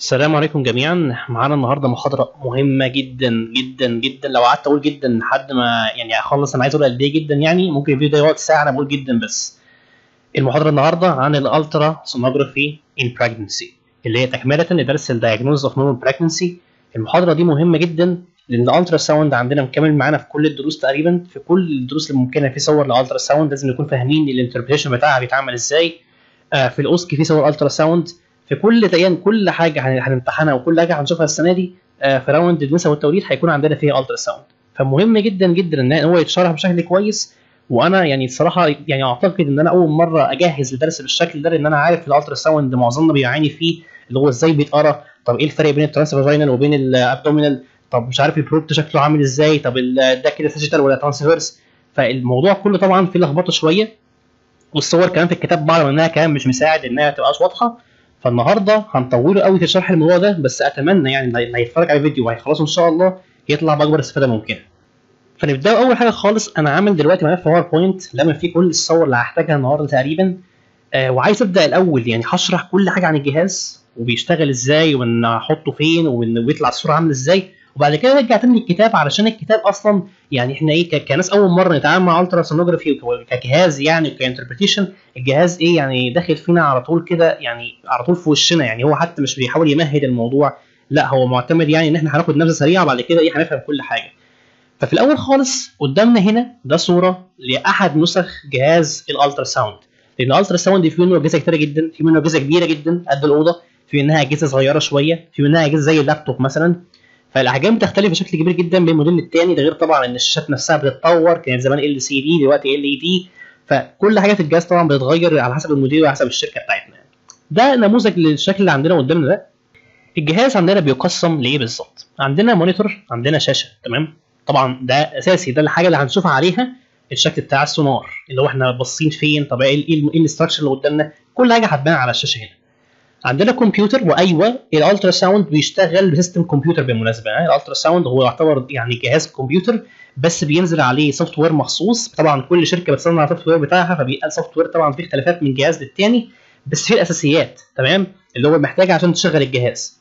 السلام عليكم جميعا معانا النهارده محاضرة مهمة جدا جدا جدا لو قعدت اقول جدا لحد ما يعني اخلص انا عايز اقول قد ايه جدا يعني ممكن الفيديو ده يقعد ساعة انا بقول جدا بس المحاضرة النهارده عن الالترا سونوجرافي ان براجنسي اللي هي تكملة لدرس الدايجنوز اوف نورمال براجنسي المحاضرة دي مهمة جدا لان الالترا ساوند عندنا مكمل معانا في كل الدروس تقريبا في كل الدروس الممكنة في صور للالترا ساوند لازم نكون فاهمين الانتربريشن بتاعها بيتعمل ازاي آه في الاوسكي في صور الترا ساوند في كل تقريبا كل حاجه هنمتحنها وكل حاجه هنشوفها السنه دي آه في راوند النساء والتوليد هيكون عندنا فيها الترا ساوند فمهم جدا جدا ان هو يتشرح بشكل كويس وانا يعني الصراحه يعني اعتقد ان انا اول مره اجهز لدرس بالشكل ده لان انا عارف الالترا ساوند معظمنا بيعاني فيه اللي هو ازاي بيتقرا طب ايه الفرق بين الترانس فاجينال وبين الابدومينال طب مش عارف البروبت شكله عامل ازاي طب ده كده ساجيتال ولا ترانسفيرس فالموضوع كله طبعا فيه لخبطه شويه والصور كمان في الكتاب بعض منها كمان مش مساعد انها ما تبقاش واضحه فالنهارده هنطوله قوي في شرح الموضوع ده بس اتمنى يعني اللي هيتفرج على الفيديو وهيخلصه ان شاء الله يطلع باكبر استفاده ممكنه. فنبدا اول حاجه خالص انا عامل دلوقتي ملف باوربوينت لامم فيه كل الصور اللي هحتاجها النهارده تقريبا آه وعايز ابدا الاول يعني هشرح كل حاجه عن الجهاز وبيشتغل ازاي وان احطه فين وان بيطلع الصوره عامله ازاي وبعد كده ارجع تاني للكتاب علشان الكتاب اصلا يعني احنا ايه كناس اول مره نتعامل مع الترا سونوجرافي كجهاز يعني كانتربريتيشن الجهاز ايه يعني داخل فينا على طول كده يعني على طول في وشنا يعني هو حتى مش بيحاول يمهد الموضوع لا هو معتمد يعني ان احنا هناخد نبذه سريعه وبعد كده ايه هنفهم كل حاجه ففي الاول خالص قدامنا هنا ده صوره لاحد نسخ جهاز الالترا ساوند لان الالترا ساوند في منه اجهزه كتيره جدا في منه اجهزه كبيره جدا قد الاوضه في منها اجهزه صغيره شويه في منها اجهزه زي اللابتوب مثلا فالاحجام بتختلف بشكل كبير جدا بين الموديل الثاني ده غير طبعا ان الشاشات نفسها بتتطور كانت زمان ال سي دي دلوقتي ال اي دي فكل حاجه في الجهاز طبعا بتتغير على حسب الموديل وعلى حسب الشركه بتاعتنا ده نموذج للشكل اللي عندنا قدامنا ده الجهاز عندنا بيقسم لايه بالظبط عندنا مونيتور عندنا شاشه تمام طبعا ده اساسي ده الحاجه اللي هنشوفها عليها الشكل بتاع السونار اللي هو احنا باصين فين طب ايه ايه الاستراكشر اللي قدامنا كل حاجه هتبان على الشاشه هنا عندنا كمبيوتر وايوه الالترا ساوند بيشتغل بسيستم كمبيوتر بالمناسبه يعني الالترا ساوند هو يعتبر يعني جهاز كمبيوتر بس بينزل عليه سوفت وير مخصوص طبعا كل شركه بتصنع السوفت وير بتاعها فبيبقى السوفت وير طبعا فيه اختلافات من جهاز للتاني بس في الاساسيات تمام اللي هو محتاج عشان تشغل الجهاز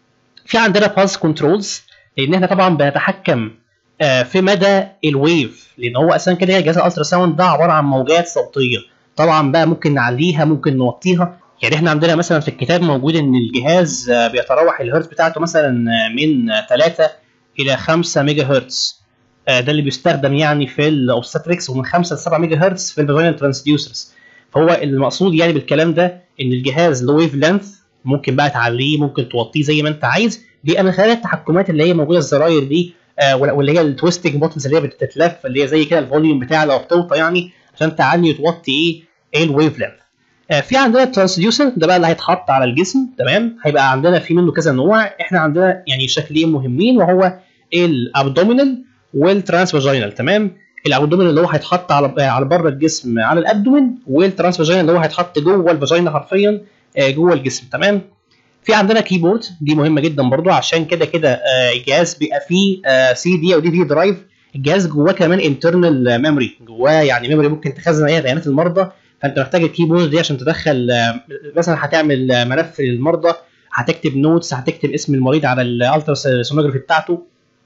في عندنا بالس كنترولز لان احنا طبعا بنتحكم في مدى الويف لان هو اصلا كده جهاز الالترا ساوند ده عباره عن موجات صوتيه طبعا بقى ممكن نعليها ممكن نوطيها يعني احنا عندنا مثلا في الكتاب موجود ان الجهاز بيتراوح الهرتز بتاعته مثلا من 3 الى 5 ميجا هرتز ده اللي بيستخدم يعني في الاوبستريكس ومن 5 ل 7 ميجا هرتز في الفاجينال ترانسديوسرز فهو المقصود يعني بالكلام ده ان الجهاز له ويف لينث ممكن بقى تعليه ممكن توطيه زي ما انت عايز دي من خلال التحكمات اللي هي موجوده الزراير دي واللي هي التويستنج بوتنز اللي هي بتتلف اللي هي زي كده الفوليوم بتاع لو بتوطى يعني عشان تعلي وتوطي ايه ايه الويف لينث في عندنا الترانسديوسر ده بقى اللي هيتحط على الجسم تمام هيبقى عندنا في منه كذا نوع احنا عندنا يعني شكلين مهمين وهو الابدومينال والترانس فاجينال تمام الابدومينال اللي هو هيتحط على على بره الجسم على الابدومين والترانس فاجينال اللي هو هيتحط جوه الفاجينا حرفيا جوه الجسم تمام في عندنا كيبورد دي مهمه جدا برضو عشان كده كده الجهاز بيبقى فيه سي دي او دي في درايف الجهاز جواه كمان انترنال ميموري جواه يعني ميموري ممكن تخزن عليها بيانات المرضى فانت محتاج الكيبورد دي عشان تدخل مثلا هتعمل ملف للمرضى هتكتب نوتس هتكتب اسم المريض على الالترا سونوجرافي بتاعته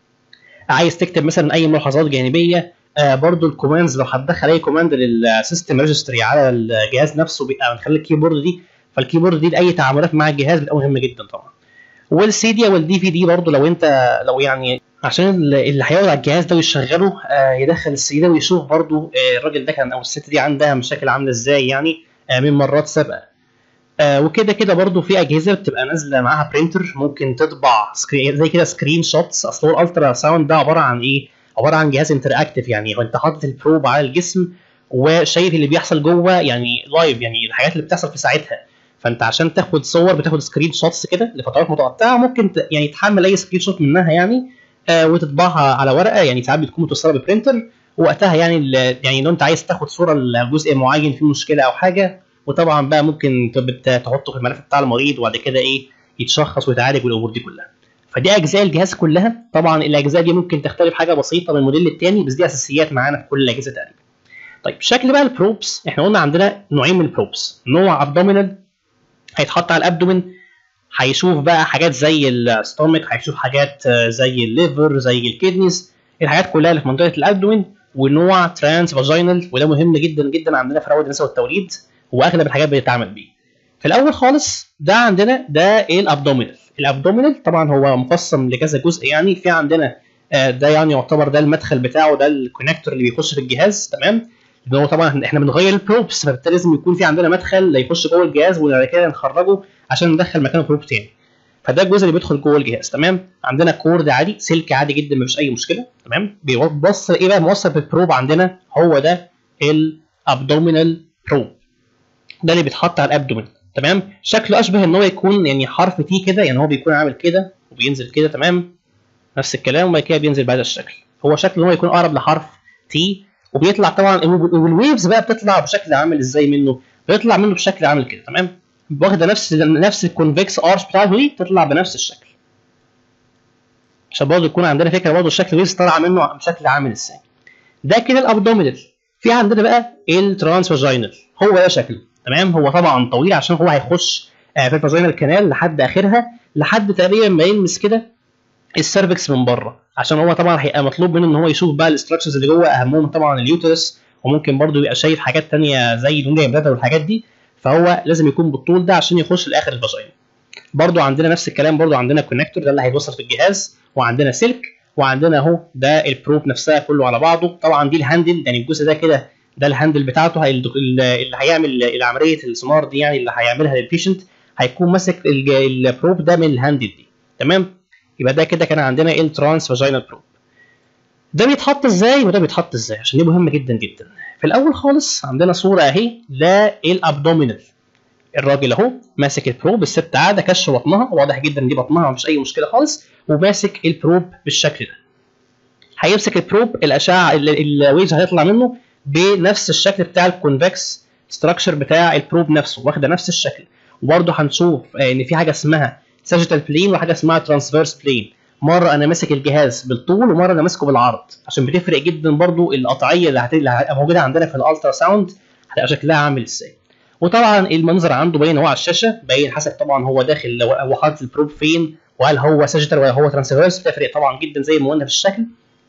عايز تكتب مثلا اي ملاحظات جانبيه آه برضو الكوماندز لو هتدخل اي كوماند للسيستم ريجستري على الجهاز نفسه بيبقى من خلال الكيبورد دي فالكيبورد دي لاي تعاملات مع الجهاز بتبقى مهمه جدا طبعا والسي دي والدي في دي برضو لو انت لو يعني عشان اللي هيقعد على الجهاز ده ويشغله آه يدخل السي ده ويشوف برضو آه الراجل ده كان او الست دي عندها مشاكل عامله ازاي يعني آه من مرات سابقه آه وكده كده برضو في اجهزه بتبقى نازله معاها برينتر ممكن تطبع سكرين زي كده سكرين شوتس اصل هو الالترا ساوند ده عباره عن ايه؟ عباره عن جهاز انتراكتيف يعني انت حاطط البروب على الجسم وشايف اللي بيحصل جوه يعني لايف يعني الحاجات اللي بتحصل في ساعتها فانت عشان تاخد صور بتاخد سكرين شوتس كده لفترات متقطعه ممكن يعني تحمل اي سكرين شوت منها يعني آه وتطبعها على ورقه يعني ساعات بتكون متوصله ببرينتر وقتها يعني يعني لو انت عايز تاخد صوره لجزء معين فيه مشكله او حاجه وطبعا بقى ممكن تحطه في الملف بتاع المريض وبعد كده ايه يتشخص ويتعالج والامور دي كلها فدي اجزاء الجهاز كلها طبعا الاجزاء دي ممكن تختلف حاجه بسيطه من الموديل الثاني بس دي اساسيات معانا في كل الاجهزه تقريبا طيب شكل بقى البروبس احنا قلنا عندنا نوعين من البروبس نوع ابدومينال هيتحط على الابدومين هيشوف بقى حاجات زي الستومك هيشوف حاجات زي الليفر زي الكدنيز الحاجات كلها اللي في منطقه الابدومين ونوع ترانس فاجينال وده مهم جدا جدا عندنا في رواد النساء والتوليد واغلب الحاجات بتتعمل بيه في الاول خالص ده عندنا ده الابدومينال الابدومينال طبعا هو مقسم لكذا جزء يعني في عندنا ده يعني يعتبر ده المدخل بتاعه ده الكونكتور اللي بيخش في الجهاز تمام هو طبعا احنا بنغير البروبس فبالتالي لازم يكون في عندنا مدخل يخش جوه الجهاز وبعد كده نخرجه عشان ندخل مكانه بروب تاني فده الجزء اللي بيدخل جوه الجهاز تمام عندنا كورد عادي سلك عادي جدا مفيش اي مشكله تمام بيوصل ايه بقى موصل بالبروب عندنا هو ده الابدومينال بروب ده اللي بيتحط على الابدومين تمام شكله اشبه ان هو يكون يعني حرف تي كده يعني هو بيكون عامل كده وبينزل كده تمام نفس الكلام وبعد كده بينزل بهذا الشكل هو شكله ان هو يكون اقرب لحرف تي وبيطلع طبعا والويفز بقى بتطلع بشكل عامل ازاي منه بيطلع منه بشكل عامل كده تمام واخده نفس نفس الكونفكس ارش بتاعته دي تطلع بنفس الشكل عشان برضه يكون عندنا فكره برضه الشكل ويفز طالعه منه بشكل عامل ازاي ده كده الابدومينال في عندنا بقى الترانس فاجينال هو ده شكله تمام هو طبعا طويل عشان هو هيخش في الفاجينال كانال لحد اخرها لحد تقريبا ما يلمس كده السيرفكس من بره عشان هو طبعا هيبقى مطلوب منه ان هو يشوف بقى الاستراكشرز اللي جوه اهمهم طبعا اليوترس وممكن برضه يبقى شايف حاجات تانية زي الونجا بلاتا والحاجات دي فهو لازم يكون بالطول ده عشان يخش لاخر الفاجينا برضه عندنا نفس الكلام برضه عندنا كونكتور ده اللي هيتوصل في الجهاز وعندنا سلك وعندنا اهو ده البروب نفسها كله على بعضه طبعا دي الهاندل يعني الجزء ده كده ده الهاندل بتاعته هي اللي هيعمل عمليه السمار دي يعني اللي هيعملها للبيشنت هيكون ماسك البروب ده من الهاندل دي تمام يبقى ده كده كان عندنا الترانس فاجينال بروب ده بيتحط ازاي وده بيتحط ازاي عشان دي مهمه جدا جدا في الاول خالص عندنا صوره اهي للابدومينال الراجل اهو ماسك البروب الست قاعده كش بطنها واضح جدا دي بطنها مفيش اي مشكله خالص وماسك البروب بالشكل ده هيمسك البروب الاشعه الويفز هتطلع منه بنفس الشكل بتاع الكونفكس ستراكشر بتاع البروب نفسه واخده نفس الشكل وبرده هنشوف ان في حاجه اسمها ساجيتال بلين وحاجه اسمها ترانسفيرس بلين مره انا ماسك الجهاز بالطول ومره انا ماسكه بالعرض عشان بتفرق جدا برضو القطعيه اللي هتبقى موجوده عندنا في الالترا ساوند هتبقى شكلها عامل ازاي وطبعا المنظر عنده باين هو على الشاشه باين حسب طبعا هو داخل هو حاطط البروب فين وهل هو ساجيتال ولا هو ترانسفيرس بتفرق طبعا جدا زي ما قلنا في الشكل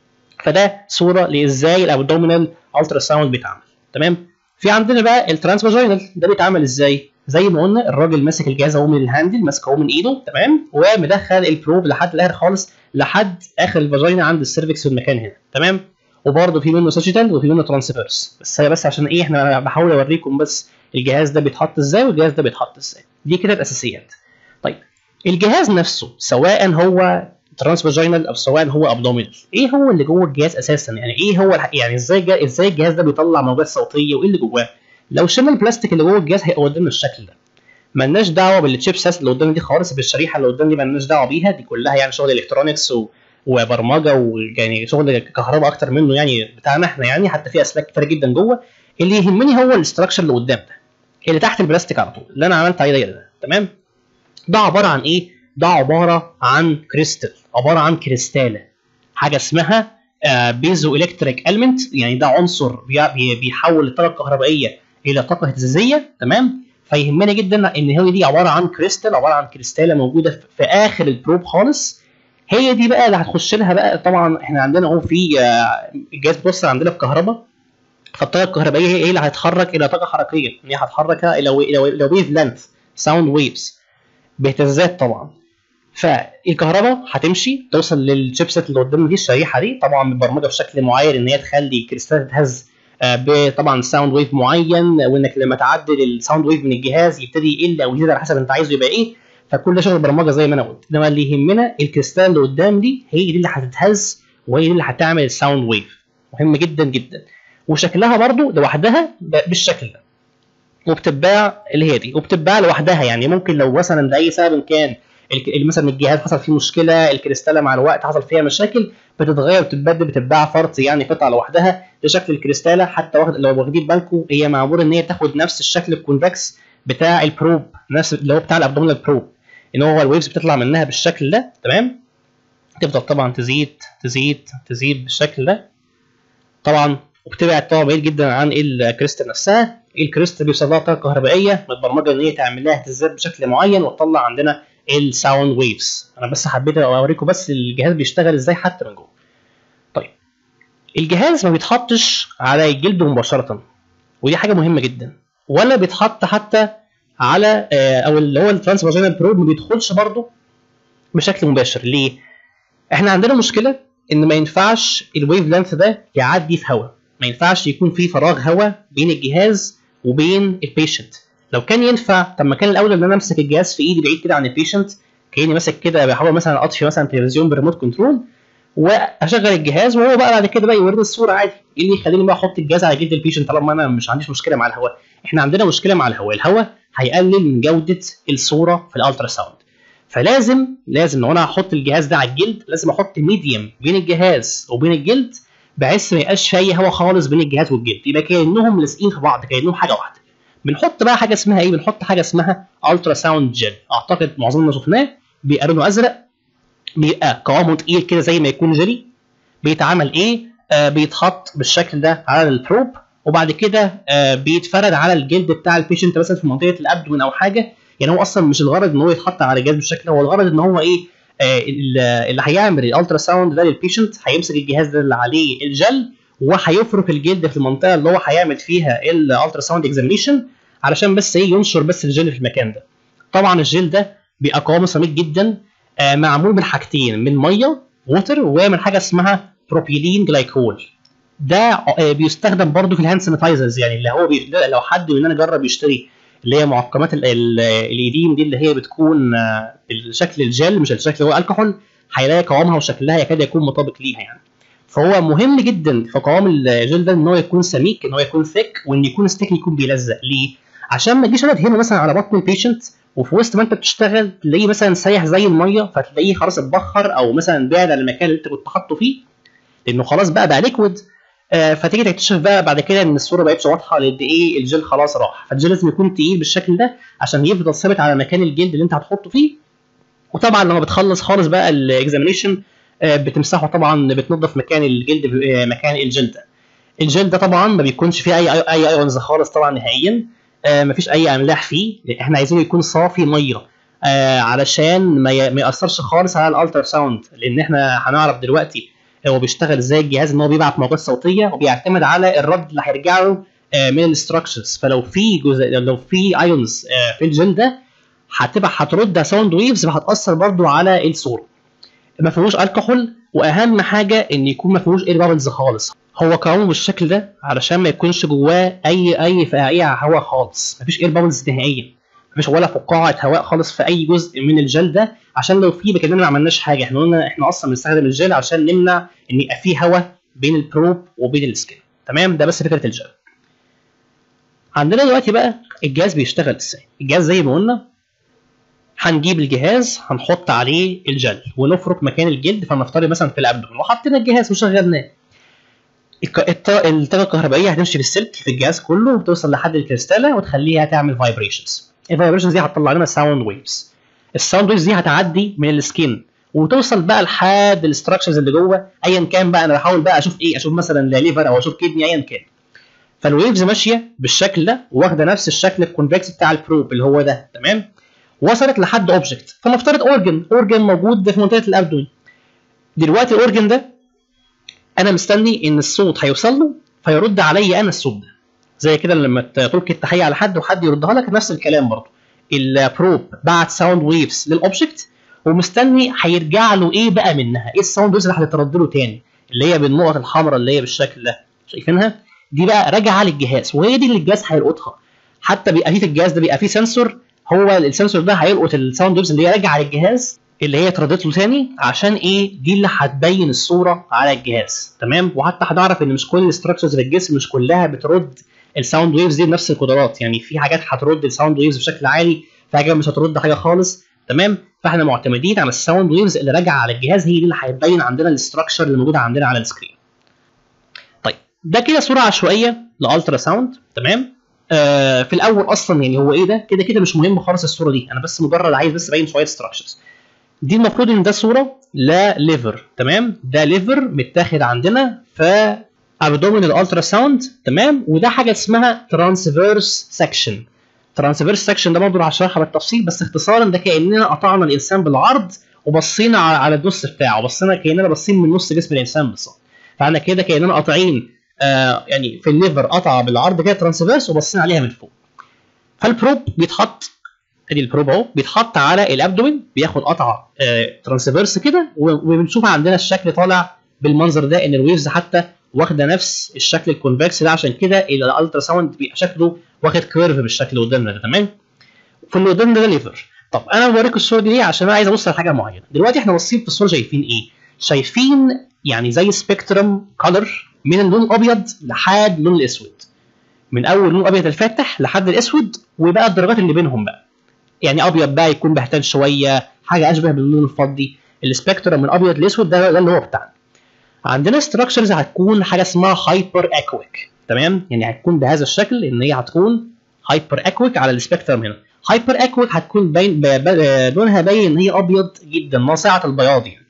فده صوره لازاي الابدومينال الترا ساوند بيتعمل تمام في عندنا بقى الترانس فاجينال ده بيتعمل ازاي زي ما قلنا الراجل ماسك الجهاز اهو من الهاندل ماسكه اهو من ايده تمام ومدخل البروب لحد الاخر خالص لحد اخر الفاجينا عند السيرفكس في المكان هنا تمام وبرده في منه ساجيتال وفي منه ترانسفيرس بس هي بس عشان ايه احنا بحاول اوريكم بس الجهاز ده بيتحط ازاي والجهاز ده بيتحط ازاي دي كده الاساسيات طيب الجهاز نفسه سواء هو ترانس فاجينال او سواء هو ابدومينال ايه هو اللي جوه الجهاز اساسا يعني ايه هو الح... يعني ازاي ازاي الجهاز ده بيطلع موجات صوتيه وايه اللي جواه لو شلنا البلاستيك اللي جوه الجهاز هيبقى قدامنا الشكل ده ملناش دعوه بالتشيبسات اللي قدامنا دي خالص بالشريحه اللي قدام دي ملناش دعوه بيها دي كلها يعني شغل الكترونكس و... وبرمجه ويعني شغل كهرباء اكتر منه يعني بتاعنا احنا يعني حتى في اسلاك كتير جدا جوه اللي يهمني هو الاستراكشر اللي قدام ده اللي تحت البلاستيك على طول اللي انا عملت عليه ده تمام ده عباره عن ايه ده عباره عن كريستال عباره عن كريستاله حاجه اسمها بيزو الكتريك المنت يعني ده عنصر بيحول الطاقه الكهربائيه الى طاقه اهتزازيه تمام فيهمني جدا ان هي دي عباره عن كريستال عباره عن كريستاله موجوده في اخر البروب خالص هي دي بقى اللي هتخش لها بقى طبعا احنا عندنا اهو في الجهاز بيوصل عندنا بكهرباء فالطاقه الكهربائيه هي اللي هتتحرك الى طاقه حركيه هي هتحركها الى الى ويف لينث ساوند ويفز باهتزازات طبعا فالكهرباء هتمشي توصل للشيبسيت اللي قدامنا دي الشريحه دي طبعا متبرمجه بشكل معين ان هي تخلي الكريستال تتهز بطبعا ساوند ويف معين وانك لما تعدل الساوند ويف من الجهاز يبتدي يقل او يزيد على حسب انت عايزه يبقى ايه فكل ده شغل برمجه زي ما انا قلت انما اللي يهمنا الكريستال اللي قدام دي هي دي اللي هتتهز وهي دي اللي هتعمل الساوند ويف مهم جدا جدا وشكلها برضو لوحدها بالشكل ده وبتتباع اللي هي دي وبتتباع لوحدها يعني ممكن لو مثلا لاي سبب كان مثلا الجهاز حصل فيه مشكله الكريستاله مع الوقت حصل فيها مشاكل بتتغير بتتبدل بتتباع فرط يعني قطعه لوحدها لشكل الكريستاله حتى واخد لو واخدين بالكم هي معموله ان هي تاخد نفس الشكل الكونفكس بتاع البروب نفس اللي هو بتاع الابدومينال بروب ان هو الويفز بتطلع منها بالشكل ده تمام تفضل طبعا تزيد تزيد تزيد بالشكل ده طبعا وبتبعد طبعا بعيد جدا عن الكريستال نفسها الكريستال بيوصل لها طاقه كهربائيه متبرمجه ان هي تعمل لها اهتزازات بشكل معين وتطلع عندنا الساوند ويفز انا بس حبيت اوريكم بس الجهاز بيشتغل ازاي حتى من جوه طيب الجهاز ما بيتحطش على الجلد مباشره ودي حاجه مهمه جدا ولا بيتحط حتى على او اللي هو الترانس فاجينال بروب ما بيدخلش برضه بشكل مباشر ليه احنا عندنا مشكله ان ما ينفعش الويف لينث ده يعدي في هواء ما ينفعش يكون في فراغ هواء بين الجهاز وبين البيشنت لو كان ينفع طب ما كان الاولى ان انا امسك الجهاز في ايدي بعيد كده عن البيشنت كاني ماسك كده بحاول مثلا اطفي مثلا تلفزيون بريموت كنترول واشغل الجهاز وهو بقى بعد كده بقى يوريني الصوره عادي ايه اللي يخليني بقى احط الجهاز على جلد البيشنت طالما انا مش عنديش مشكله مع الهواء احنا عندنا مشكله مع الهواء الهواء هيقلل من جوده الصوره في الالترا ساوند فلازم لازم لو انا هحط الجهاز ده على الجلد لازم احط ميديم بين الجهاز وبين الجلد بحيث ما يبقاش في اي هواء خالص بين الجهاز والجلد يبقى كانهم لازقين في بعض كانهم حاجه واحده بنحط بقى حاجه اسمها ايه بنحط حاجه اسمها الترا ساوند جل اعتقد معظمنا شفناه بيبقى لونه ازرق بيبقى قوامه تقيل كده زي ما يكون جيلي بيتعمل ايه آه بيتحط بالشكل ده على البروب وبعد كده آه بيتفرد على الجلد بتاع البيشنت مثلا في منطقه الابدون او حاجه يعني هو اصلا مش الغرض ان هو يتحط على الجهاز بالشكل هو الغرض ان هو ايه آه اللي هيعمل الالترا ساوند ده للبيشنت هيمسك الجهاز ده اللي عليه الجل وهيفرك الجلد في المنطقه اللي هو هيعمل فيها الالترا ساوند اكزامينيشن علشان بس ايه ينشر بس الجل في المكان ده طبعا الجل ده بيبقى قوامه سميك جدا آه معمول من حاجتين من ميه ووتر ومن حاجه اسمها بروبيلين جلايكول ده آه بيستخدم برضه في الهاند سانيتايزرز يعني اللي هو بي... لو حد مننا جرب يشتري اللي هي معقمات الايديم دي اللي هي بتكون آه بالشكل الجل مش الشكل اللي هو الكحول هيلاقي قوامها وشكلها يكاد يكون مطابق ليها يعني فهو مهم جدا في قوام الجل ده ان هو يكون سميك ان هو يكون ثيك وان يكون ستيك يكون بيلزق ليه؟ عشان ما تجيش انا ادهنه مثلا على بطن البيشنت وفي وسط ما انت بتشتغل تلاقيه مثلا سايح زي الميه فتلاقيه خلاص اتبخر او مثلا بعد عن المكان اللي انت كنت حاطه فيه لانه خلاص بقى بقى ليكويد آه فتيجي تكتشف بقى بعد كده ان الصوره بقتش واضحه لان ايه الجل خلاص راح فالجل لازم يكون تقيل بالشكل ده عشان يفضل ثابت على مكان الجلد اللي انت هتحطه فيه وطبعا لما بتخلص خالص بقى الاكزامينيشن آه بتمسحه طبعا بتنظف مكان الجلد آه مكان الجل ده الجل ده طبعا ما بيكونش فيه اي اي ايونز خالص طبعا نهائيا آه مفيش اي املاح فيه احنا عايزينه يكون صافي ميه آه علشان ما, ي... ما ياثرش خالص على الالترا ساوند لان احنا هنعرف دلوقتي هو بيشتغل ازاي الجهاز ان هو بيبعت موجات صوتيه وبيعتمد على الرد اللي هيرجع له آه من الاستراكشرز فلو في جزء لو في ايونز آه في الجل ده هتبقى هترد ساوند ويفز فهتاثر برضو على الصوره ما فيهوش الكحول واهم حاجه ان يكون ما فيهوش اير بابلز خالص هو قوامه بالشكل ده علشان ما يكونش جواه اي اي فقاقيع هواء خالص مفيش اير بابلز نهائيا مفيش ولا فقاعه هواء خالص في اي جزء من الجل ده عشان لو في كاننا ما عملناش حاجه احنا قلنا احنا اصلا بنستخدم الجل عشان نمنع ان يبقى فيه هواء بين البروب وبين السكين تمام ده بس فكره الجل عندنا دلوقتي بقى الجهاز بيشتغل ازاي الجهاز زي ما قلنا هنجيب الجهاز هنحط عليه الجل ونفرك مكان الجلد فنفترض مثلا في الابدون وحطينا الجهاز وشغلناه الطاقه الكهربائيه هتمشي في السلك في الجهاز كله وتوصل لحد الكريستاله وتخليها تعمل فايبريشنز الفايبريشنز دي هتطلع لنا ساوند ويفز الساوند ويفز دي هتعدي من السكين وتوصل بقى لحد الاستراكشرز اللي جوه ايا كان بقى انا بحاول بقى اشوف ايه اشوف مثلا ليفر او اشوف كدني ايا كان فالويفز ماشيه بالشكل ده واخده نفس الشكل الكونفكس بتاع البروب اللي هو ده تمام وصلت لحد اوبجكت فنفترض اورجن اورجن موجود في منطقه الابدون دلوقتي الاورجن ده انا مستني ان الصوت هيوصل له فيرد عليا انا الصوت ده زي كده لما تلقي التحيه على حد وحد يردها لك نفس الكلام برضه البروب بعت ساوند ويفز للاوبجكت ومستني هيرجع له ايه بقى منها ايه الساوند ويفز اللي هتترد له تاني اللي هي بالنقط الحمراء اللي هي بالشكل ده شايفينها دي بقى راجعه للجهاز وهي دي اللي الجهاز هيلقطها حتى بيبقى في الجهاز ده بيبقى فيه سنسور هو السنسور ده هيلقط الساوند ويفز اللي هي راجعه للجهاز اللي هي اتردت له تاني عشان ايه دي اللي هتبين الصوره على الجهاز تمام وحتى هنعرف ان مش كل الاستراكشرز في الجسم مش كلها بترد الساوند ويفز دي بنفس القدرات يعني في حاجات هترد الساوند ويفز بشكل عالي في حاجات مش هترد حاجه خالص تمام فاحنا معتمدين على الساوند ويفز اللي راجعه على الجهاز هي دي اللي هتبين عندنا الاستراكشر اللي موجوده عندنا على السكرين طيب ده كده صوره عشوائيه لالترا ساوند تمام آه في الاول اصلا يعني هو ايه ده كده كده مش مهم خالص الصوره دي انا بس مجرد عايز بس ابين شويه ستراكشرز دي المفروض ان ده صوره لليفر تمام ده ليفر متاخد عندنا في ابدومينال الترا ساوند تمام وده حاجه اسمها ترانسفيرس سكشن ترانسفيرس سكشن ده برضه هشرحها بالتفصيل بس اختصارا ده كاننا قطعنا الانسان بالعرض وبصينا على على النص بتاعه بصينا كاننا باصين من نص جسم الانسان بالظبط فاحنا كده كاننا قاطعين آه يعني في الليفر قطعه بالعرض كده ترانسفيرس وبصينا عليها من فوق فالبروب بيتحط ادي البروب اهو بيتحط على الابدومين بياخد قطعه آه ترانسفيرس كده وبنشوف عندنا الشكل طالع بالمنظر ده ان الويفز حتى واخده نفس الشكل الكونفكس ده عشان كده الالترا ساوند بيبقى شكله واخد كيرف بالشكل اللي قدامنا ده تمام في اللي قدامنا ده ليفر طب انا بوريكم الصوره دي ليه عشان انا عايز ابص على حاجه معينه دلوقتي احنا باصين في الصوره شايفين ايه شايفين يعني زي سبيكترم كولر من اللون الابيض لحد اللون الاسود من اول اللون الابيض الفاتح لحد الاسود وبقى الدرجات اللي بينهم بقى يعني ابيض بقى يكون بهتان شويه حاجه اشبه باللون الفضي السبيكترم من ابيض لاسود ده, ده اللي هو بتاعنا عندنا ستراكشرز هتكون حاجه اسمها هايبر اكويك تمام يعني هتكون بهذا الشكل ان هي هتكون هايبر اكويك على السبيكترم هنا هايبر اكويك هتكون باين لونها باين ان هي ابيض جدا ناصعه البياض يعني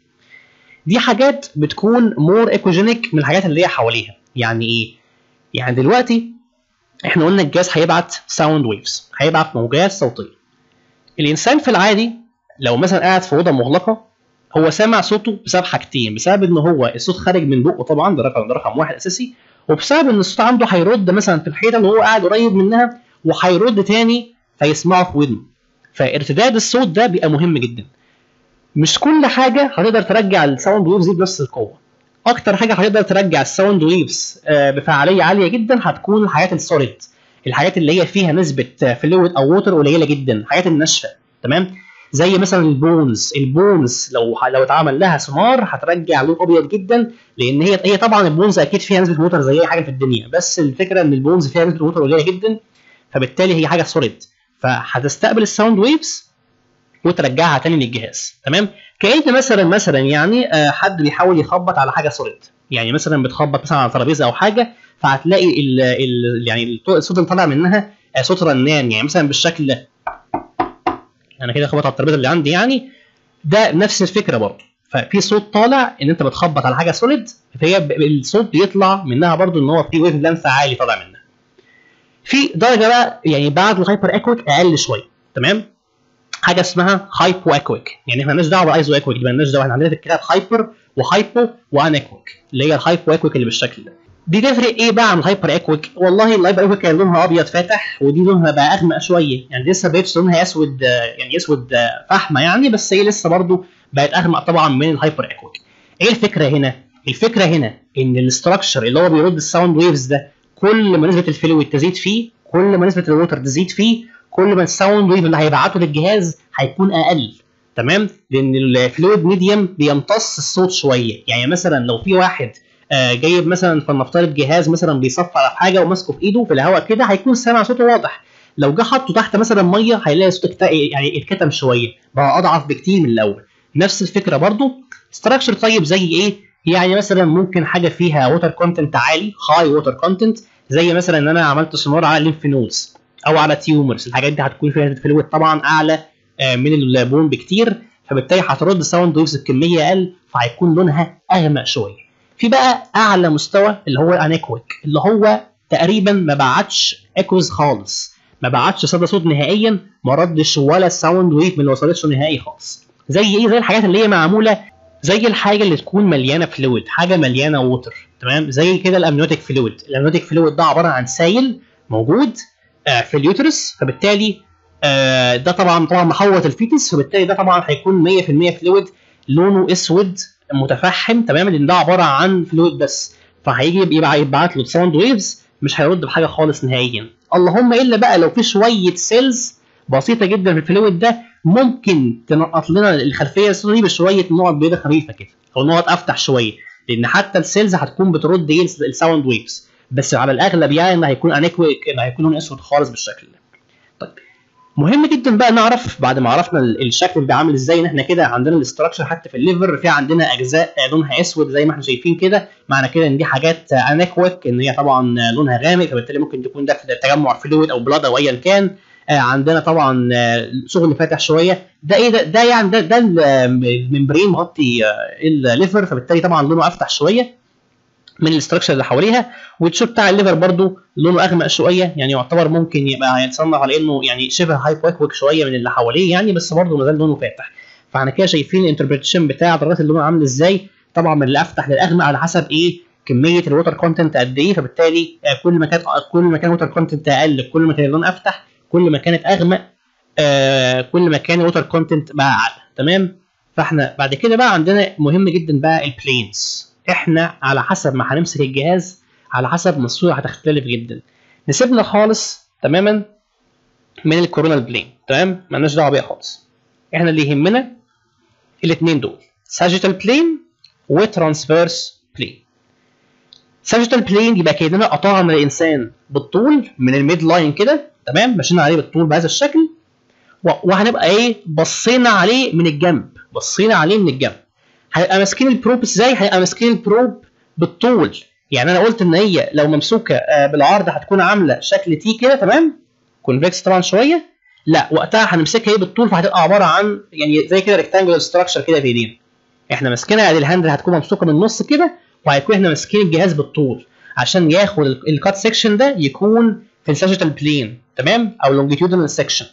دي حاجات بتكون مور ايكوجينيك من الحاجات اللي هي حواليها يعني ايه يعني دلوقتي احنا قلنا الجهاز هيبعت ساوند ويفز هيبعت موجات صوتيه الانسان في العادي لو مثلا قاعد في اوضه مغلقه هو سامع صوته بسبب حاجتين بسبب ان هو الصوت خارج من بقه طبعا ده رقم ده رقم واحد اساسي وبسبب ان الصوت عنده هيرد مثلا في الحيطه اللي هو قاعد قريب منها وهيرد تاني فيسمعه في ودنه فارتداد الصوت ده بيبقى مهم جدا مش كل حاجه هتقدر ترجع الساوند ويفز دي بنفس القوه اكتر حاجه هتقدر ترجع الساوند ويفز بفعاليه عاليه جدا هتكون الحاجات السوليد الحاجات اللي هي فيها نسبه فلويد او ووتر قليله جدا الحاجات الناشفه تمام زي مثلا البونز البونز لو لو اتعمل لها سونار هترجع لون ابيض جدا لان هي هي طبعا البونز اكيد فيها نسبه ووتر زي اي حاجه في الدنيا بس الفكره ان البونز فيها نسبه ووتر قليله جدا فبالتالي هي حاجه سوليد فهتستقبل الساوند ويفز وترجعها تاني للجهاز تمام كأن مثلا مثلا يعني حد بيحاول يخبط على حاجه سوليد يعني مثلا بتخبط مثلا على ترابيزه او حاجه فهتلاقي ال ال يعني الصوت اللي طالع منها صوت رنان يعني مثلا بالشكل ده انا كده خبط على الترابيزه اللي عندي يعني ده نفس الفكره برضه ففي صوت طالع ان انت بتخبط على حاجه سوليد فهي الصوت بيطلع منها برضه ان هو في ويف لانث عالي طالع منها في درجه بقى يعني بعد الهايبر اكويك اقل شويه تمام حاجه اسمها هايبو اكويك يعني احنا مالناش دعوه بايزو اكويك دي مالناش دعوه احنا عندنا في الكتاب هايبر وهايبو وان اكويك اللي هي الهايبو اكويك اللي بالشكل ده دي تفرق ايه بقى عن الهايبر اكويك والله الهايبر اكويك كان لونها ابيض فاتح ودي لونها بقى اغمق شويه يعني لسه بقتش لونها اسود يعني اسود فحمه يعني بس هي لسه برضو بقت اغمق طبعا من الهايبر اكويك ايه الفكره هنا الفكره هنا ان الاستراكشر اللي هو بيرد الساوند ويفز ده كل ما نسبه الفلويد تزيد فيه كل ما نسبه الووتر تزيد فيه كل ما الساوند ويف اللي هيبعته للجهاز هيكون اقل تمام لان الفلويد ميديم بيمتص الصوت شويه يعني مثلا لو في واحد آه جايب مثلا فلنفترض جهاز مثلا بيصفر على حاجه وماسكه في ايده في الهواء كده هيكون سامع صوته واضح لو جه حطه تحت مثلا ميه هيلاقي صوته يعني اتكتم شويه بقى اضعف بكتير من الاول نفس الفكره برضو ستراكشر طيب زي ايه يعني مثلا ممكن حاجه فيها ووتر كونتنت عالي هاي ووتر كونتنت زي مثلا ان انا عملت سونار على الليمف نودز او على تيومرز الحاجات دي هتكون فيها فلويد طبعا اعلى آه من البون بكتير فبالتالي هترد ساوند ويفز بكميه اقل فهيكون لونها اغمق شويه في بقى اعلى مستوى اللي هو الانيكويك اللي هو تقريبا ما بعتش ايكوز خالص ما بعتش صدى صوت نهائيا ما ردش ولا ساوند ويف من اللي وصلتش نهائي خالص زي ايه زي الحاجات اللي هي معموله زي الحاجه اللي تكون مليانه فلويد حاجه مليانه ووتر تمام زي كده الامنيوتيك فلويد الامنيوتيك فلويد ده عباره عن سائل موجود آه في اليوترس فبالتالي آه ده طبعا طبعا محوط الفيتس فبالتالي ده طبعا هيكون 100% فلويد لونه اسود متفحم تماما لان ده عباره عن فلويد بس فهيجي يبقى يبعت له ساوند ويفز مش هيرد بحاجه خالص نهائيا اللهم الا بقى لو في شويه سيلز بسيطه جدا في الفلويد ده ممكن تنقط لنا الخلفيه السوداء دي بشويه نقط بيضاء خفيفه كده او نقط افتح شويه لان حتى السيلز هتكون بترد ايه الساوند ويفز بس على الاغلب يعني ان هيكون انيكويك ان هيكون لون اسود خالص بالشكل ده طيب مهم جدا بقى نعرف بعد ما عرفنا الشكل بيبقى عامل ازاي ان احنا كده عندنا الاستراكشر حتى في الليفر في عندنا اجزاء لونها اسود زي ما احنا شايفين كده معنى كده ان دي حاجات انيكويك ان هي طبعا لونها غامق فبالتالي ممكن تكون ده تجمع فلويد او بلاد او ايا كان عندنا طبعا شغل فاتح شويه ده ايه ده ده يعني ده ده الممبرين مغطي الليفر فبالتالي طبعا لونه افتح شويه من الاستراكشر اللي حواليها والتشو بتاع الليفر برضو لونه اغمق شويه يعني يعتبر ممكن يبقى يتصنف على انه يعني شبه هايبوكويك شويه من اللي حواليه يعني بس برضه ما زال لونه فاتح فاحنا كده شايفين الانتربريتيشن بتاع درجات اللون عامل ازاي طبعا من الافتح للاغمق على حسب ايه كميه الووتر كونتنت قد ايه فبالتالي كل ما كانت كل ما كان الووتر كونتنت اقل كل ما كان اللون افتح كل ما كانت اغمق آه كل ما كان الووتر كونتنت بقى اعلى تمام فاحنا بعد كده بقى عندنا مهم جدا بقى البلينز احنا على حسب ما هنمسك الجهاز على حسب ما الصوره هتختلف جدا نسيبنا خالص تماما من الكورونال بلين تمام مالناش دعوه بيها خالص احنا اللي يهمنا الاثنين دول ساجيتال بلين وترانسفيرس بلين ساجيتال بلين يبقى كاننا قطعنا الانسان بالطول من الميد لاين كده تمام مشينا عليه بالطول بهذا الشكل وهنبقى ايه بصينا عليه من الجنب بصينا عليه من الجنب هيبقى ماسكين البروب ازاي هيبقى ماسكين البروب بالطول يعني انا قلت ان هي لو ممسوكه بالعرض هتكون عامله شكل تي كده تمام كونفكس طبعا شويه لا وقتها هنمسكها ايه بالطول فهتبقى عباره عن يعني زي كده ريكتانجولار ستراكشر كده بايدينا احنا ماسكينها ادي الهاندل هتكون ممسوكه من النص كده وهيكون احنا ماسكين الجهاز بالطول عشان ياخد الكات سيكشن ده يكون في الساجيتال بلين تمام او لونجيتيودنال سيكشن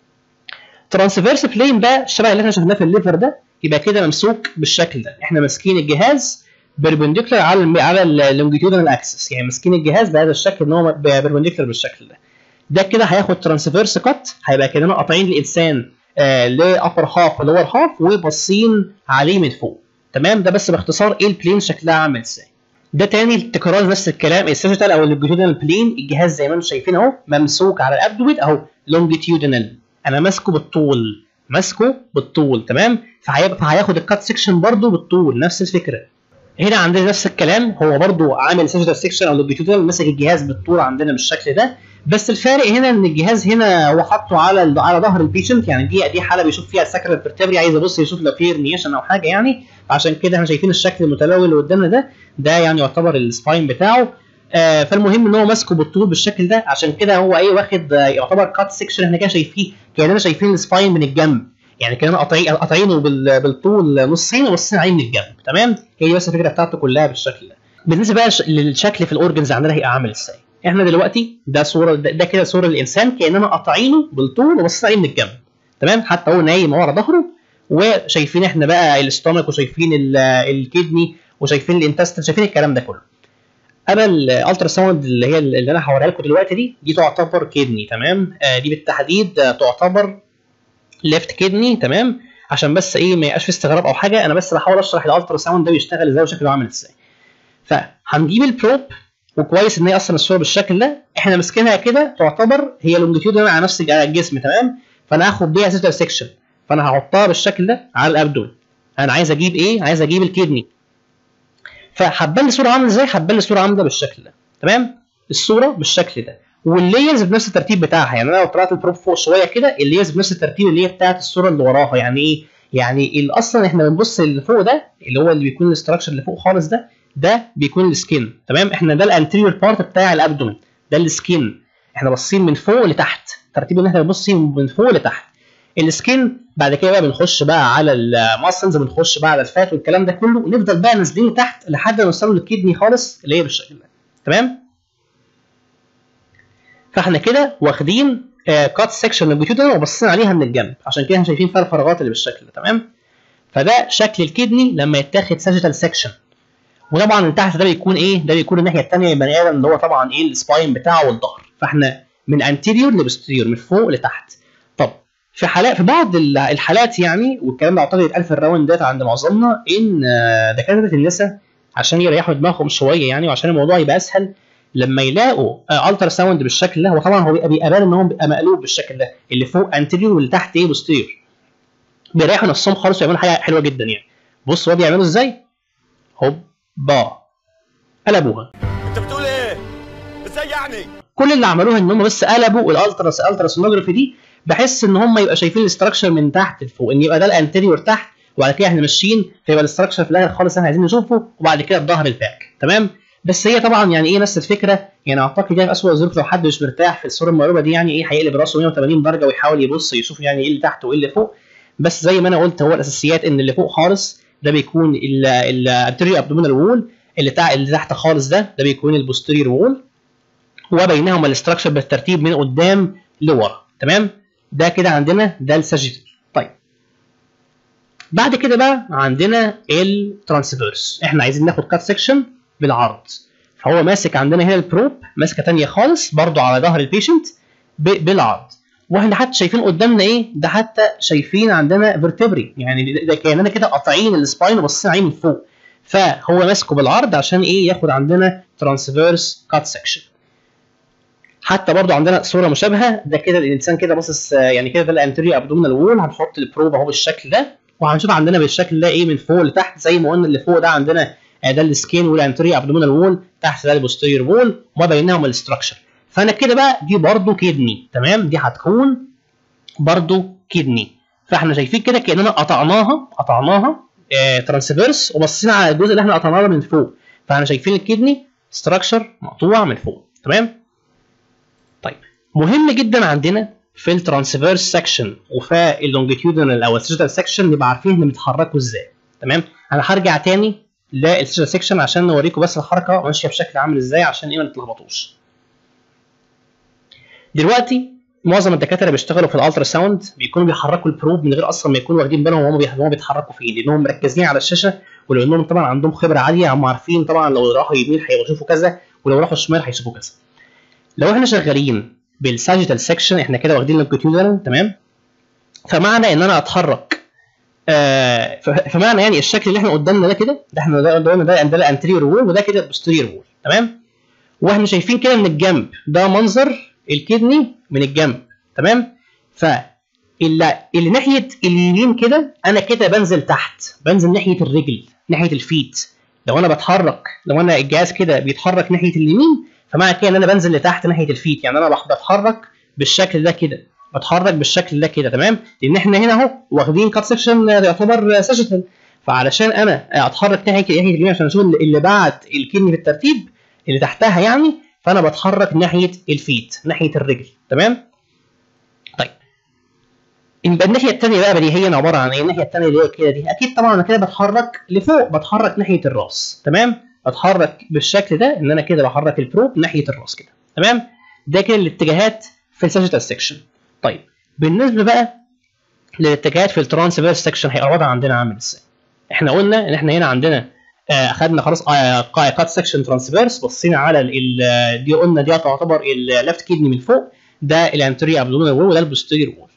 ترانسفيرس بلين بقى الشبه اللي احنا شفناه في الليفر ده يبقى كده ممسوك بالشكل ده احنا ماسكين الجهاز بيربنديكولار على الم... على اللونجيتيودنال اكسس يعني ماسكين الجهاز بهذا الشكل ان هو بيربنديكولار بالشكل ده ده كده هياخد ترانسفيرس كات هيبقى كاننا قاطعين الانسان آه لابر هاف ولور هاف وباصين عليه من فوق تمام ده بس باختصار ايه البلين شكلها عامل ازاي ده تاني تكرار نفس الكلام الساجيتال او اللونجيتيودنال بلين الجهاز زي ما انتم شايفين اهو ممسوك على الابدومين اهو لونجيتيودنال انا ماسكه بالطول ماسكه بالطول تمام فهياخد الكات سيكشن برضو بالطول نفس الفكره هنا عندنا نفس الكلام هو برضو عامل ساجيتال سيكشن او لونجيتيودنال ماسك الجهاز بالطول عندنا بالشكل ده بس الفارق هنا ان الجهاز هنا هو حاطه على على ظهر البيشنت يعني دي دي حاله بيشوف فيها السكر الفرتبري عايز يبص يشوف لو في رنيشن او حاجه يعني عشان كده احنا شايفين الشكل المتلون اللي قدامنا ده ده يعني يعتبر السباين بتاعه آه فالمهم ان هو ماسكه بالطول بالشكل ده عشان كده هو ايه واخد آه يعتبر كات سيكشن احنا كده شايفين كاننا شايفين السباين من الجنب يعني كاننا قاطعينه بالطول نصين وبصين عليه من الجنب تمام هي دي بس الفكره بتاعته كلها بالشكل ده بالنسبه بقى للشكل في الاورجنز عندنا هيبقى عامل ازاي احنا دلوقتي ده صوره ده, ده كده صوره الانسان كاننا قاطعينه بالطول وبصين عليه من الجنب تمام حتى هو نايم ورا ظهره وشايفين احنا بقى الاستومك وشايفين الكدني وشايفين الانتستين شايفين الكلام ده كله اما الالترا ساوند اللي هي اللي انا هوريها لكم دلوقتي دي دي تعتبر كدني تمام آه دي بالتحديد تعتبر ليفت كدني تمام عشان بس ايه ما يبقاش في استغراب او حاجه انا بس بحاول اشرح الالترا ساوند ده بيشتغل ازاي وشكله عامل ازاي فهنجيب البروب وكويس ان هي اصلا الصوره بالشكل ده احنا ماسكينها كده تعتبر هي لونجيتيودنال على نفس الجسم تمام فانا هاخد بيها سيستر سيكشن فانا هحطها بالشكل ده على الابدون انا عايز اجيب ايه عايز اجيب الكدني فحبان لي الصوره عامله ازاي حبان لي الصوره عامله بالشكل ده تمام الصوره بالشكل ده والليرز بنفس الترتيب بتاعها يعني انا لو طلعت البروب فوق شويه كده الليرز بنفس الترتيب اللي هي بتاعت الصوره اللي وراها يعني ايه يعني اصلا احنا بنبص اللي فوق ده اللي هو اللي بيكون الاستراكشر اللي فوق خالص ده ده بيكون السكين تمام احنا ده الانتيريور بارت بتاع الابدومين ده السكين احنا باصين من فوق لتحت الترتيب ان احنا بنبص من فوق لتحت السكين بعد كده بقى بنخش بقى على الماسلز بنخش بقى على الفات والكلام ده كله ونفضل بقى نازلين تحت لحد ما نوصل للكدني خالص اللي هي بالشكل ده تمام فاحنا كده واخدين كات سيكشن لونجيتيودنال وبصين عليها من الجنب عشان كده احنا شايفين فيها الفراغات اللي بالشكل ده تمام فده شكل الكدني لما يتاخد ساجيتال سيكشن وطبعا اللي تحت ده بيكون ايه ده بيكون الناحيه الثانيه البني ادم اللي هو طبعا ايه السباين بتاعه والظهر فاحنا من انتيريور لبوستيريور من فوق لتحت طب في حالات في بعض الحالات يعني والكلام ده اعتقد اتقال في الراوند دات عند معظمنا ان دكاتره النساء عشان يريحوا دماغهم شويه يعني وعشان الموضوع يبقى اسهل لما يلاقوا الترا ساوند بالشكل ده هو طبعا هو بيبقى بان ان هو بيبقى مقلوب بالشكل ده اللي فوق انتيريور واللي تحت ايه بوستيريور بيريحوا نفسهم خالص ويعملوا حاجه حلوه جدا يعني بص هو بيعملوا ازاي هوبا قلبوها انت بتقول ايه؟ ازاي يعني؟ كل اللي عملوها ان هم بس قلبوا الالترا الترا سونوجرافي دي بحس ان هم يبقى شايفين الاستراكشر من تحت لفوق ان يبقى ده الانتيريور تحت وبعد كده احنا ماشيين فيبقى الاستراكشر في الاخر خالص احنا عايزين نشوفه وبعد كده الظهر الباك تمام بس هي طبعا يعني ايه نفس الفكره يعني اعتقد يعني في اسوء الظروف لو حد مش مرتاح في الصوره المقلوبه دي يعني ايه هيقلب راسه 180 درجه ويحاول يبص يشوف يعني ايه اللي تحت وايه اللي فوق بس زي ما انا قلت هو الاساسيات ان اللي فوق خالص ده بيكون الانتيريور ابدومينال وول اللي, تع... اللي تحت خالص ده ده بيكون البوستيريور وول وبينهما الاستراكشر بالترتيب من قدام لورا تمام ده كده عندنا ده الساجيتال طيب بعد كده بقى عندنا الترانسفيرس احنا عايزين ناخد كات سيكشن بالعرض فهو ماسك عندنا هنا البروب ماسكه ثانيه خالص برضو على ظهر البيشنت بالعرض واحنا حتى شايفين قدامنا ايه ده حتى شايفين عندنا فيرتبري يعني ده كاننا كده قاطعين السباين وباصين عليه من فوق فهو ماسكه بالعرض عشان ايه ياخد عندنا ترانسفيرس كات سيكشن حتى برضو عندنا صوره مشابهه ده كده الانسان كده باصص يعني كده ده الانتيريور ابدومينال وول هنحط البروب اهو بالشكل ده وهنشوف عندنا بالشكل ده ايه من فوق لتحت زي ما قلنا اللي فوق ده عندنا ده السكين والانتيريور ابدومينال وول تحت ده البوستيريور وول وما بينهم الاستراكشر فانا كده بقى دي برضو كدني تمام دي هتكون برضو كدني فاحنا شايفين كده كاننا قطعناها قطعناها آه ترانسفيرس وبصينا على الجزء اللي احنا قطعناه من فوق فاحنا شايفين الكدني ستراكشر مقطوع من فوق تمام طيب مهم جدا عندنا في الترانسفيرس سكشن وفي اللونجيتيودنال او السيجيتال سكشن نبقى عارفين هم بيتحركوا ازاي تمام انا هرجع تاني للسيجيتال سكشن عشان نوريكم بس الحركه ماشيه بشكل عامل ازاي عشان ايه ما نتلخبطوش دلوقتي معظم الدكاتره اللي بيشتغلوا في الالترا ساوند بيكونوا بيحركوا البروب من غير اصلا ما يكونوا واخدين بالهم هم بيتحركوا فين لانهم مركزين على الشاشه ولانهم طبعا عندهم خبره عاليه هم عارفين طبعا لو راحوا يمين هيشوفوا كذا ولو راحوا شمال هيشوفوا كذا لو احنا شغالين بالساجيتال سيكشن احنا كده واخدين لونجيتيودنال تمام فمعنى ان انا اتحرك آه فمعنى يعني الشكل اللي احنا قدامنا ده كده ده احنا ده قدامنا ده ده الانتيريور وول وده كده البوستيريور وول تمام واحنا شايفين كده من الجنب ده منظر الكدني من الجنب تمام ف اللي, اللي ناحيه اليمين كده انا كده بنزل تحت بنزل ناحيه الرجل ناحيه الفيت لو انا بتحرك لو انا الجهاز كده بيتحرك ناحيه اليمين فمعنى كده ان انا بنزل لتحت ناحيه الفيت يعني انا بتحرك بالشكل ده كده بتحرك بالشكل ده كده تمام لان احنا هنا اهو واخدين كات سكشن يعتبر ساجيتال فعلشان انا اتحرك ناحيه ناحيه اليمين عشان اشوف اللي بعد الكدني بالترتيب اللي تحتها يعني فانا بتحرك ناحيه الفيت ناحيه الرجل تمام طيب يبقى الناحيه الثانيه بقى بديهيا عباره عن ايه الناحيه الثانيه اللي هي كده دي اكيد طبعا انا كده بتحرك لفوق بتحرك ناحيه الراس تمام بتحرك بالشكل ده ان انا كده بحرك البروب ناحيه الراس كده تمام ده كده الاتجاهات في الساجيتال سيكشن طيب بالنسبه بقى للاتجاهات في الترانسفيرس سيكشن هيبقى الوضع عندنا عامل ازاي احنا قلنا ان احنا هنا عندنا اخذنا خلاص كات سكشن ترانسفيرس بصينا على ال دي قلنا دي تعتبر الليفت كيدني من فوق ده الانتري ابدومينال وول وده البوستيريور وول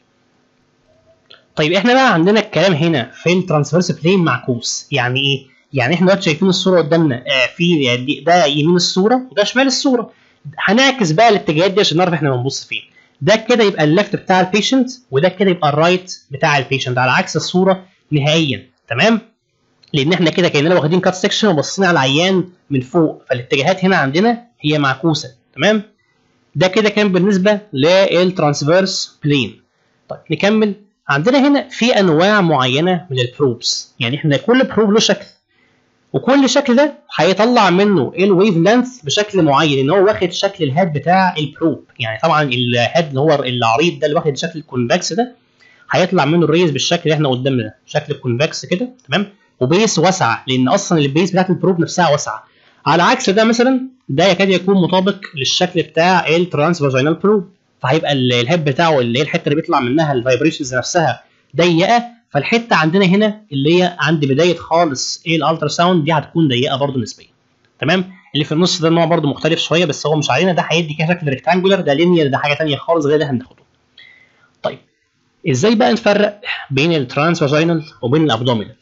طيب احنا بقى عندنا الكلام هنا في الترانسفيرس بلين معكوس يعني ايه يعني احنا دلوقتي شايفين الصوره قدامنا آه في يعني ده يمين الصوره وده شمال الصوره هنعكس بقى الاتجاهات دي عشان نعرف احنا بنبص فين ده كده يبقى الليفت بتاع البيشنت وده كده يبقى الرايت بتاع البيشنت على عكس الصوره نهائيا تمام لان احنا كده كاننا واخدين كات سكشن وبصينا على العيان من فوق فالاتجاهات هنا عندنا هي معكوسه تمام ده كده كان بالنسبه للترانسفيرس بلين طيب نكمل عندنا هنا في انواع معينه من البروبس يعني احنا كل بروب له شكل وكل شكل ده هيطلع منه الويف لينث بشكل معين ان هو واخد شكل الهيد بتاع البروب يعني طبعا الهيد اللي هو العريض ده اللي واخد شكل الكونفكس ده هيطلع منه الريز بالشكل اللي احنا قدامنا ده شكل الكونفكس كده تمام وبيس واسعه لان اصلا البيس بتاعت البروب نفسها واسعه على عكس ده مثلا ده يكاد يكون مطابق للشكل بتاع الترانس فاجينال بروب فهيبقى الهيد بتاعه اللي هي الحته اللي بيطلع منها الفايبريشنز نفسها ضيقه فالحته عندنا هنا اللي هي عند بدايه خالص ايه الالترا ساوند دي هتكون ضيقه برده نسبيا تمام اللي في النص ده نوع برده مختلف شويه بس هو مش علينا ده هيدي كده شكل ريكتانجولار ده لينير ده حاجه ثانيه خالص غير ده هناخده طيب ازاي بقى نفرق بين الترانس فاجينال وبين الابدومينال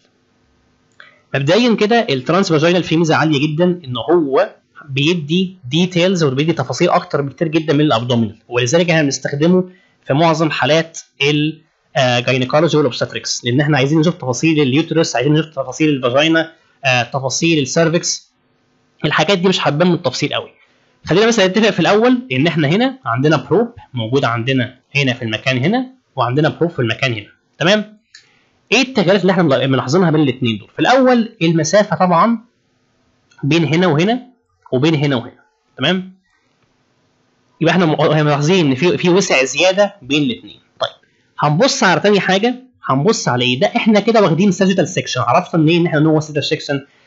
مبدئيا كده الترانس فاجينال فيه ميزه عاليه جدا ان هو بيدي ديتيلز وبيدي تفاصيل اكتر بكتير جدا من الابدومينال ولذلك احنا بنستخدمه في معظم حالات الجاينيكولوجي والاوبستريكس لان احنا عايزين نشوف تفاصيل اليوترس عايزين نشوف تفاصيل الفاجينا آه، تفاصيل السيرفكس الحاجات دي مش هتبان بالتفصيل قوي خلينا بس نتفق في الاول ان احنا هنا عندنا بروب موجود عندنا هنا في المكان هنا وعندنا بروب في المكان هنا تمام ايه التغييرات اللي احنا ملاحظينها بين الاثنين دول في الاول المسافه طبعا بين هنا وهنا وبين هنا وهنا تمام يبقى احنا ملاحظين ان في في وسع زياده بين الاثنين طيب هنبص على تاني حاجه هنبص على ايه ده احنا كده واخدين ساجيتال سيكشن عرفنا منين ان احنا هو ساجيتال سيكشن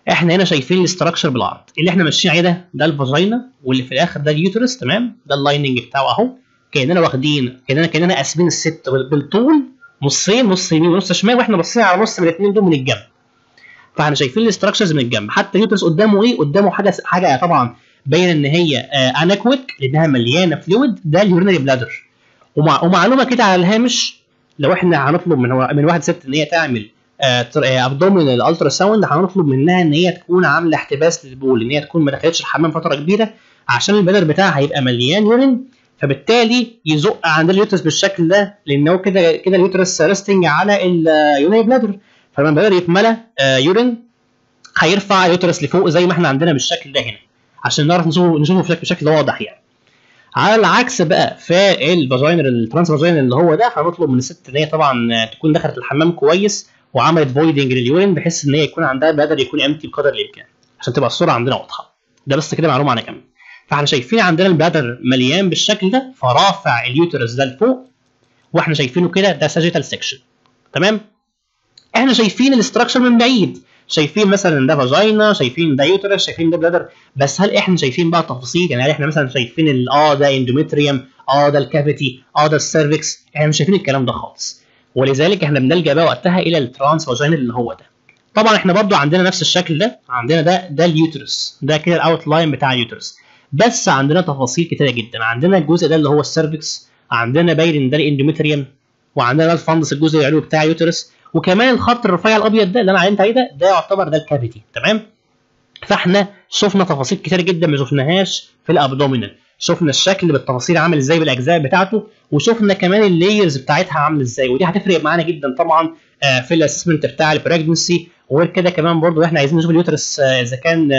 احنا هنا شايفين الاستراكشر بالعرض اللي احنا ماشيين عليه ده ده الفاجينا واللي في الاخر ده اليوترس تمام ده اللايننج بتاعه اهو كاننا واخدين كاننا كاننا قاسمين الست بالطول نصين نص يمين ونص شمال واحنا باصين على نص من الاثنين دول من الجنب فاحنا شايفين الاستراكشرز من الجنب حتى اليوترس قدامه ايه قدامه حاجه حاجه طبعا باين ان هي آه اناكويك لانها مليانه فلويد ده اليورينري بلادر ومع ومعلومه كده على الهامش لو احنا هنطلب من هو من واحد ست ان هي تعمل ابدومينال الترا ساوند هنطلب منها ان هي تكون عامله احتباس للبول ان هي تكون ما دخلتش الحمام فتره كبيره عشان البلادر بتاعها هيبقى مليان يورين فبالتالي يزق عند اليوترس بالشكل ده لان هو كده كده اليوترس ريستنج على اليونري بلادر فلما البلادر يتملى يورين هيرفع اليوترس لفوق زي ما احنا عندنا بالشكل ده هنا عشان نعرف نشوفه نشوفه بشكل واضح يعني على العكس بقى في الفاجينر الترانس فاجينر اللي هو ده هنطلب من الست ان هي طبعا تكون دخلت الحمام كويس وعملت فويدنج لليورين بحيث ان هي يكون عندها بدل يكون امتي بقدر الامكان عشان تبقى الصوره عندنا واضحه ده بس كده معلومه على جنب فاحنا شايفين عندنا البلادر مليان بالشكل ده فرافع اليوترس ده لفوق واحنا شايفينه كده ده ساجيتال سيكشن تمام احنا شايفين الاستراكشر من بعيد شايفين مثلا ده فاجينا شايفين ده يوترس شايفين ده بلادر بس هل احنا شايفين بقى تفاصيل يعني هل احنا مثلا شايفين اه ده اندوميتريوم اه ده الكافيتي اه ده السيرفكس احنا مش شايفين الكلام ده خالص ولذلك احنا بنلجا بقى وقتها الى الترانس فاجينال اللي هو ده طبعا احنا برضو عندنا نفس الشكل ده عندنا ده ده اليوترس ده كده الاوت لاين بتاع اليوترس بس عندنا تفاصيل كتيره جدا عندنا الجزء ده اللي هو السيرفكس عندنا باين ان ده الاندوميتريوم وعندنا الفندس الجزء العلوي بتاع اليوترس وكمان الخط الرفيع الابيض ده اللي انا علمت عليه ده ده يعتبر ده الكافيتي تمام فاحنا شفنا تفاصيل كتير جدا ما شفناهاش في الابدومينال شفنا الشكل بالتفاصيل عامل ازاي بالاجزاء بتاعته وشفنا كمان اللايرز بتاعتها عامله ازاي ودي هتفرق معانا جدا طبعا في الاسسمنت بتاع البريجنسي وغير كده كمان برضو احنا عايزين نشوف اليوترس اذا كان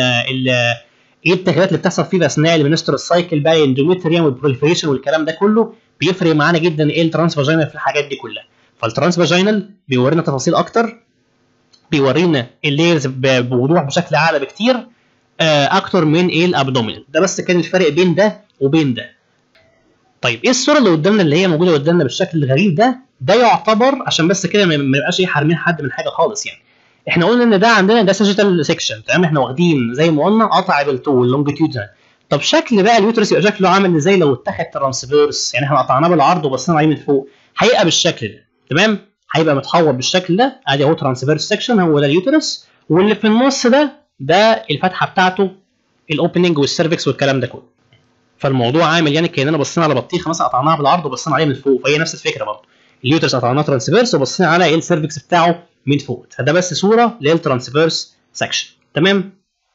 ايه التغييرات اللي بتحصل فيه اثناء المنسترال سايكل بقى الاندوميتريوم والبروليفريشن والكلام ده كله بيفرق معانا جدا ايه الترانس فاجينال في الحاجات دي كلها فالترانس فاجينال بيورينا تفاصيل اكتر بيورينا اللايرز بوضوح بشكل اعلى بكتير اكتر من ايه الابدومينال ده بس كان الفرق بين ده وبين ده طيب ايه الصوره اللي قدامنا اللي هي موجوده قدامنا بالشكل الغريب ده ده يعتبر عشان بس كده ما يبقاش ايه حارمين حد من حاجه خالص يعني احنا قلنا ان ده عندنا ده ساجيتال سيكشن تمام احنا واخدين زي ما قلنا قطع بالطول لونجيتيودنال طب شكل بقى اليوترس يبقى شكله عامل ازاي لو اتخذ ترانسفيرس يعني احنا قطعناه بالعرض وبصينا عليه من فوق هيبقى بالشكل ده تمام هيبقى متحور بالشكل ده ادي اهو ترانسفيرس سيكشن هو ده اليوترس واللي في النص ده ده الفتحه بتاعته الاوبننج والسيرفكس والكلام ده كله فالموضوع عامل يعني كاننا بصينا على بطيخه مثلا قطعناها بالعرض وبصينا عليه من فوق فهي نفس الفكره برضه اليوترس قطعناه ترانسفيرس وبصينا على ايه السيرفكس بتاعه من فوق فده بس صوره للترانسفيرس سكشن تمام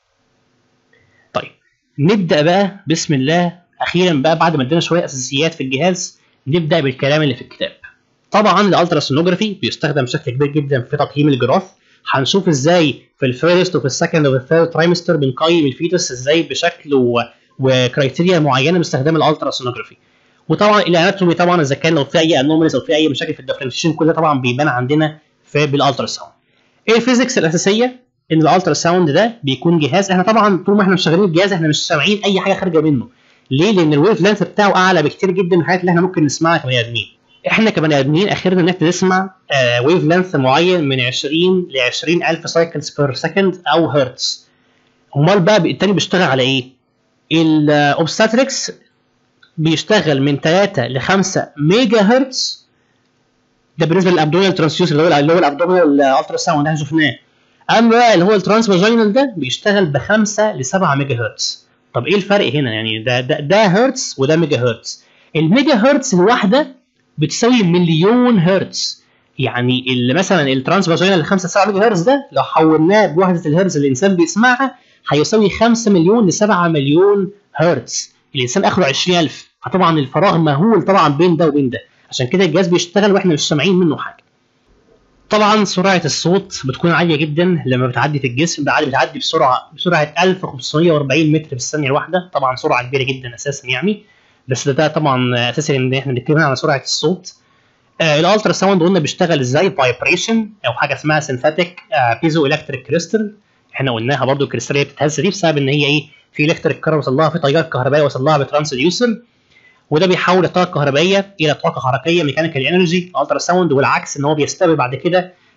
طيب نبدا بقى بسم الله اخيرا بقى بعد ما ادينا شويه اساسيات في الجهاز نبدا بالكلام اللي في الكتاب طبعا الالتراسونوجرافي بيستخدم بشكل كبير جدا في تقييم الجراث هنشوف ازاي في الفيرست وفي السكند وفي الثيرد ترايمستر بنقيم الفيتوس ازاي بشكل و... وكرايتيريا معينه باستخدام الالتراسونوجرافي وطبعا الاناتومي طبعا اذا كان لو في اي انوماليز او في اي مشاكل في الديفرنشيشن كل ده طبعا بيبان عندنا في بالالترا ساوند ايه الفيزيكس الاساسيه ان الالترا ساوند ده بيكون جهاز احنا طبعا طول ما احنا شغالين الجهاز احنا مش سامعين اي حاجه خارجه منه ليه لان الويف لينث بتاعه اعلى بكتير جدا من الحاجات اللي احنا ممكن نسمعها كبني ادمين احنا كبني ادمين اخرنا ان احنا نسمع آه ويف لينث معين من 20 ل 20000 سايكلز بير سكند او هرتز امال بقى التاني بيشتغل على ايه الاوبستاتريكس بيشتغل من 3 ل 5 ميجا هرتز ده بالنسبه للابدومينال ترانسيوس اللي هو اللي هو الابدومينال الترا ساوند احنا شفناه اما بقى اللي هو الترانس فاجينال ده بيشتغل ب 5 ل 7 ميجا هرتز طب ايه الفرق هنا يعني ده ده, ده هرتز وده ميجا هرتز الميجا هرتز الواحده بتساوي مليون هرتز يعني اللي مثلا الترانس فاجينال 5 7 ميجا هرتز ده لو حولناه بوحده الهرتز اللي الانسان بيسمعها هيساوي 5 مليون ل 7 مليون هرتز الانسان اخره 20000 فطبعا الفراغ مهول طبعا بين ده وبين ده عشان كده الجهاز بيشتغل واحنا مش سامعين منه حاجه طبعا سرعه الصوت بتكون عاليه جدا لما بتعدي في الجسم بتعدي بتعدي بسرعه بسرعه 1540 متر في الثانيه الواحده طبعا سرعه كبيره جدا اساسا يعني بس ده, ده طبعا اساسا ان احنا بنتكلم على سرعه الصوت آه الالترا ساوند قلنا بيشتغل ازاي فايبريشن او حاجه اسمها سينثيتك آه بيزو الكتريك كريستال احنا قلناها برضو الكريستاليه بتتهز دي بسبب ان هي ايه في الكتريك كهرباء وصل لها في تيار كهربائي وصل لها بترانسديوسر وده بيحول الطاقه الكهربائيه الى طاقه حركيه ميكانيكال انرجي الترا ساوند والعكس ان هو بيستقبل بعد كده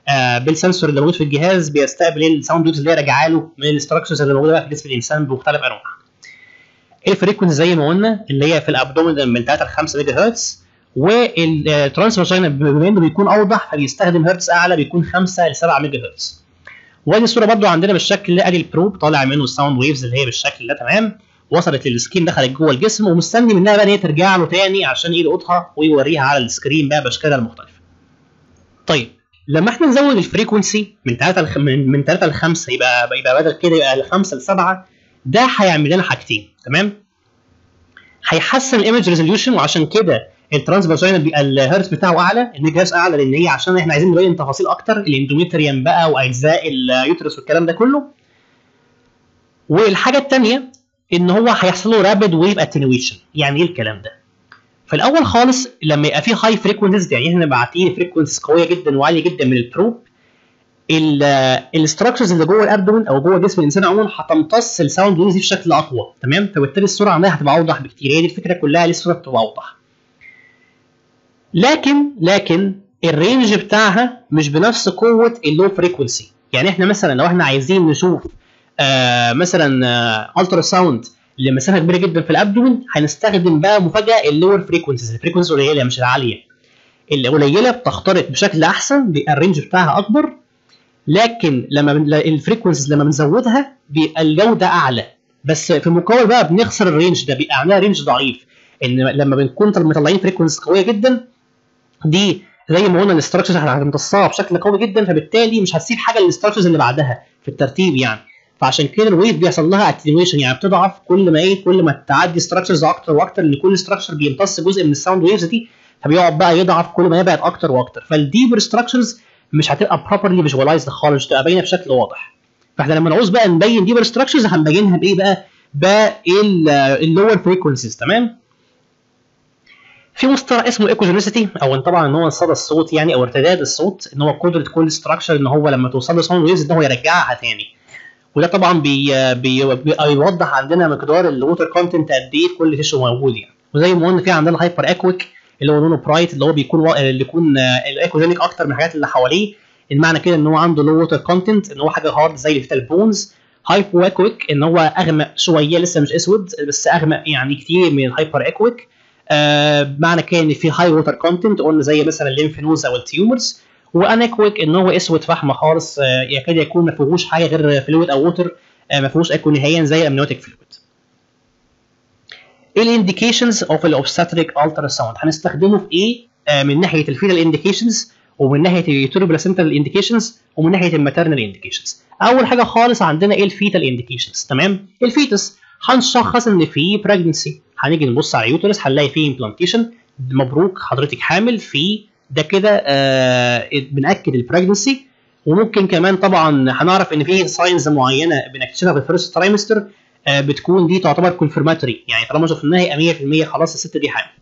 آه بالسنسور اللي موجود في الجهاز بيستقبل الساوند ويفز اللي هي راجعه له من الاستراكشرز اللي موجوده بقى في جسم الانسان بمختلف انواعها. الفريكونسي زي ما قلنا اللي هي في الابدومين من 3 ل 5 ميجا هرتز والترانس فاجينا بما انه بيكون اوضح فبيستخدم هرتز اعلى بيكون 5 ل 7 ميجا هرتز. وادي الصوره برضو عندنا بالشكل اللي ادي البروب طالع منه الساوند ويفز اللي هي بالشكل ده تمام وصلت للسكين دخلت جوه الجسم ومستني منها بقى ان هي ترجع له تاني عشان يلقطها ويوريها على السكرين بقى باشكالها المختلفه. طيب لما احنا نزود الفريكونسي من 3 لخ... من من 3 ل 5 يبقى يبقى بدل كده يبقى ل 5 ل 7 ده هيعمل لنا حاجتين تمام؟ هيحسن الايمج ريزوليوشن وعشان كده الترانس فاجينا بيبقى الهرتز بتاعه اعلى الميجا هرتز اعلى لان هي عشان احنا عايزين نبين تفاصيل اكتر الاندوميتريوم بقى واجزاء اليوترس والكلام ده كله والحاجه الثانيه ان هو هيحصل له رابid ويف اتنويشن يعني ايه الكلام ده في الاول خالص لما يبقى في هاي فريكونسيز يعني احنا باعتين فريكونسيز قويه جدا وعاليه جدا من البروب الاستراكشرز اللي جوه الابدومن او جوه جسم الانسان عموما هتمتص الساوند ويفز بشكل اقوى تمام فبالتالي الصوره عندها هتبقى اوضح بكتير هي دي الفكره كلها ليه الصوره بتبقى اوضح لكن لكن الرينج بتاعها مش بنفس قوه اللو فريكونسي يعني احنا مثلا لو احنا عايزين نشوف آه مثلا آه الترا ساوند لمسافه كبيره جدا في الابدومن هنستخدم بقى مفاجاه اللور فريكونسيز الفريكونسي قليله مش العاليه القليله بتخترق بشكل احسن بيبقى الرينج بتاعها اكبر لكن لما الفريكونسيز لما بنزودها بيبقى الجوده اعلى بس في المقابل بقى بنخسر الرينج ده بيبقى عندنا رينج ضعيف ان لما بنكون مطلعين فريكونسيز قويه جدا دي زي ما قلنا الاستراكشرز هتمتصها بشكل قوي جدا فبالتالي مش هتسيب حاجه للاستراكشرز اللي بعدها في الترتيب يعني فعشان كده الويف بيحصل لها اتنيويشن يعني بتضعف كل ما ايه كل ما تعدي ستراكشرز اكتر واكتر لان كل ستراكشر بيمتص جزء من الساوند ويفز دي فبيقعد بقى يضعف كل ما يبعد اكتر واكتر فالديبر ستراكشرز مش هتبقى بروبرلي فيجواليزد خالص تبقى باينه بشكل واضح فاحنا لما نعوز بقى نبين ديبر ستراكشرز هنبينها بايه بقى باللور فريكونسيز تمام في مصطلح اسمه ايكوجينيسيتي او ان طبعا ان هو صدى الصوت يعني او ارتداد الصوت ان هو قدره كل ستراكشر ان هو لما توصل له ساوند ويفز ان هو يرجعها تاني وده طبعا بي بي بيوضح عندنا مقدار الووتر كونتنت قد ايه في كل تيشو موجود يعني وزي ما قلنا في عندنا الهايبر اكويك اللي هو لونه برايت اللي هو بيكون و... اللي يكون الايكوجينيك اكتر من الحاجات اللي حواليه المعنى كده ان هو عنده لو ووتر كونتنت ان هو حاجه هارد زي اللي في البونز هايبو اكويك ان هو اغمق شويه لسه مش اسود بس اغمق يعني كتير من الهايبر اكويك آه معنى كده ان في هاي ووتر كونتنت قلنا زي مثلا الليمف نودز او التيومرز واناكويك ان هو اسود فحم خالص آه يكاد يكون ما فيهوش حاجه غير فلويد او ووتر آه ما فيهوش ايكو نهائيا زي الامنيوتيك فلويد ايه الانديكيشنز اوف الاوبستاتريك الترا ساوند هنستخدمه في ايه آه من ناحيه الفيتال انديكيشنز ومن ناحيه اليوتيرو بلاسنتال انديكيشنز ومن ناحيه الماترنال انديكيشنز اول حاجه خالص عندنا ايه الفيتال انديكيشنز تمام الفيتس هنشخص ان في براجنسي هنيجي نبص على اليوترس هنلاقي فيه امبلانتيشن مبروك حضرتك حامل في ده كده آه بناكد البراجنسي وممكن كمان طبعا هنعرف ان في ساينز معينه بنكتشفها في الفيرست ترايمستر آه بتكون دي تعتبر كونفرماتوري يعني طالما شفناها يبقى 100% خلاص الست دي حامل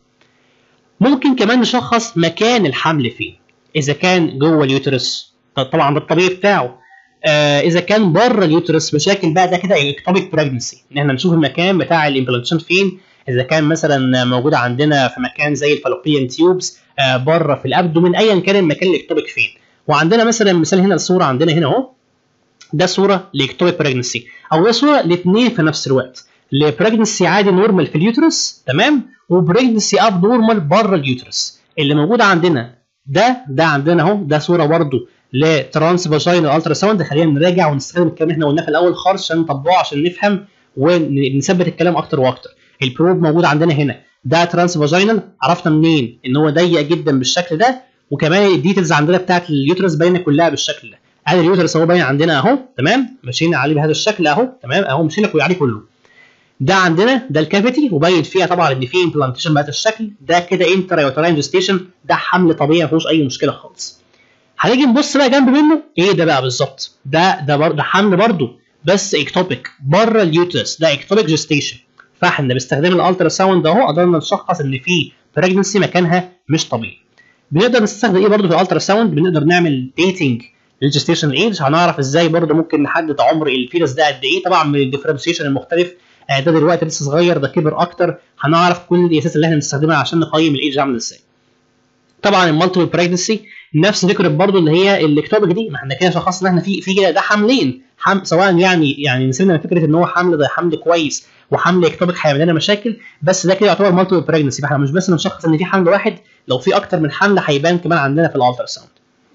ممكن كمان نشخص مكان الحمل فين اذا كان جوه اليوترس طبعا ده الطبيعي بتاعه آه اذا كان بره اليوترس مشاكل بقى ده كده اكتوبيك براجنسي ان احنا نشوف المكان بتاع الامبلانتيشن فين اذا كان مثلا موجود عندنا في مكان زي الفالوبيان تيوبس آه بره في الابدومين ايا كان المكان الاكتوبيك فين وعندنا مثلا مثال هنا الصوره عندنا هنا اهو ده صوره لاكتوبيك براجنسي او ده صوره لاثنين في نفس الوقت لبراجنسي عادي نورمال في اليوترس تمام وبراجنسي اب نورمال بره اليوترس اللي موجود عندنا ده ده عندنا اهو ده صوره برده لترانس فاجينال الترا ساوند خلينا نراجع ونستخدم الكلام اللي احنا قلناه في الاول خالص عشان نطبقه عشان نفهم ونثبت الكلام اكتر واكتر البروب موجود عندنا هنا ده ترانس فاجينال عرفنا منين ان هو ضيق جدا بالشكل ده وكمان الديتيلز عندنا بتاعت اليوترس باينه كلها بالشكل ده ادي اليوترس اهو باين عندنا اهو تمام ماشيين عليه بهذا الشكل اهو تمام اهو مشينا عليه كله ده عندنا ده الكافيتي وباين فيها طبعا ان في امبلانتيشن بهذا الشكل ده كده انترا يوتراين جستيشن ده حمل طبيعي ما فيهوش اي مشكله خالص هنيجي نبص بقى جنب منه ايه ده بقى بالظبط ده ده برضه حمل برضه بس اكتوبيك بره اليوترس ده اكتوبيك جستيشن فاحنا باستخدام الالترا ساوند اهو قدرنا نشخص ان في بريجنسي مكانها مش طبيعي بنقدر نستخدم ايه برضه في الالترا ساوند بنقدر نعمل ديتنج للجستيشن ايج هنعرف ازاي برضه ممكن نحدد عمر الفيتس ده قد ايه طبعا من الديفرنشيشن المختلف آه ده دلوقتي لسه صغير ده كبر اكتر هنعرف كل القياسات اللي احنا بنستخدمها عشان نقيم الايج عامل ازاي طبعا المالتيبل بريجنسي نفس فكره برضو اللي هي الاكتوبك دي ما احنا كده شخصنا ان احنا في في كده ده حملين حم سواء يعني يعني نسيبنا من فكره ان هو حمل ده حمل كويس وحمل اكتوبك هيعمل لنا مشاكل بس ده كده يعتبر مالتيبل بريجنسي فاحنا مش بس بنشخص ان في حمل واحد لو في اكتر من حمل هيبان كمان عندنا في الالترا ساوند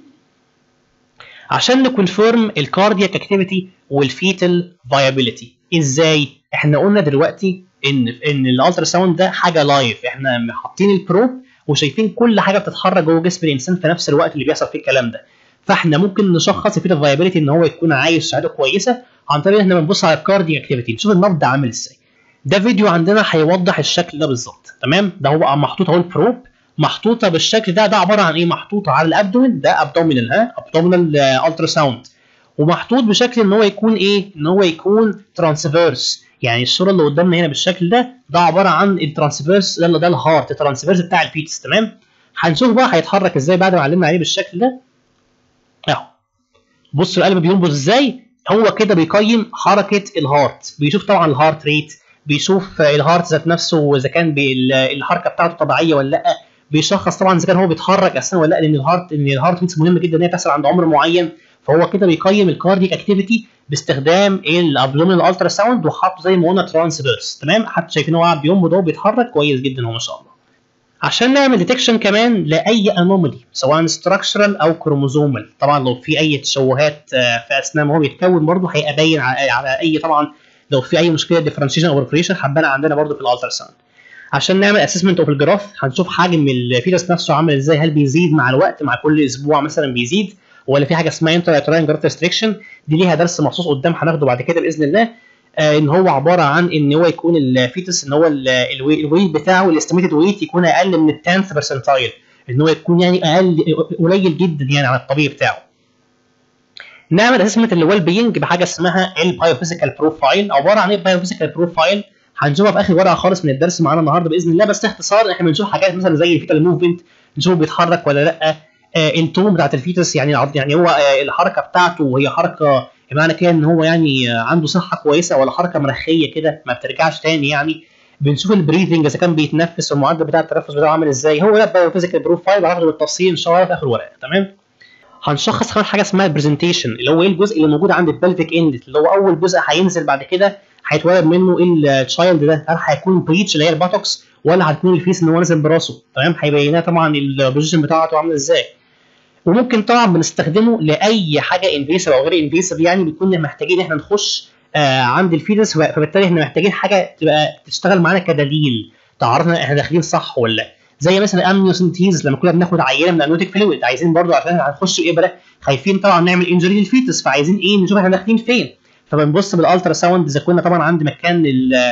عشان نكونفيرم الكاردياك اكتيفيتي والفيتال فايابيليتي ازاي احنا قلنا دلوقتي ان ان الالترا ساوند ده حاجه لايف احنا حاطين البروب وشايفين كل حاجه بتتحرك جوه جسم الانسان في نفس الوقت اللي بيحصل فيه الكلام ده فاحنا ممكن نشخص الفيتال فايابيليتي ان هو يكون عايش سعاده كويسه عن طريق ان احنا بنبص على الكاردياك اكتيفيتي نشوف النبض عامل ازاي ده فيديو عندنا هيوضح الشكل ده بالظبط تمام ده هو محطوط اهو البروب محطوطه بالشكل ده ده عباره عن ايه محطوطه على الابدومين ده ابدومينال ها ابدومينال الترا ساوند ومحطوط بشكل ان هو يكون ايه ان هو يكون ترانسفيرس يعني الصوره اللي قدامنا هنا بالشكل ده ده عباره عن الترانسفيرس ده ده الهارت الترانسفيرس بتاع الفيتس تمام هنشوف بقى هيتحرك ازاي بعد ما علمنا عليه بالشكل ده اهو بص القلب بينبض ازاي هو كده بيقيم حركه الهارت بيشوف طبعا الهارت ريت بيشوف الهارت ذات نفسه اذا كان الحركه بتاعته طبيعيه ولا لا بيشخص طبعا اذا كان هو بيتحرك اساسا ولا لا لان الهارت ان الهارت ريتس مهم جدا ان هي تحصل عند عمر معين فهو كده بيقيم الكارديك اكتيفيتي باستخدام الابدومينال الترا ساوند وحاطه زي ما قلنا ترانسفيرس تمام حتى شايفين هو قاعد بينبض اهو بيتحرك كويس جدا هو ما شاء الله عشان نعمل ديتكشن كمان لاي انومالي سواء ستراكشرال او كروموزومال طبعا لو في اي تشوهات في اثناء ما هو بيتكون برضه هيبقى باين على اي طبعا لو في اي مشكله ديفرنشيشن او برفريشن هتبان عندنا برضه في الالترا ساوند عشان نعمل اسسمنت اوف الجراف هنشوف حجم الفيتس نفسه عامل ازاي هل بيزيد مع الوقت مع كل اسبوع مثلا بيزيد ولا في حاجه اسمها انتر يوتراين جراف ريستريكشن دي ليها درس مخصوص قدام هناخده بعد كده باذن الله آه ان هو عباره عن ان هو يكون الفيتس ان هو الويت بتاعه الاستيميتد ويت يكون اقل من ال 10 برسنتايل ان هو يكون يعني اقل قليل جدا يعني عن الطبيعي بتاعه نعمل اسسمنت للويل بينج بحاجه اسمها البايوفيزيكال بروفايل عباره عن ايه البايوفيزيكال بروفايل هنشوفها في اخر ورقه خالص من الدرس معانا النهارده باذن الله بس باختصار احنا بنشوف حاجات مثلا زي الفيتال موفمنت نشوفه بيتحرك ولا لا آه التون بتاعت الفيتس يعني يعني هو آه الحركه بتاعته هي حركه بمعنى كده ان هو يعني آه عنده صحه كويسه ولا حركه مرخيه كده ما بترجعش تاني يعني بنشوف البريثنج اذا كان بيتنفس والمعدل بتاع التنفس بتاعه عامل ازاي هو ده البايوفيزيكال بروفايل هناخده بالتفصيل ان شاء الله في اخر ورقه تمام هنشخص كمان حاجه اسمها البرزنتيشن اللي هو ايه الجزء اللي موجود عند البلفيك اند اللي هو اول جزء هينزل بعد كده هيتولد منه التشايلد ده هل هيكون بريتش اللي هي الباتوكس ولا هتكون الفيس ان هو نازل براسه تمام هيبينها طبعا البوزيشن بتاعته عامله ازاي وممكن طبعا بنستخدمه لاي حاجه انفيسيف او غير انفيسيف يعني بيكون محتاجين احنا نخش آه عند الفيتس فبالتالي احنا محتاجين حاجه تبقى تشتغل معانا كدليل تعرفنا احنا داخلين صح ولا لا زي مثلا امنيوسنتيز لما كنا بناخد عينه من النوتيك فلويد عايزين برضو عشان هنخش بابره خايفين طبعا نعمل انجري للفيتس فعايزين ايه نشوف احنا داخلين فين فبنبص بالالترا ساوند اذا كنا طبعا عند مكان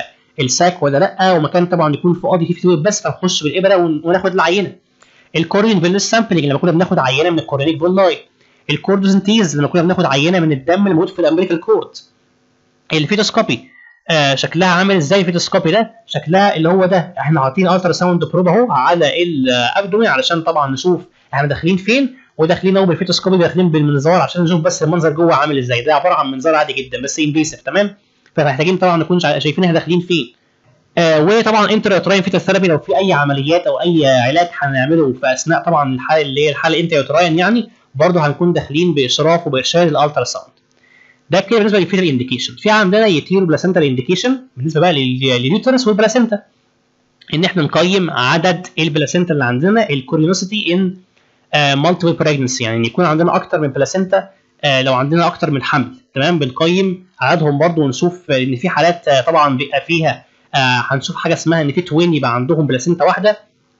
الساك ولا لا ومكان طبعا يكون فاضي فيه فلويد بس فنخش بالابره وناخد العينه الكورين فيلس سامبلنج لما كنا بناخد عينه من الكورينيك فيلاي الكوردوزنتيز لما كنا بناخد عينه من الدم اللي موجود في الامريكال كورد الفيتوسكوبي آه شكلها عامل ازاي الفيتوسكوبي ده شكلها اللي هو ده احنا حاطين الترا ساوند بروب اهو على الابدومين علشان طبعا نشوف احنا داخلين فين وداخلين اهو بالفيتوسكوبي داخلين بالمنظار عشان نشوف بس المنظر جوه عامل ازاي ده عباره عن منظار عادي جدا بس انفيسيف تمام فمحتاجين طبعا نكون شايفين احنا داخلين فين آه وطبعا انتر يوتراين فيتال ثيرابي لو في اي عمليات او اي علاج هنعمله في اثناء طبعا الحاله اللي هي الحاله انتر يوتراين يعني برضه هنكون داخلين باشراف وبارشاد الالترا ساوند ده كده بالنسبه للفيتال انديكيشن في عندنا يتيرو بلاسنتال انديكيشن بالنسبه بقى لليوترس والبلاسنتا ان احنا نقيم عدد البلاسنتا اللي عندنا الكوريونوسيتي ان مالتيبل بريجنسي يعني يكون عندنا اكتر من بلاسنتا آه لو عندنا اكتر من حمل تمام بنقيم عددهم برضو ونشوف ان في حالات آه طبعا بيبقى فيها آه هنشوف حاجه اسمها ان في توين يبقى عندهم بلاسنتا واحده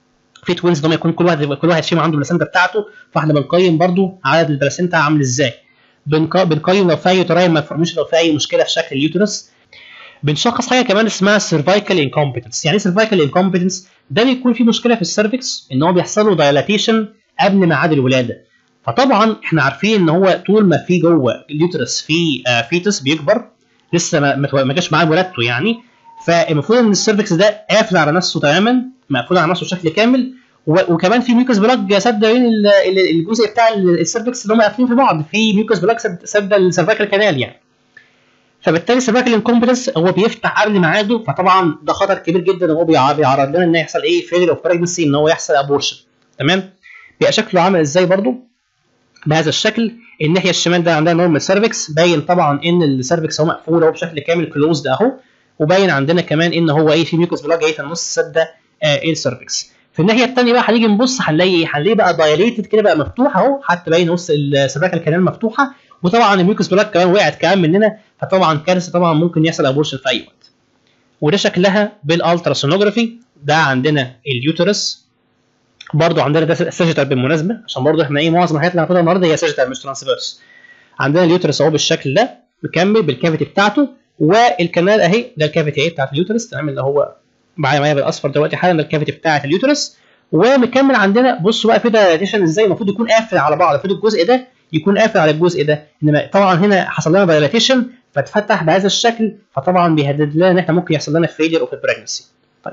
في توينز ده يكون كل واحد كل واحد فيهم عنده البلاسنتا بتاعته فاحنا بنقيم برضو عدد البلاسنتا عامل ازاي بنقيم لو في اي تراين ما مش لو في اي مشكله في شكل اليوترس بنشخص حاجه كمان اسمها سيرفايكال انكومبتنس يعني ايه سيرفايكال انكومبتنس ده بيكون في مشكله في السيرفكس ان هو بيحصل له دايلاتيشن قبل ميعاد الولاده فطبعا احنا عارفين ان هو طول ما في جوه اليوترس في آه فيتس بيكبر لسه ما ما جاش معاه ولادته يعني فالمفروض ان السيرفكس ده قافل على نفسه تماما مقفول على نفسه بشكل كامل وكمان في ميوكس بلاج سد بين الجزء بتاع السيرفكس اللي هم قافلين في بعض في ميوكس بلاج سد السيرفايكال كانال يعني فبالتالي السيرفايكال انكومبتنس هو بيفتح قبل ميعاده فطبعا ده خطر كبير جدا وهو بيعرض لنا ان يحصل ايه فيلر اوف بريجنسي ان هو يحصل ابورشن تمام بيبقى شكله عامل ازاي برضو بهذا الشكل الناحيه الشمال ده عندنا نورمال سيرفكس باين طبعا ان السيرفكس هو مقفول اهو بشكل كامل كلوزد اهو وباين عندنا كمان ان هو ايه في ميوكس بلاج ايه في النص سده آه السيرفكس في الناحيه الثانيه بقى هنيجي نبص هنلاقي ايه هنلاقي بقى دايليتد كده بقى مفتوح اهو حتى باين نص السيرفيكال كانال مفتوحه وطبعا الميوكس بلاج كمان وقعت كمان مننا فطبعا كارثه طبعا ممكن يحصل ابورشن في اي وقت وده شكلها بالالتراسونوجرافي ده عندنا اليوترس برضو عندنا ده ساجيتال بالمناسبه عشان برضو احنا ايه معظم الحاجات اللي هناخدها النهارده هي ساجيتال مش ترانسفيرس عندنا اليوترس اهو بالشكل ده مكمل بالكافيتي بتاعته والكنال اهي ده الكافيتي اهي بتاعت اليوترس تمام اللي هو معايا معايا بالاصفر دلوقتي حالا ده الكافيتي بتاعت اليوترس ومكمل عندنا بصوا بقى في دايليتيشن ازاي المفروض يكون قافل على بعض المفروض الجزء ده يكون قافل على الجزء ده انما طبعا هنا حصل لنا دايليتيشن فاتفتح بهذا الشكل فطبعا بيهدد لنا ان احنا ممكن يحصل لنا فيلير اوف البريجنسي طيب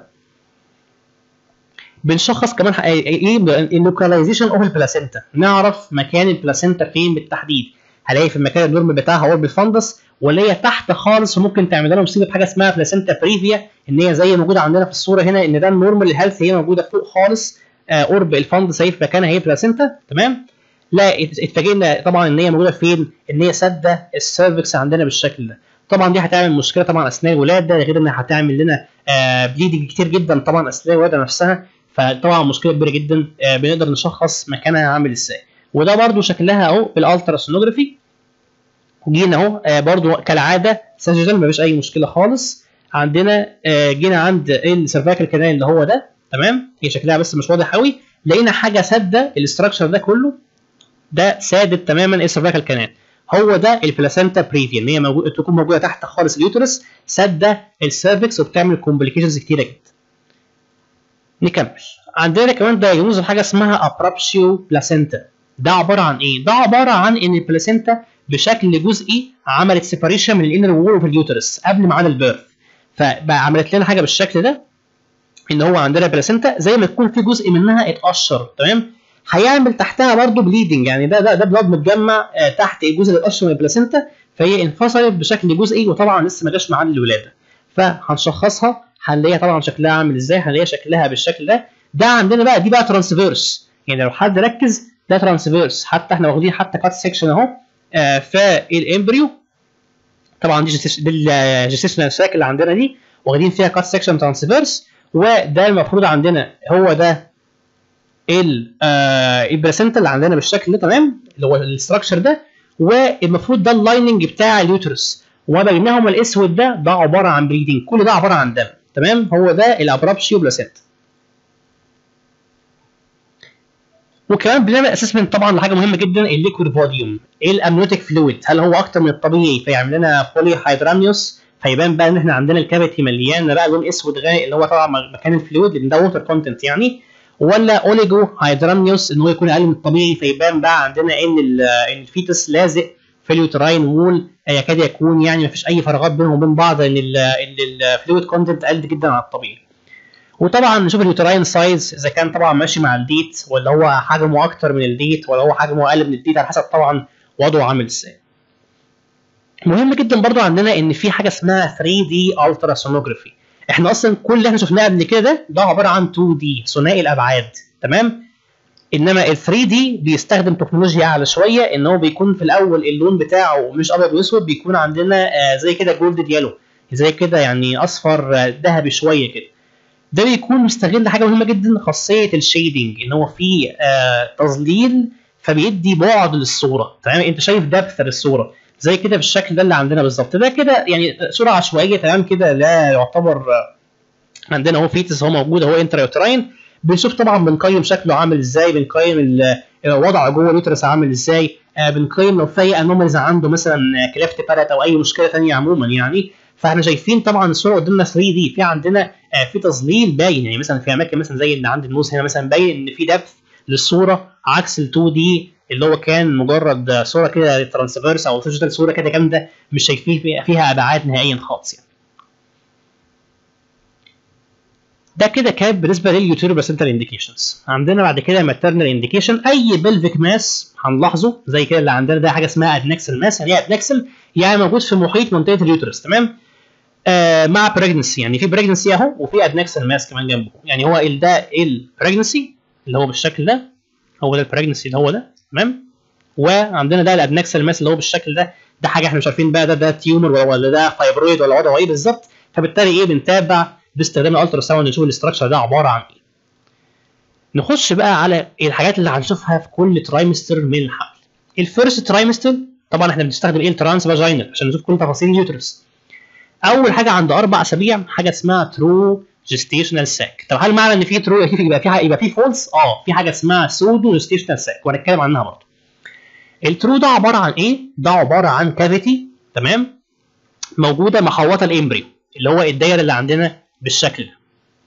بنشخص كمان ايه اللوكاليزيشن اوف البلاسينتا نعرف مكان البلاسينتا فين بالتحديد هلاقي في المكان النورمال بتاعها قرب الفندس ولا هي تحت خالص وممكن تعمل لنا مصيبه بحاجه اسمها بلاسينتا بريفيا ان هي زي موجوده عندنا في الصوره هنا ان ده النورمال الهيلث هي موجوده فوق خالص آه قرب الفندس هي في مكانها هي بلاسينتا تمام لا اتفاجئنا طبعا ان هي موجوده فين ان هي ساده السيرفكس عندنا بالشكل ده طبعا دي هتعمل مشكله طبعا اثناء الولاده غير انها هتعمل لنا آه بليدنج كتير جدا طبعا اثناء الولاده نفسها فطبعا مشكله كبيره جدا آه بنقدر نشخص مكانها عامل ازاي وده برده شكلها اهو بالالتراسونوجرافي جينا اهو آه برده كالعاده ساجيتال مفيش اي مشكله خالص عندنا آه جينا عند السيرفايكال كانال اللي هو ده تمام هي شكلها بس مش واضح قوي لقينا حاجه ساده الاستراكشر ده كله ده سادد تماما السيرفايكال كانال هو ده البلاسينتا بريفيا ان هي موجود تكون موجوده تحت خالص اليوترس ساده السيرفكس وبتعمل كومبليكيشنز كتيره جدا نكمل عندنا كمان دايجنوز حاجه اسمها ابرابشيو بلاسينتا ده عباره عن ايه ده عباره عن ان البلاسينتا بشكل جزئي عملت سيباريشن من الانر وول اوف اليوترس قبل ميعاد البيرث فبقى عملت لنا حاجه بالشكل ده ان هو عندنا بلاسينتا زي ما تكون في جزء منها اتقشر تمام هيعمل تحتها برضه بليدنج يعني ده ده ده بلاد متجمع آه تحت الجزء اللي اتقشر من البلاسينتا فهي انفصلت بشكل جزئي وطبعا لسه ما جاش ميعاد الولاده فهنشخصها هنلاقيها طبعا شكلها عامل ازاي هنلاقيها شكلها بالشكل ده ده عندنا بقى دي بقى ترانسفيرس يعني لو حد ركز ده ترانسفيرس حتى احنا واخدين حتى كات سيكشن اهو آه فالامبريو طبعا دي الجستيشنال ساك اللي عندنا دي واخدين فيها كات سيكشن ترانسفيرس وده المفروض عندنا هو ده البلاسينتا اللي عندنا بالشكل ده تمام اللي هو الاستراكشر ده والمفروض ده اللايننج بتاع اليوترس وما بينهما الاسود ده ده عباره عن بريدنج كل ده عباره عن دم تمام هو ده الابرابشيو بلاسينتا وكمان بنعمل اسسمنت طبعا لحاجه مهمه جدا الليكويد فوليوم ايه الامنيوتيك فلويد هل هو اكتر من الطبيعي فيعمل لنا بولي هيدراميوس فيبان بقى ان احنا عندنا الكافيتي مليان بقى لون اسود غامق اللي هو طبعا مكان الفلويد لان ده ووتر كونتنت يعني ولا اوليجو هيدراميوس ان هو يكون اقل من الطبيعي فيبان بقى عندنا ان ان الفيتس لازق في اليوتراين وول يكاد يكون يعني ما فيش اي فراغات بينهم وبين بعض ان الفلويد كونتنت قل جدا عن الطبيعي وطبعا نشوف اليوتراين سايز اذا كان طبعا ماشي مع الديت ولا هو حجمه اكتر من الديت ولا هو حجمه اقل من الديت على حسب طبعا وضعه عامل ازاي مهم جدا برضو عندنا ان في حاجه اسمها 3 دي التراسونوجرافي احنا اصلا كل اللي احنا شفناه قبل كده ده عباره عن 2 دي ثنائي الابعاد تمام انما ال 3 دي بيستخدم تكنولوجيا اعلى شويه ان هو بيكون في الاول اللون بتاعه مش ابيض واسود بيكون عندنا آه زي كده جولد يلو زي كده يعني اصفر آه ذهبي شويه كده ده بيكون مستغل حاجه مهمه جدا خاصيه الشيدنج ان هو فيه آه تظليل فبيدي بعد للصوره تمام انت شايف دبث للصوره زي كده بالشكل ده اللي عندنا بالظبط ده كده يعني صوره عشوائيه تمام كده لا يعتبر عندنا هو فيتس هو موجود هو انترا يوتراين بنشوف طبعا بنقيم شكله عامل ازاي بنقيم وضعه جوه اليوترس عامل ازاي آه بنقيم لو في اي انوماليز عنده مثلا كليفت بالات او اي مشكله ثانيه عموما يعني فاحنا شايفين طبعا الصوره قدامنا 3 دي في عندنا آه في تظليل باين يعني مثلا في اماكن مثلا زي اللي عند النوز هنا مثلا باين ان في دبث للصوره عكس ال 2 دي اللي هو كان مجرد صوره كده ترانسفيرس او ديجيتال صوره كده جامده مش شايفين فيها ابعاد نهائيا خالص يعني. ده كده كان بالنسبه لليوتيرو بلاسنتال انديكيشنز عندنا بعد كده ماترنال انديكيشن اي بلفيك ماس هنلاحظه زي كده اللي عندنا ده حاجه اسمها ادنكسل ماس يعني ايه ادنكسل يعني موجود في محيط منطقه اليوترس تمام آه مع بريجنسي يعني في بريجنسي اهو وفي ادنكسل ماس كمان جنبه يعني هو ده البريجنسي اللي هو بالشكل ده هو ده البريجنسي اللي هو ده تمام وعندنا ده الادنكسال ماس اللي هو بالشكل ده ده حاجه احنا مش عارفين بقى ده ده تيومر ولا ده فايبرويد ولا وضعه ايه بالظبط فبالتالي ايه بنتابع باستخدام الالترا ساوند نشوف الاستراكشر ده عباره عن ايه نخش بقى على الحاجات اللي هنشوفها في كل ترايمستر من الحمل الفيرست ترايمستر طبعا احنا بنستخدم ايه الترانس فاجينال عشان نشوف كل تفاصيل اليوترس اول حاجه عند اربع اسابيع حاجه اسمها ترو جستيشنال ساك طب هل معنى ان في ترو يبقى في يبقى في فولس اه في حاجه اسمها سودو جستيشنال ساك وهنتكلم عنها برضه الترو ده عباره عن ايه ده عباره عن كافيتي تمام موجوده محوطه الامبريو اللي هو الدايره اللي عندنا بالشكل ده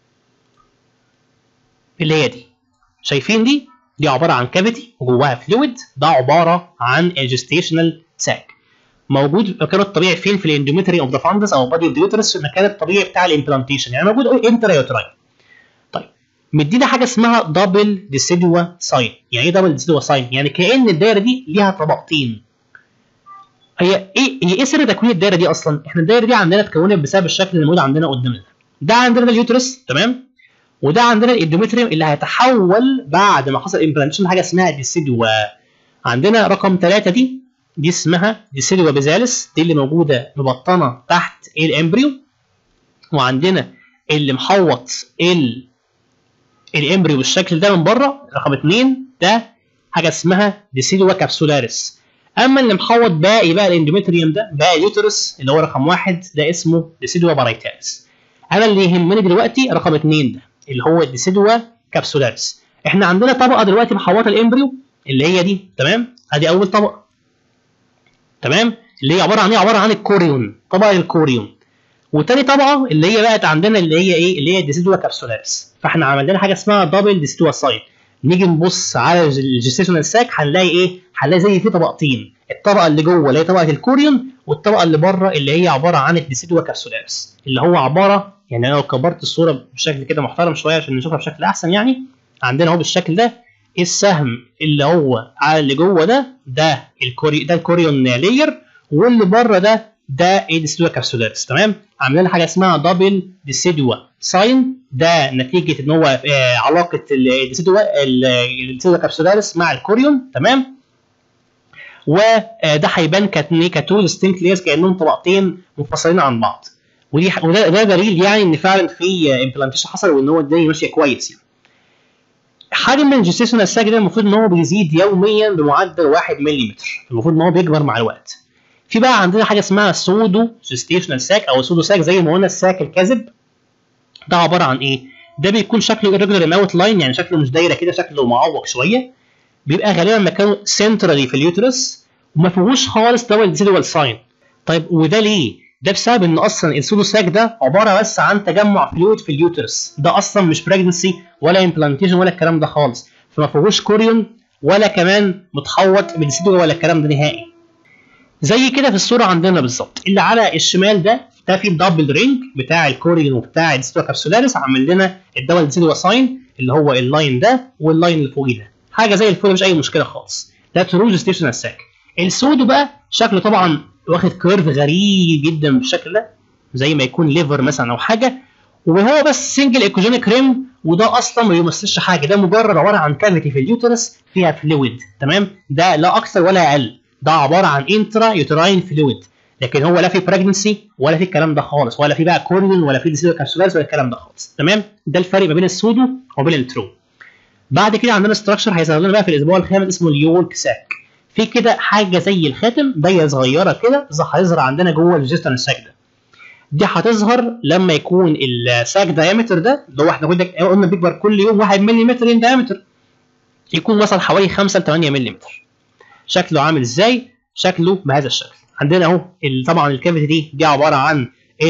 اللي هي دي شايفين دي دي عباره عن كافيتي وجواها فلويد ده عباره عن الجستيشنال ساك موجود مكانه الطبيعي فين في الاندومتري اوف ذا فاندس او بادي اوف ذا يوترس في المكان الطبيعي بتاع الامبلانتيشن يعني موجود انترا يوتراين طيب مدينا حاجه اسمها دبل ديسيدوا ساين يعني ايه دبل ديسيدوا ساين يعني كان الدايره دي ليها طبقتين هي ايه هي ايه سر تكوين الدايره دي اصلا احنا الدايره دي عندنا اتكونت بسبب الشكل اللي موجود عندنا قدامنا ده عندنا اليوترس تمام وده عندنا الاندومتريوم اللي هيتحول بعد ما حصل امبلانتيشن حاجه اسمها ديسيدوا عندنا رقم ثلاثة دي دي اسمها ديسيدوا بيزالس دي اللي موجوده مبطنه تحت الامبريو وعندنا اللي محوط ال الامبريو بالشكل ده من بره رقم اثنين ده حاجه اسمها ديسيدوا كابسولاريس اما اللي محوط باقي بقى الاندومتريوم ده باقي اليوترس اللي هو رقم واحد ده اسمه ديسيدوا بارايتاليس انا اللي يهمني دلوقتي رقم اثنين ده اللي هو الديسيدوا كابسولاريس احنا عندنا طبقه دلوقتي محوطه الامبريو اللي هي دي تمام ادي اول طبقه تمام اللي هي عباره عن ايه عباره عن الكوريون طبقه الكوريون وتاني طبقه اللي هي بقت عندنا اللي هي ايه اللي هي الديسيدوا كابسولاريس فاحنا عملنا حاجه اسمها دبل ديسيدوا ساين نيجي نبص على الجستيشنال ساك هنلاقي ايه هنلاقي زي في طبقتين الطبقه اللي جوه اللي هي طبقه الكوريون والطبقه اللي بره اللي هي عباره عن الديسيدوا كابسولاريس اللي هو عباره يعني انا لو كبرت الصوره بشكل كده محترم شويه عشان نشوفها بشكل احسن يعني عندنا اهو بالشكل ده السهم اللي هو على اللي جوه ده ده الكوري ده الكوريون لاير واللي بره ده ده الديسيدوا كابسولاريس تمام عاملين حاجه اسمها دبل ديسيدوا ساين ده نتيجه ان هو آه علاقه الديسيدوا الديسيدوا كابسولاريس مع الكوريون تمام وده هيبان كتو ديستنكت ليرز كانهم طبقتين منفصلين عن بعض ودي وده ده دليل يعني ان فعلا في امبلانتيشن حصل وان هو الدنيا ماشيه كويس يعني حجم الجستيشنال ساك ده المفروض ان هو بيزيد يوميا بمعدل 1 ملم المفروض ان هو بيكبر مع الوقت في بقى عندنا حاجه اسمها سودو جستيشنال ساك او سودو ساك زي ما قلنا الساك الكاذب ده عباره عن ايه ده بيكون شكله irregular اوت لاين يعني شكله مش دايره كده شكله معوق شويه بيبقى غالبا مكانه سنترالي في اليوترس وما فيهوش خالص دبل ديسيدوال ساين طيب وده ليه ده بسبب ان اصلا السودو ساك ده عباره بس عن تجمع فلويد في اليوترس ده اصلا مش بريجنسي ولا امبلانتيشن ولا الكلام ده خالص فما فيهوش كوريون ولا كمان متحوط بالديسيدو ولا الكلام ده نهائي زي كده في الصوره عندنا بالظبط اللي على الشمال ده ده في الدبل رينج بتاع الكوريون وبتاع الديسيدو كابسولاريس عامل لنا الدبل ديسيدو ساين اللي هو اللاين ده واللاين اللي فوقيه ده حاجه زي الفل مش اي مشكله خالص ده ترو ستيشنال ساك السودو بقى شكله طبعا واخد كيرف غريب جدا بالشكل ده زي ما يكون ليفر مثلا او حاجه وهو بس سنجل ايكوجينيك ريم وده اصلا ما بيمثلش حاجه ده مجرد عباره عن كافيتي في اليوترس فيها فلويد تمام ده لا اكثر ولا اقل ده عباره عن انترا يوتراين فلويد لكن هو لا في بريجنسي ولا في الكلام ده خالص ولا في بقى كورنيون ولا في ديسيدو كابسولاريس ولا الكلام ده خالص تمام ده الفرق ما بين السودو وبين الترو بعد كده عندنا ستراكشر هيظهر لنا بقى في الاسبوع الخامس اسمه اليولك ساك في كده حاجه زي الخاتم دايه صغيره كده هيظهر عندنا جوه الجيستان الساك ده دي هتظهر لما يكون الساك دايمتر ده اللي هو احنا قلنا بيكبر كل يوم 1 ملم دايمتر يكون مثلا حوالي 5 ل 8 ملم شكله عامل ازاي؟ شكله بهذا الشكل عندنا اهو طبعا الكافيتي دي دي عباره عن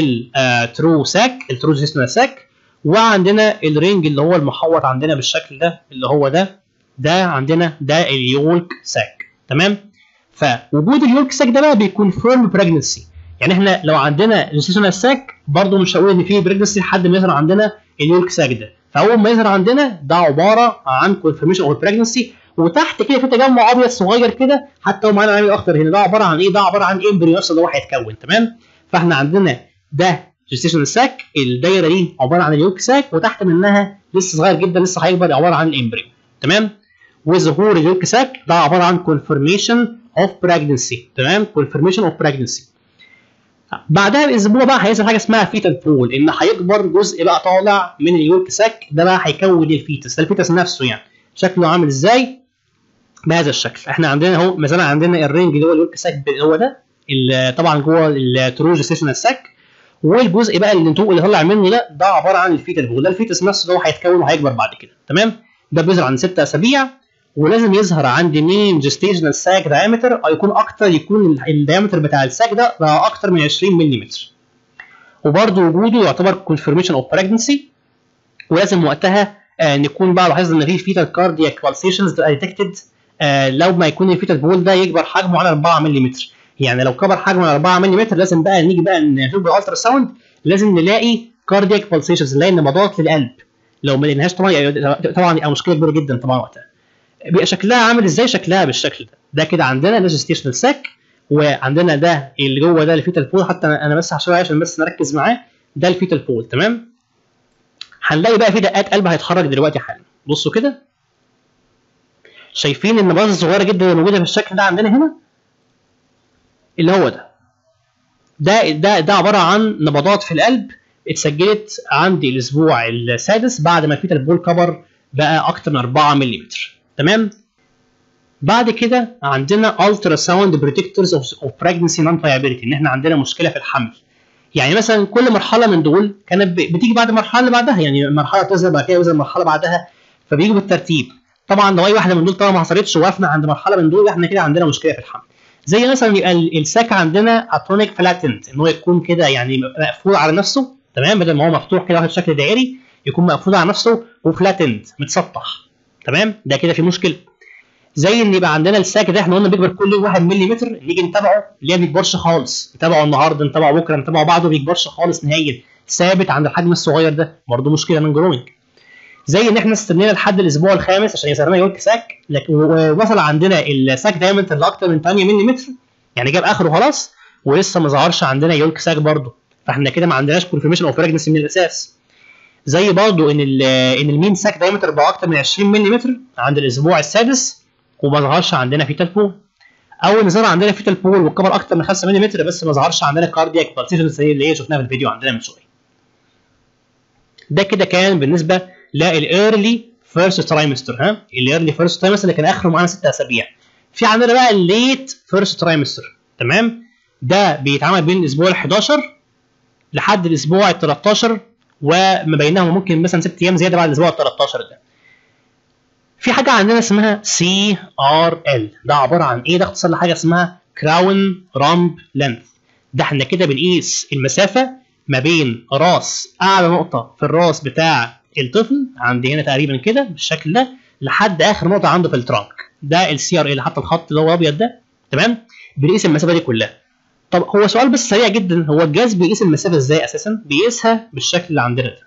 الترو ساك الترو جيستان ساك وعندنا الرينج اللي هو المحوط عندنا بالشكل ده اللي هو ده ده عندنا ده اليولك ساك تمام فوجود اليولك ساك ده بقى بيكون فيرم بريجنسي يعني احنا لو عندنا جستيشنال ساك برضه مش هقول ان في بريجنسي لحد ما يظهر عندنا اليولك ساك ده فاول ما يظهر عندنا ده عباره عن كونفرميشن اوف بريجنسي وتحت كده في تجمع ابيض صغير كده حتى هو معانا عامل اخضر هنا ده عباره عن ايه ده عباره عن امبريو نفسه اللي هو هيتكون تمام فاحنا عندنا ده جستيشنال ساك الدايره دي عباره عن اليولك ساك وتحت منها لسه صغير جدا لسه هيكبر عباره عن الامبريو تمام وظهور اليولك ساك ده عباره عن confirmation of pregnancy تمام confirmation of pregnancy بعدها باسبوع بقى هيحصل حاجه اسمها فيتال بول ان هيكبر جزء بقى طالع من اليولك ساك ده بقى هيكون الفيتس ده الفيتس نفسه يعني شكله عامل ازاي بهذا الشكل احنا عندنا اهو مثلا عندنا الرينج اللي هو اليولك ساك هو ده ال- طبعا جوه التروج ستيشنال ساك والجزء بقى اللي انتوا اللي طلع منه ده ده عباره عن الفيتال بول ده الفيتس نفسه ده هو هيتكون وهيكبر بعد كده تمام ده بيظهر عند 6 اسابيع ولازم يظهر عند مين جستيشنال ساك دايمتر او يكون اكتر يكون الدايمتر بتاع الساك ده بقى اكتر من 20 ملم وبرده وجوده يعتبر كونفirmation اوف بريجنسي ولازم وقتها آه نكون بقى لاحظنا ان في فيتال كاردياك بالسيشنز تبقى ديتكتد آه لو ما يكون الفيتال بول ده يكبر حجمه على 4 ملم يعني لو كبر حجمه على 4 ملم لازم بقى نيجي بقى نشوف بالالترا ساوند لازم نلاقي كاردياك بالسيشنز نلاقي نبضات للقلب لو ما لقيناهاش طبعا طبعا يبقى مشكله كبيره جدا طبعا وقتها بيبقى شكلها عامل ازاي شكلها بالشكل ده ده كده عندنا ده جستيشنال ساك وعندنا ده اللي جوه ده الفيتال بول حتى انا أنا بس شويه عشان بس نركز معاه ده الفيتال بول تمام هنلاقي بقى في دقات قلب هيتحرك دلوقتي حالا بصوا كده شايفين النبضات الصغيره جدا اللي موجوده في الشكل ده عندنا هنا اللي هو ده ده ده ده عباره عن نبضات في القلب اتسجلت عند الاسبوع السادس بعد ما الفيتال بول كبر بقى اكتر من 4 ملم تمام بعد كده عندنا الترا ساوند بريدكتورز اوف بريجنسي نون فايبيليتي ان احنا عندنا مشكله في الحمل يعني مثلا كل مرحله من دول كانت ب- بتيجي بعد المرحله اللي بعدها يعني مرحله تظهر بعد كده يظهر مرحله بعدها فبيجوا بالترتيب طبعا لو اي واحده من دول طبعا ما حصلتش وقفنا عند مرحله من دول احنا كده عندنا مشكله في الحمل زي مثلا يبقى ال- الساك عندنا اتونيك فلاتنت ان هو يكون كده يعني مقفول على نفسه تمام بدل ما هو مفتوح كده واخد شكل دائري يكون مقفول على نفسه وفلاتنت متسطح تمام ده كده في مشكله زي ان يبقى عندنا الساك ده احنا قلنا بيكبر كل 1 ملم نيجي نتابعه اللي ما بيكبرش خالص نتابعه النهارده نتابعه بكره نتابعه بعده ما بيكبرش خالص نهائيا ثابت عند الحجم الصغير ده برضه مشكله من جروينج زي ان احنا استنينا لحد الاسبوع الخامس عشان يظهر لنا يورك ساك لكن وصل عندنا الساك دايمتر لاكتر من 8 ملم يعني جاب اخره خلاص ولسه ما ظهرش عندنا يورك ساك برضه فاحنا كده ما عندناش كونفirmation اوف بريجنسي من الاساس زي برضه ان ال ان المين ساك دايمتر بقى اكتر من 20 ملم عند الاسبوع السادس وما ظهرش عندنا فيتال بول او ان ظهر عندنا فيتال بول وكبر اكتر من 5 ملم بس ما ظهرش عندنا كاردياك بالسيشن زي اللي هي شفناها في الفيديو عندنا من شويه ده كده كان بالنسبه للايرلي فيرست ترايمستر ها الايرلي فيرست ترايمستر اللي كان اخره معانا 6 اسابيع في عندنا بقى الليت فيرست ترايمستر تمام ده بيتعمل بين الاسبوع ال 11 لحد الاسبوع ال 13 وما بينهم ممكن مثلا 6 ايام زياده بعد الاسبوع ال 13 ده في حاجه عندنا اسمها سي ار ال ده عباره عن ايه ده اختصار لحاجه اسمها كراون رامب لينث ده احنا كده بنقيس المسافه ما بين راس اعلى نقطه في الراس بتاع الطفل عند هنا تقريبا كده بالشكل ده لحد اخر نقطه عنده في الترانك ده السي ار ال حتى الخط اللي هو الابيض ده تمام بنقيس المسافه دي كلها طب هو سؤال بس سريع جدا هو الجهاز بيقيس المسافه ازاي اساسا بيقيسها بالشكل اللي عندنا ده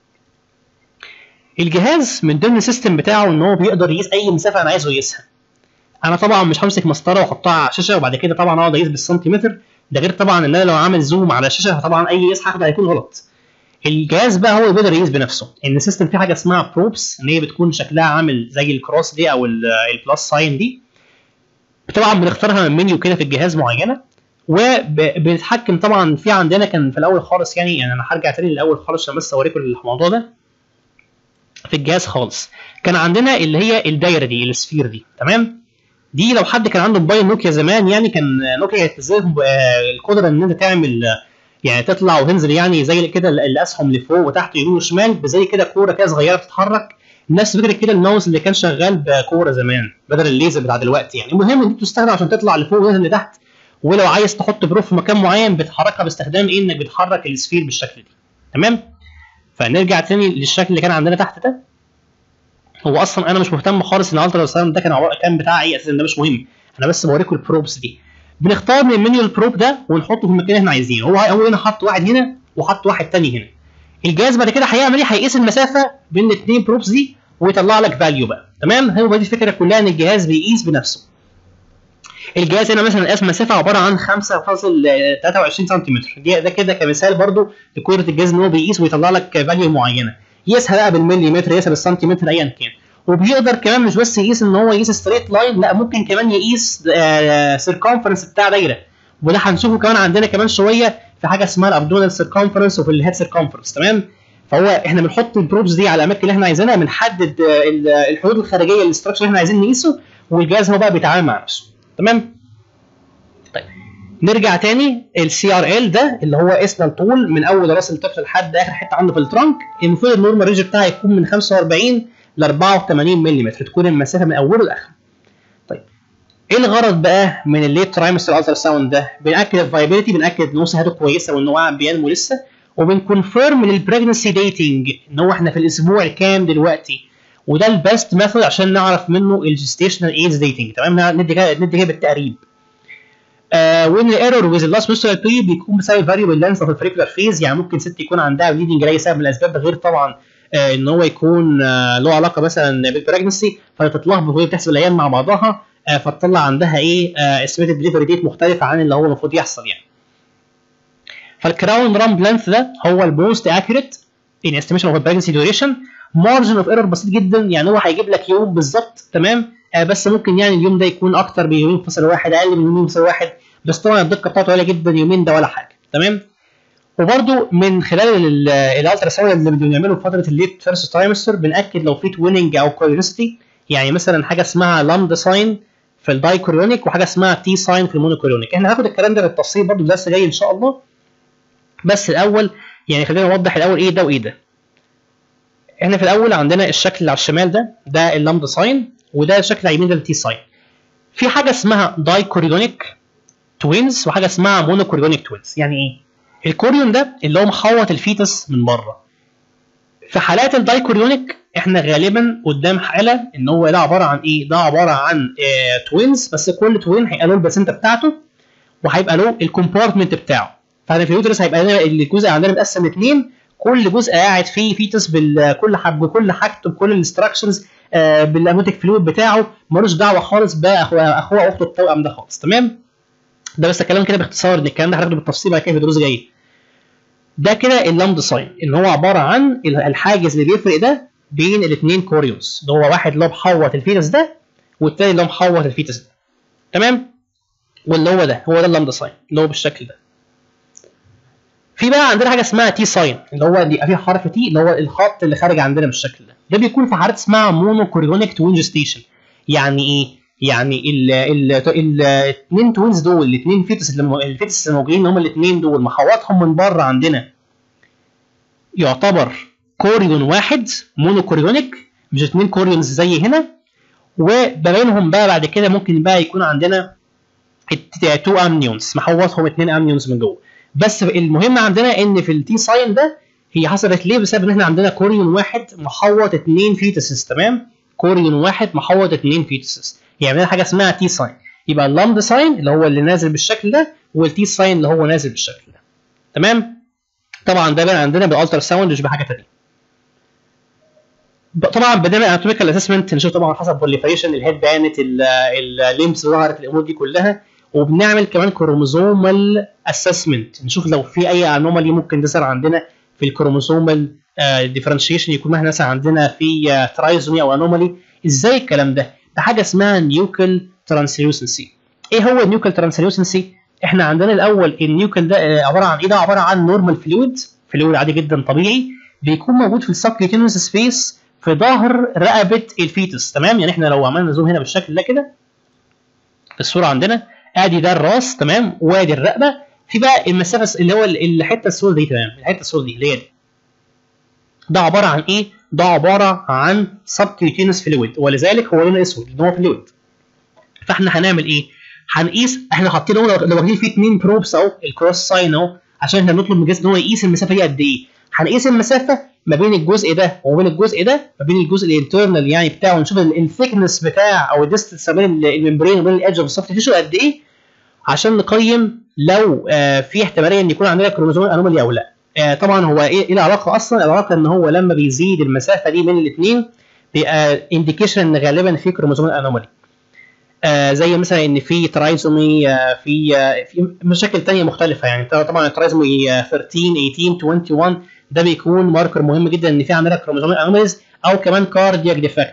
الجهاز من ضمن السيستم بتاعه ان هو بيقدر يقيس اي مسافه انا عايزه يقيسها انا طبعا مش همسك مسطره واحطها على الشاشه وبعد كده طبعا اقعد اقيس بالسنتيمتر ده غير طبعا ان انا لو عامل زوم على الشاشه فطبعا اي قياس هاخده هيكون غلط الجهاز بقى هو اللي بيقدر يقيس بنفسه ان السيستم فيه حاجه اسمها بروبس ان هي بتكون شكلها عامل زي الكروس دي او البلس ساين دي طبعا بنختارها من منيو كده في الجهاز معينه وبنتحكم طبعا في عندنا كان في الاول خالص يعني يعني انا هرجع تاني للاول خالص عشان بس اوريكم الموضوع ده في الجهاز خالص كان عندنا اللي هي الدايره دي السفير دي تمام دي لو حد كان عنده موبايل نوكيا زمان يعني كان نوكيا تزيد القدره ان انت تعمل يعني تطلع وتنزل يعني زي كده الاسهم لفوق وتحت يمين وشمال بزي كده كوره كده صغيره بتتحرك نفس فكره كده الماوس اللي كان شغال بكوره زمان بدل الليزر بتاع دلوقتي يعني المهم ان دي بتستخدم عشان تطلع لفوق وتنزل لتحت ولو عايز تحط بروف في مكان معين بتحركها باستخدام ايه انك بتحرك السفير بالشكل دي تمام فنرجع تاني للشكل اللي كان عندنا تحت ده هو اصلا انا مش مهتم خالص ان الترا ساوند ده كان عباره كان بتاع ايه اساسا ده مش مهم انا بس بوريكم البروبس دي بنختار من المنيو البروب ده ونحطه في المكان اللي احنا عايزينه هو هو هنا حط واحد هنا وحط واحد تاني هنا الجهاز بعد كده هيعمل ايه هيقيس المسافه بين الاثنين بروبس دي ويطلع لك فاليو بقى تمام هو دي الفكره كلها ان الجهاز بيقيس بنفسه الجهاز هنا مثلا قاس مسافه عباره عن 5.23 سنتيمتر ده كده كمثال برضو لقدره الجهاز ان هو بيقيس ويطلع لك فاليو معينه يقيسها بقى بالمليمتر يقيسها بالسنتيمتر ايا كان وبيقدر كمان مش بس يقيس ان هو يقيس ستريت لاين لا ممكن كمان يقيس سيركمفرنس بتاع دايره وده هنشوفه كمان عندنا كمان شويه في حاجه اسمها الابدونال سيركمفرنس وفي الهيد سيركمفرنس تمام فهو احنا بنحط البروبس دي على الاماكن اللي احنا عايزينها بنحدد آه، ال- الحدود الخارجيه للاستراكشر اللي احنا عايزين نقيسه والجهاز هو بقى بيتعامل مع نفسه تمام طيب نرجع تاني السي ار ال ده اللي هو قسنا الطول من اول راس الطفل لحد اخر حته عنده في الترنك المفروض النورمال رينج بتاعها يكون من 45 ل 84 ملم تكون المسافه من اوله لاخره طيب ايه الغرض بقى من الليت ترايمستر الترا ساوند ده بناكد الفايبيليتي بناكد ان هو صحته كويسه وان هو قاعد بينمو لسه وبنكونفيرم للبريجنسي ديتنج ان هو احنا في الاسبوع الكام دلوقتي وده البيست ميثود عشان نعرف منه الجستيشنال ايدز ديتنج تمام ندي كده ندي كده بالتقريب آه وان الايرور ويز اللاست ميسترال بي بيكون بسبب فاريبل لانس اوف الفريكولار فيز يعني ممكن ست يكون عندها بليدنج لاي سبب من الاسباب غير طبعا آه ان هو يكون آه له علاقه مثلا بالبريجنسي فتتلخبط وهي بتحسب الايام مع بعضها آه فتطلع عندها ايه استيميتد ديليفري ديت مختلفه عن اللي هو المفروض يحصل يعني فالكراون رامب لينث ده هو الموست اكيوريت ان استيميشن اوف البريجنسي ديوريشن مارجن اوف ايرور بسيط جدا يعني هو هيجيب لك يوم بالظبط تمام آه بس ممكن يعني اليوم ده يكون اكتر بيومين فصل واحد اقل من يومين فصل واحد بس طبعا الدقه بتاعته عاليه جدا يومين ده ولا حاجه تمام وبرده من خلال الالترا ساوند اللي بنعمله في فتره الليت فيرست ترايمستر بناكد لو في تويننج او كوريونستي يعني مثلا حاجه اسمها لامدا ساين في الداي كوريونيك وحاجه اسمها تي ساين في المونوكوريونيك احنا هناخد الكلام ده بالتفصيل برده درس جاي ان شاء الله بس الاول يعني خلينا نوضح الاول ايه ده وايه ده احنا في الاول عندنا الشكل اللي على الشمال ده ده اللامدا ساين وده الشكل على اليمين ده التي ساين في حاجه اسمها داي كوريونيك توينز وحاجه اسمها مونوكوريونيك توينز يعني ايه الكوريون ده اللي هو محوط الفيتس من بره في حالات الدايكوريونيك احنا غالبا قدام حاله ان هو ده عباره عن ايه ده عباره عن اه توينز بس كل توين هيبقى له البلاسنتا بتاعته وهيبقى له الكومبارتمنت بتاعه فاحنا في اليوترس هيبقى الجزء عندنا متقسم لاثنين كل جزء قاعد فيه فيتس بكل حاجه بكل حاجته بكل الاستراكشنز آه بالاموتيك فلويد بتاعه ملوش دعوه خالص باخوه اخوه اخته التوأم ده خالص تمام ده بس الكلام كده باختصار ان الكلام ده هناخده بالتفصيل بعد كده في دروس جايه ده كده اللامدا ساين ان هو عباره عن الحاجز اللي بيفرق ده بين الاثنين كوريوس اللي هو واحد اللي هو محوط الفيتس ده والتاني اللي هو محوط الفيتس ده تمام واللي هو ده هو ده اللامدا ساين اللي هو بالشكل ده في بقى عندنا حاجه اسمها تي ساين اللي هو بيبقى فيه حرف تي اللي هو الخط اللي خارج عندنا بالشكل ده ده بيكون في حالات اسمها مونو كوريونيك توين جستيشن يعني ايه يعني الاثنين توينز دول الاثنين فيتس اللي الفيتس اللي موجودين هم الاثنين دول محوطهم من بره عندنا يعتبر كوريون واحد مونو كوريونيك مش اثنين كوريونز زي هنا وبينهم بقى بعد كده ممكن بقى يكون عندنا تو امنيونز محوطهم اثنين امنيونز من جوه بس المهم عندنا ان في التي ساين ده هي حصلت ليه بسبب ان احنا عندنا كوريون واحد محوط اثنين فيتسز تمام كوريون واحد محوط اثنين فيتسز يعني حاجه اسمها تي ساين يبقى اللامدا ساين اللي هو اللي نازل بالشكل ده والتي ساين اللي هو نازل بالشكل ده تمام طبعا ده بقى عندنا بالالترا ساوند مش بحاجه ثانيه طبعا بدأنا اناتوميكال اسسمنت نشوف طبعا حسب بوليفريشن الهيد بانت الليمس ظهرت الامور دي كلها وبنعمل كمان كروموزومال اسسمنت نشوف لو في اي انومالي ممكن تظهر عندنا في الكروموزومال ديفرنشيشن يكون مثلا عندنا في ترايزومي او انومالي ازاي الكلام ده ده حاجه اسمها نيوكل ترانسليوسنسي ايه هو النيوكل ترانسليوسنسي احنا عندنا الاول النيوكل ده عباره عن ايه ده عباره عن نورمال فلويد فلويد عادي جدا طبيعي بيكون موجود في السبكيوتينوس سبيس في ظهر رقبه الفيتس تمام يعني احنا لو عملنا زوم هنا بالشكل ده كده في الصوره عندنا ادي ده الراس تمام وادي الرقبه في بقى المسافه اللي هو الحته السود دي تمام الحته السود دي اللي هي دي ده عباره عن ايه؟ ده عباره عن سبكيوتينوس فلويد ولذلك هو لونه اسود لان هو فلويد فاحنا هنعمل ايه؟ هنقيس احنا حاطين اهو لو واخدين فيه اثنين بروبس اهو الكروس ساين اهو عشان احنا بنطلب من الجهاز ان هو يقيس المسافه دي قد ايه؟ هنقيس المسافه ما بين الجزء ده وما بين الجزء ده ما بين الجزء الانترنال يعني بتاعه نشوف الثيكنس بتاع او الديستنس ما بين الممبرين وبين الادج اوف السوفت تيشو قد ايه عشان نقيم لو آه في احتماليه ان يكون عندنا كروموزوم انومالي او لا. آه طبعا هو ايه ايه العلاقه اصلا؟ العلاقه ان هو لما بيزيد المسافه دي بين الاثنين بيبقى انديكيشن ان غالبا في كروموزوم انومالي. آه زي مثلا ان في ترايزومي آه في آه في مشاكل ثانيه مختلفه يعني طبعا الترايزومي 13 18 21 ده بيكون ماركر مهم جدا ان في عندنا كروموزوم انوماليز او كمان كاردياك ديفكتس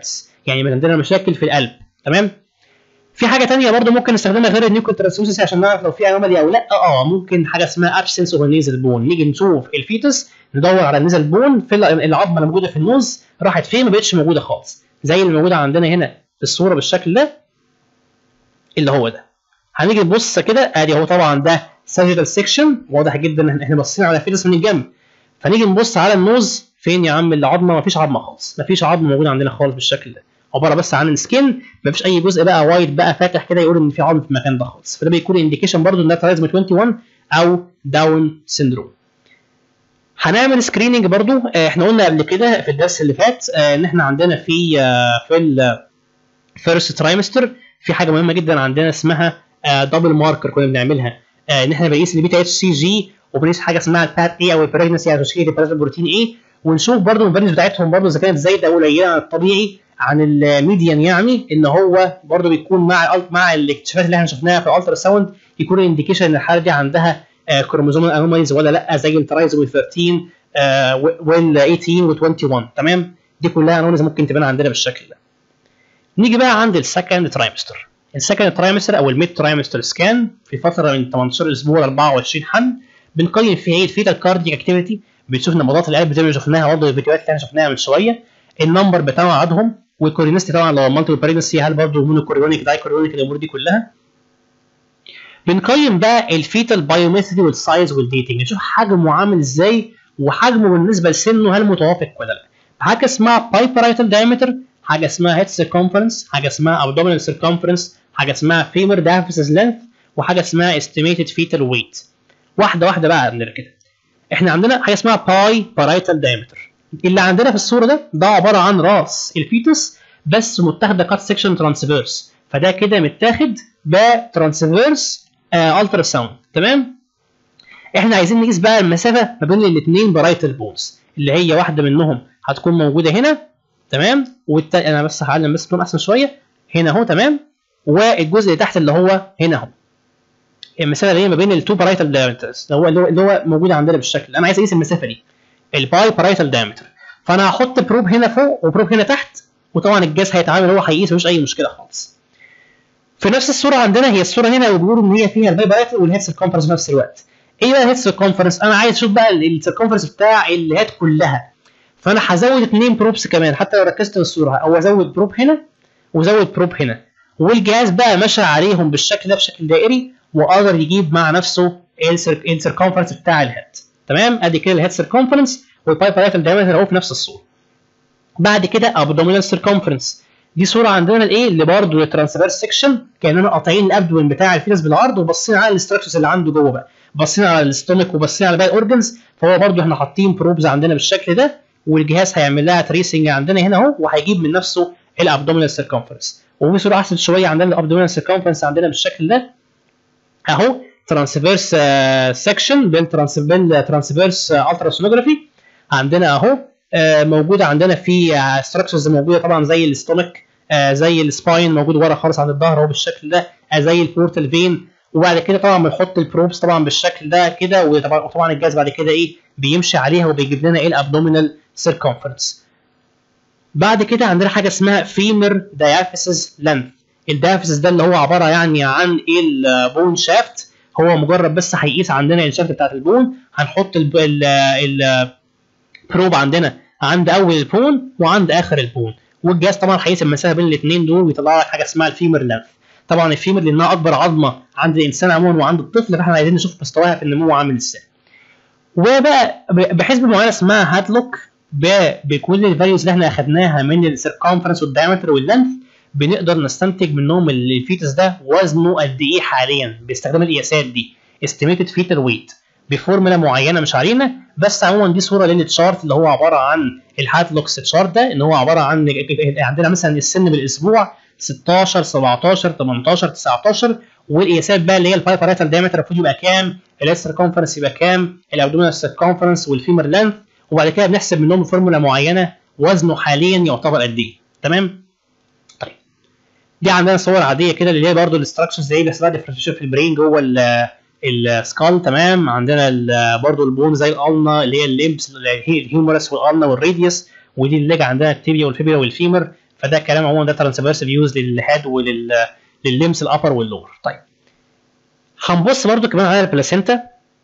يعني عندنا مشاكل في القلب تمام في حاجه تانية برضو ممكن نستخدمها غير النيوكل ترانسفيوسيس عشان نعرف لو في انومالي او لا اه ممكن حاجه اسمها ابسنس اوف النيزل بون نيجي نشوف الفيتس ندور على النيزل بون في العظمه اللي موجوده في النوز راحت فين ما بقتش موجوده خالص زي اللي موجوده عندنا هنا في الصوره بالشكل ده اللي هو ده هنيجي نبص كده ادي هو طبعا ده ساجيتال سيكشن واضح جدا ان احنا باصين على فيتس من الجنب فنيجي نبص على النوز فين يا عم العظمه مفيش عظمه خالص مفيش عظمه موجوده عندنا خالص بالشكل ده عباره بس عن سكين مفيش اي جزء بقى وايد بقى فاتح كده يقول ان في عظم في المكان ده خالص فده بيكون انديكيشن برضو ان ده ترايزم 21 او داون سيندروم هنعمل سكريننج برضو آه احنا قلنا قبل كده في الدرس اللي فات آه ان احنا عندنا في آه في الفيرست ترايمستر في حاجه مهمه جدا عندنا اسمها دبل ماركر كنا بنعملها ان احنا بنقيس البيتا اتش سي جي وبنقيس حاجه اسمها البات اي او البريجنسي اسوشيتد بروتين اي ونشوف برضو الفاليوز بتاعتهم برضو اذا كانت زايده او قليله عن الطبيعي عن الميديان يعني ان هو برضو بيكون مع مع الاكتشافات اللي احنا شفناها في الالترا ساوند يكون انديكيشن ان الحاله دي عندها كروموزومال انوماليز ولا لا زي الترايزومي 13 وال 18 و 21 تمام دي كلها انوماليز ممكن تبان عندنا بالشكل ده نيجي بقى عند السكند ترايمستر السكند ترايمستر او الميد ترايمستر سكان في فتره من 18 اسبوع ل 24 حمل بنقيم فيه الفيتال كارديك اكتيفيتي بنشوف نبضات القلب زي ما شفناها برضه الفيديوهات اللي احنا شفناها من شويه النمبر بتاع عددهم والكورينستي طبعا لو مالتي بريجنسي هل برضه مونوكوريونيك داي كوريونيك الامور دي كلها بنقيم بقى الفيتال بايوميثري والسايز والديتنج نشوف حجمه عامل ازاي وحجمه بالنسبه لسنه هل متوافق ولا لا حاجه اسمها بايبرايتال دايمتر حاجه اسمها هيد سيركمفرنس حاجه اسمها ابدومينال سيركمفرنس حاجه اسمها فيمر دافيسز لينث وحاجه اسمها استيميتد فيتال ويت واحده واحده بقى عندنا كده احنا عندنا حاجه اسمها باي بارايتال دايمتر اللي عندنا في الصوره ده ده عباره عن راس الفيتوس بس متاخده كات سيكشن ترانسفيرس فده كده متاخد بترانسفيرس آه الترا ساوند تمام احنا عايزين نقيس بقى المسافه ما بين الاثنين بارايتال بونز اللي هي واحده منهم هتكون موجوده هنا تمام والتاني انا بس هعلم بس لون احسن شويه هنا اهو تمام والجزء اللي تحت اللي هو هنا اهو المسافه اللي هي ما بين التو بارايتال دايمترز اللي هو اللي هو موجود عندنا بالشكل انا عايز اقيس المسافه دي الباي بارايتال دايمتر فانا هحط بروب هنا فوق وبروب هنا تحت وطبعا الجهاز هيتعامل هو هيقيس مفيش اي مشكله خالص في نفس الصوره عندنا هي الصوره هنا وبيقولوا ان هي فيها الباي بارايتال والهيد سيركمفرنس في نفس الوقت ايه بقى الهيد سيركمفرنس انا عايز اشوف بقى السيركمفرنس بتاع الهيد كلها فانا هزود اثنين بروبس كمان حتى لو ركزت في الصوره او ازود بروب هنا وازود بروب هنا والجهاز بقى مشى عليهم بالشكل ده بشكل دائري وقدر يجيب مع نفسه السيركمفرنس بتاع الهيد تمام ادي كده الهيد سيركمفرنس والبايبرايتال دايمتر اهو في نفس الصوره بعد كده ابدومينال سيركمفرنس دي صوره عندنا الايه اللي برضه الترانسفيرس سيكشن كاننا قاطعين الابدوين بتاع الفيتس بالعرض وبصين على الاستراكشرز اللي عنده جوه بقى بصين على الاستومك وبصين على باقي الاورجنز فهو برضه احنا حاطين بروبز عندنا بالشكل ده والجهاز هيعمل لها تريسنج عندنا هنا اهو وهيجيب من نفسه الابدومينال سيركمفرنس وفي صوره احسن شويه عندنا الابدومينال سيركمفرنس عندنا بالشكل ده اهو ترانسفيرس سكشن بالترانسفيرس التراسونوجرافي عندنا اهو آه موجوده عندنا في ستراكشرز موجوده طبعا زي الاستومك آه زي السباين موجود ورا خالص عند الظهر اهو بالشكل ده آه زي البورتال فين وبعد كده طبعا بنحط البروبس طبعا بالشكل ده كده وطبعا وطبعا الجهاز بعد كده ايه بيمشي عليها وبيجيب لنا ايه الابدومينال سيركمفرنس بعد كده عندنا حاجه اسمها فيمر دايافيسز لينث الدايافيسز ده اللي هو عباره يعني عن البون شافت هو مجرد بس هيقيس عندنا الشافت بتاعت البون هنحط البروب عندنا عند اول البون وعند اخر البون والجهاز طبعا هيقيس المسافه بين الاثنين دول ويطلع لك حاجه اسمها الفيمر لينث طبعا الفيمر لانها اكبر عظمه عند الانسان عموما وعند الطفل فاحنا عايزين نشوف مستواها في النمو عامل ازاي وبقى بحسبه معينه اسمها هاتلوك بكل الفاليوز اللي احنا اخدناها من السيركمفرنس والدايمتر واللينث بنقدر نستنتج منهم الفيتس ده وزنه قد ايه حاليا باستخدام القياسات دي استيميتد فيتال ويت بفورمولا معينه مش علينا بس عموما دي صوره للتشارت اللي هو عباره عن الهاتلوكس تشارت ده ان هو عباره عن عندنا مثلا السن بالاسبوع 16 17 18 19 والقياسات بقى اللي هي الباي باريتال دايمتر المفروض يبقى كام السيركمفرنس يبقى كام الابدومينال سيركمفرنس والفيمر لينث وبعد كده بنحسب منهم فورمولا معينه وزنه حاليا يعتبر قد ايه تمام طيب دي عندنا صور عاديه كده اللي هي برضه الاستراكشرز زي اللي اسمها ديفرنشيشن في البرين جوه السكال تمام عندنا برضه البون زي الالنا اللي هي الليمبس الهيومرس والالنا والراديوس ودي الليج عندنا التيبيا والفيبيا والفيمر فده كلام عموما ده ترانسفيرس فيوز للهاد ولل لللمس الابر واللور طيب هنبص برضو كمان على البلاسينتا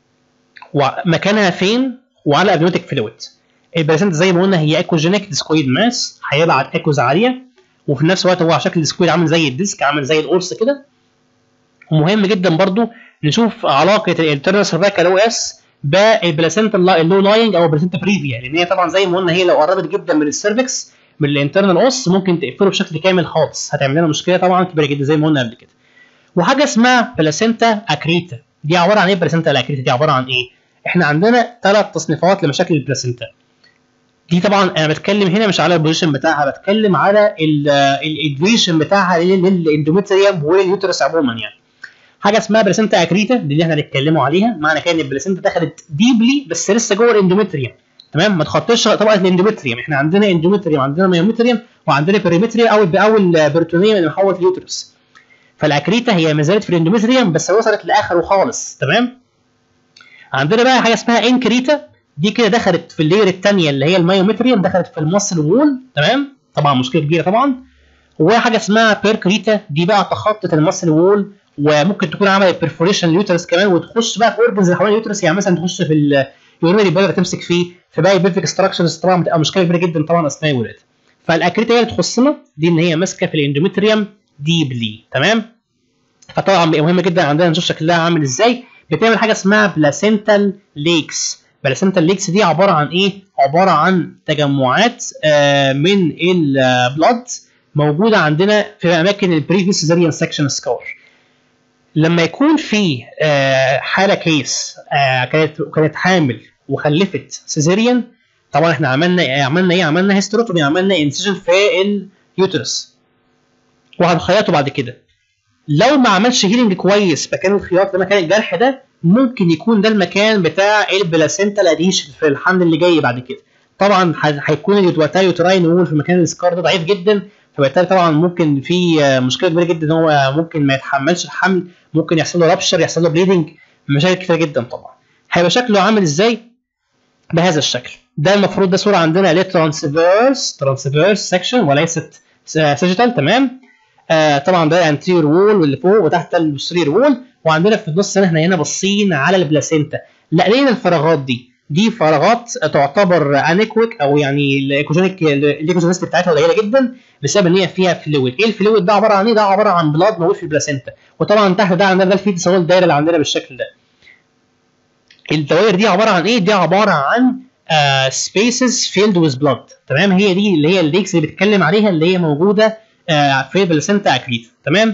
ومكانها فين وعلى ابنوتيك فلويد البلاسينتا زي ما قلنا هي ايكوجينيك ديسكويد ماس هيبعت ايكوز عاليه وفي نفس الوقت هو على شكل ديسكويد عامل زي الديسك عامل زي القرص كده ومهم جدا برضو نشوف علاقه الانترنال سيرفايكال او اس بالبلاسينتا اللو لاينج او البلاسينتا بريفيا لان هي طبعا زي ما قلنا هي لو قربت جدا من السيرفكس من الانترنال اوس ممكن تقفله بشكل كامل خالص هتعمل لنا مشكله طبعا كبيره جدا زي ما قلنا قبل كده وحاجه اسمها بلاسينتا اكريتا دي عباره عن ايه بلاسينتا الاكريتا دي عباره عن ايه احنا عندنا ثلاث تصنيفات لمشاكل البلاسينتا دي طبعا انا بتكلم هنا مش على البوزيشن بتاعها بتكلم على الادفيشن بتاعها للاندوميتريوم واليوترس عموما يعني حاجه اسمها بلاسينتا اكريتا دي اللي احنا هنتكلموا عليها معنى كده ان البلاسينتا دخلت ديبلي بس لسه جوه الاندوميتريوم تمام ما تخطيش طبقه الاندوميتريوم احنا عندنا اندوميتريوم عندنا ميوميتريوم وعندنا بيريمتريوم او او البرتونيوم اللي محوط اليوترس فالاكريتا هي ما زالت في الاندوميتريوم بس وصلت لاخره خالص تمام عندنا بقى حاجه اسمها انكريتا دي كده دخلت في اللير الثانيه اللي هي المايومتريوم دخلت في المصل وول تمام طبعا مشكله كبيره طبعا وحاجه اسمها بيركريتا دي بقى تخطت المصل وول وممكن تكون عملت بيرفوريشن اليوترس كمان وتخش بقى في اورجنز اللي حوالين اليوترس يعني مثلا تخش في اليورينري بلادر تمسك فيه في باقي البيفيك ستراكشرز طبعا بتبقى مشكله كبيره جدا طبعا اثناء الولاده فالاكريتا هي اللي تخصنا دي ان هي ماسكه في الاندوميتريوم ديبلي تمام فطبعا مهم جدا عندنا نشوف شكلها عامل ازاي بتعمل حاجه اسمها بلاسنتال ليكس بلاسنتال ليكس دي عباره عن ايه عباره عن تجمعات آه من البلاد موجوده عندنا في اماكن البريفيس سيزاريان سكشن سكار لما يكون في آه حاله كيس آه كانت كانت حامل وخلفت سيزاريان طبعا احنا عملنا عملنا ايه عملنا هيستروتومي عملنا انسيجن في اليوترس وهنخيطه بعد كده لو ما عملش هيلينج كويس مكان الخياط ده مكان الجرح ده ممكن يكون ده المكان بتاع البلاسينتا الاديشن في الحمل اللي جاي بعد كده طبعا هيكون اليوتواتاي يوتراين وول في مكان السكار ده ضعيف جدا فبالتالي طبعا ممكن في مشكله كبيره جدا ان هو ممكن ما يتحملش الحمل ممكن يحصل له رابشر يحصل له بليدنج مشاكل كتير جدا طبعا هيبقى شكله عامل ازاي بهذا الشكل ده المفروض ده صوره عندنا للترانسفيرس ترانسفيرس سكشن وليست سيجيتال تمام آه طبعا ده انتيريور وول واللي فوق وتحت البوستيريور وول وعندنا في النص احنا هنا باصين على البلاسينتا لا ليه الفراغات دي دي فراغات تعتبر انيكويك او يعني الايكوجينيك الايكوجينيست بتاعتها قليله جدا بسبب ان هي فيها فلويد ايه الفلويد ده عباره عن ايه ده عباره عن بلاد موجود في البلاسينتا وطبعا تحت ده عندنا ده الفيتس هو الدايره اللي عندنا بالشكل ده الدوائر دي عباره عن ايه دي عباره عن سبيسز فيلد ويز بلاد تمام هي دي اللي هي الليكس اللي بتتكلم عليها اللي هي موجوده uh, في البلاسينتا اكريت تمام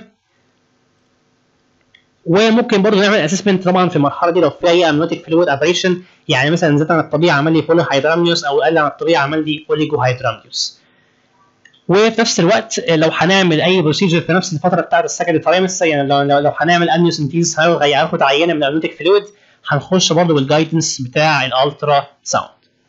وممكن برضه نعمل اسسمنت طبعا في المرحله دي لو في اي امنيوتيك فلويد ابريشن يعني مثلا زاد عن الطبيعه عمل لي بولي هيدراميوس او قل عن الطبيعه عمل لي اوليجو هيدراميوس وفي نفس الوقت لو هنعمل اي بروسيجر في نفس الفتره بتاعت السكند ترايمس يعني لو لو, لو هنعمل امنيوسنتيز هناخد عينه من الامنيوتيك فلويد هنخش برضه بالجايدنس بتاع الالترا ساوند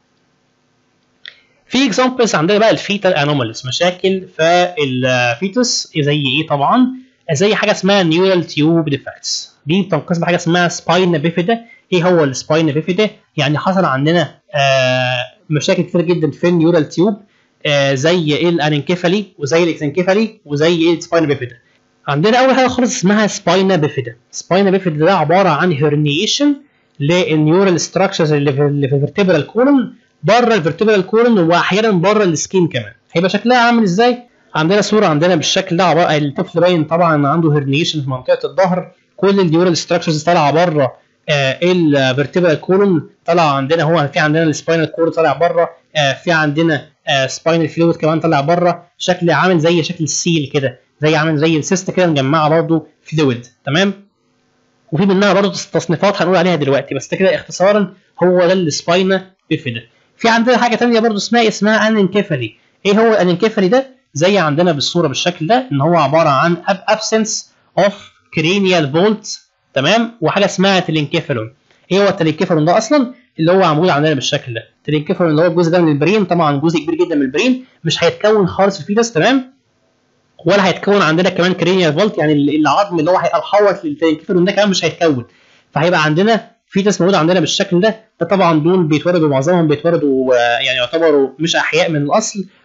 في اكزامبلز عندنا بقى الفيتال انوماليز مشاكل في الفيتوس زي ايه طبعا زي حاجه اسمها نيورال تيوب ديفكتس دي بتنقسم بحاجه اسمها سباين بيفيدا ايه هو السباين بيفيدا يعني حصل عندنا آه مشاكل كتير جدا في النيورال تيوب آه زي الانكيفالي وزي الاكسنكيفالي وزي السباين بيفيدا عندنا اول حاجه خالص اسمها سباينا بيفيدا سباينا بيفيدا ده عباره عن هيرنيشن للنيورال ستراكشرز اللي في اللي في الفرتبرال كولوم بره الفرتبرال كولوم واحيانا بره السكين كمان هيبقى شكلها عامل ازاي عندنا صوره عندنا بالشكل ده عباره الطفل باين طبعا عنده هيرنيشن في منطقه الظهر كل النيورال ستراكشرز طالعه بره آه الفرتبرال كولوم طلع عندنا هو في عندنا السباينال كورد طالع بره آه في عندنا آه سباينال فلويد كمان طالع بره شكل عامل زي شكل السيل كده زي عامل زي السيست كده مجمعه برضه فلويد تمام وفي منها برضه تصنيفات هنقول عليها دلوقتي بس ده كده اختصارا هو ده السباينا بيفيدا في عندنا حاجه ثانيه برضه اسمها اسمها انكيفالي ايه هو الانكيفالي ده زي عندنا بالصوره بالشكل ده ان هو عباره عن absence of cranial vault تمام وحاجه اسمها تلينكيفالون ايه هو التلينكيفالون ده اصلا اللي هو معمول عندنا بالشكل ده التلينكيفالون اللي هو الجزء ده من البرين طبعا جزء كبير جدا من البرين مش هيتكون خالص في الفيتس تمام ولا هيتكون عندنا كمان كرينيال فولت يعني العظم اللي هو هيبقى محوط للتلينكيفالون ده كمان مش هيتكون فهيبقى عندنا فيتس موجود عندنا بالشكل ده ده طبعا دول بيتولدوا معظمهم بيتولدوا يعني يعتبروا مش احياء من الاصل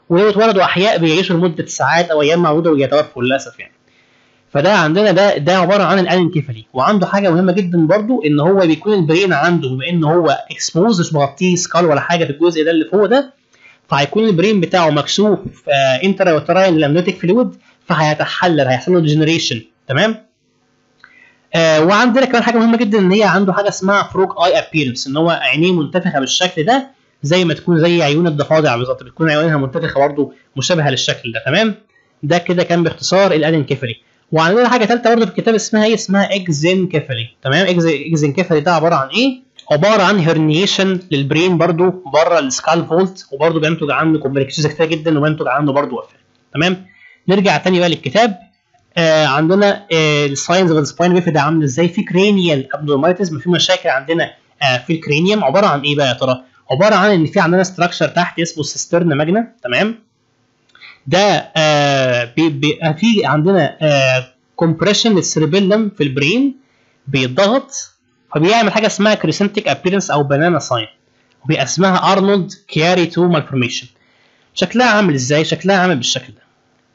ولو اتولدوا احياء بيعيشوا لمده ساعات او ايام معدوده ويتوفوا للاسف يعني فده عندنا ده ده عباره عن الانكفالي وعنده حاجه مهمه جدا برضو ان هو بيكون البرين عنده بما ان هو اكسبوز مش مغطيه سكال ولا حاجه في الجزء ده اللي فوق ده فهيكون البرين بتاعه مكشوف انترا وتراين لامنوتيك فلويد فهيتحلل هيحصل له ديجنريشن تمام آه وعندنا كمان حاجه مهمه جدا ان هي عنده حاجه اسمها فروج اي ابيرنس ان هو عينيه منتفخه بالشكل ده زي ما تكون زي عيون الضفادع بالظبط بتكون عيونها منتفخه برضه مشابهه للشكل ده تمام ده كده كان باختصار الانكفالي وعندنا حاجه ثالثه برضه في الكتاب اسمها ايه اسمها اكزينكفالي تمام اكزينكفالي ده عباره عن ايه عباره عن هرنيشن للبرين برضه بره السكال فولت وبرضه بينتج عنه كومبليكيشنز كتير جدا وبينتج عنه برضه وفاه تمام نرجع تاني بقى للكتاب آه عندنا آه الساينز اوف سباين بيفيد عامل ازاي في كرينيال ابنورماليتيز في مشاكل عندنا آه في الكرينيوم عباره عن ايه بقى يا ترى عباره عن ان في عندنا ستراكشر تحت اسمه السيسترن ماجنا تمام ده آه بي بي في عندنا آه كومبريشن للسيربيلم في البرين بيتضغط فبيعمل حاجه اسمها كريسنتيك ابيرنس او بنانا ساين وبيبقى اسمها ارنولد كياري 2 مالفورميشن شكلها عامل ازاي شكلها عامل بالشكل ده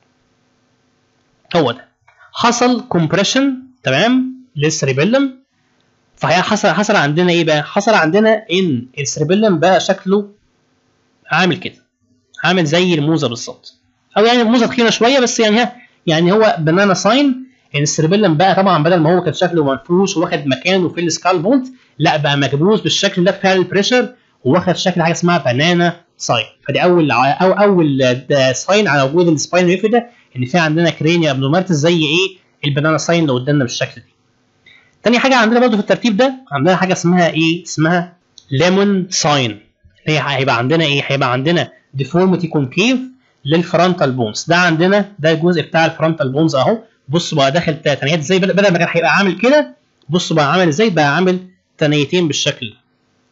هو ده حصل كومبريشن تمام للسيربيلم فهي حصل حصل عندنا ايه بقى حصل عندنا ان السيربيلم بقى شكله عامل كده عامل زي الموزه بالظبط او يعني الموزه تخينه شويه بس يعني ها يعني هو بنانا ساين ان السيربيلم بقى طبعا بدل ما هو كان شكله منفوش واخد مكانه في السكال فولت لا بقى مكبوس بالشكل ده في البريشر واخد شكل حاجه اسمها بنانا ساين فدي اول او اول ساين على وجود السباين ريف ده ان في عندنا كرينيا ابنورماليتيز زي ايه البنانا ساين اللي قدامنا بالشكل ده تاني حاجه عندنا برضو في الترتيب ده عندنا حاجه اسمها ايه اسمها ليمون ساين هي هيبقى عندنا ايه هيبقى عندنا ديفورميتي كونكيف للفرونتال بونز ده عندنا ده الجزء بتاع الفرونتال بونز اهو بص بقى داخل تنيات ازاي بدل ما كان هيبقى عامل كده بص بقى عامل ازاي بقى عامل تنيتين بالشكل ده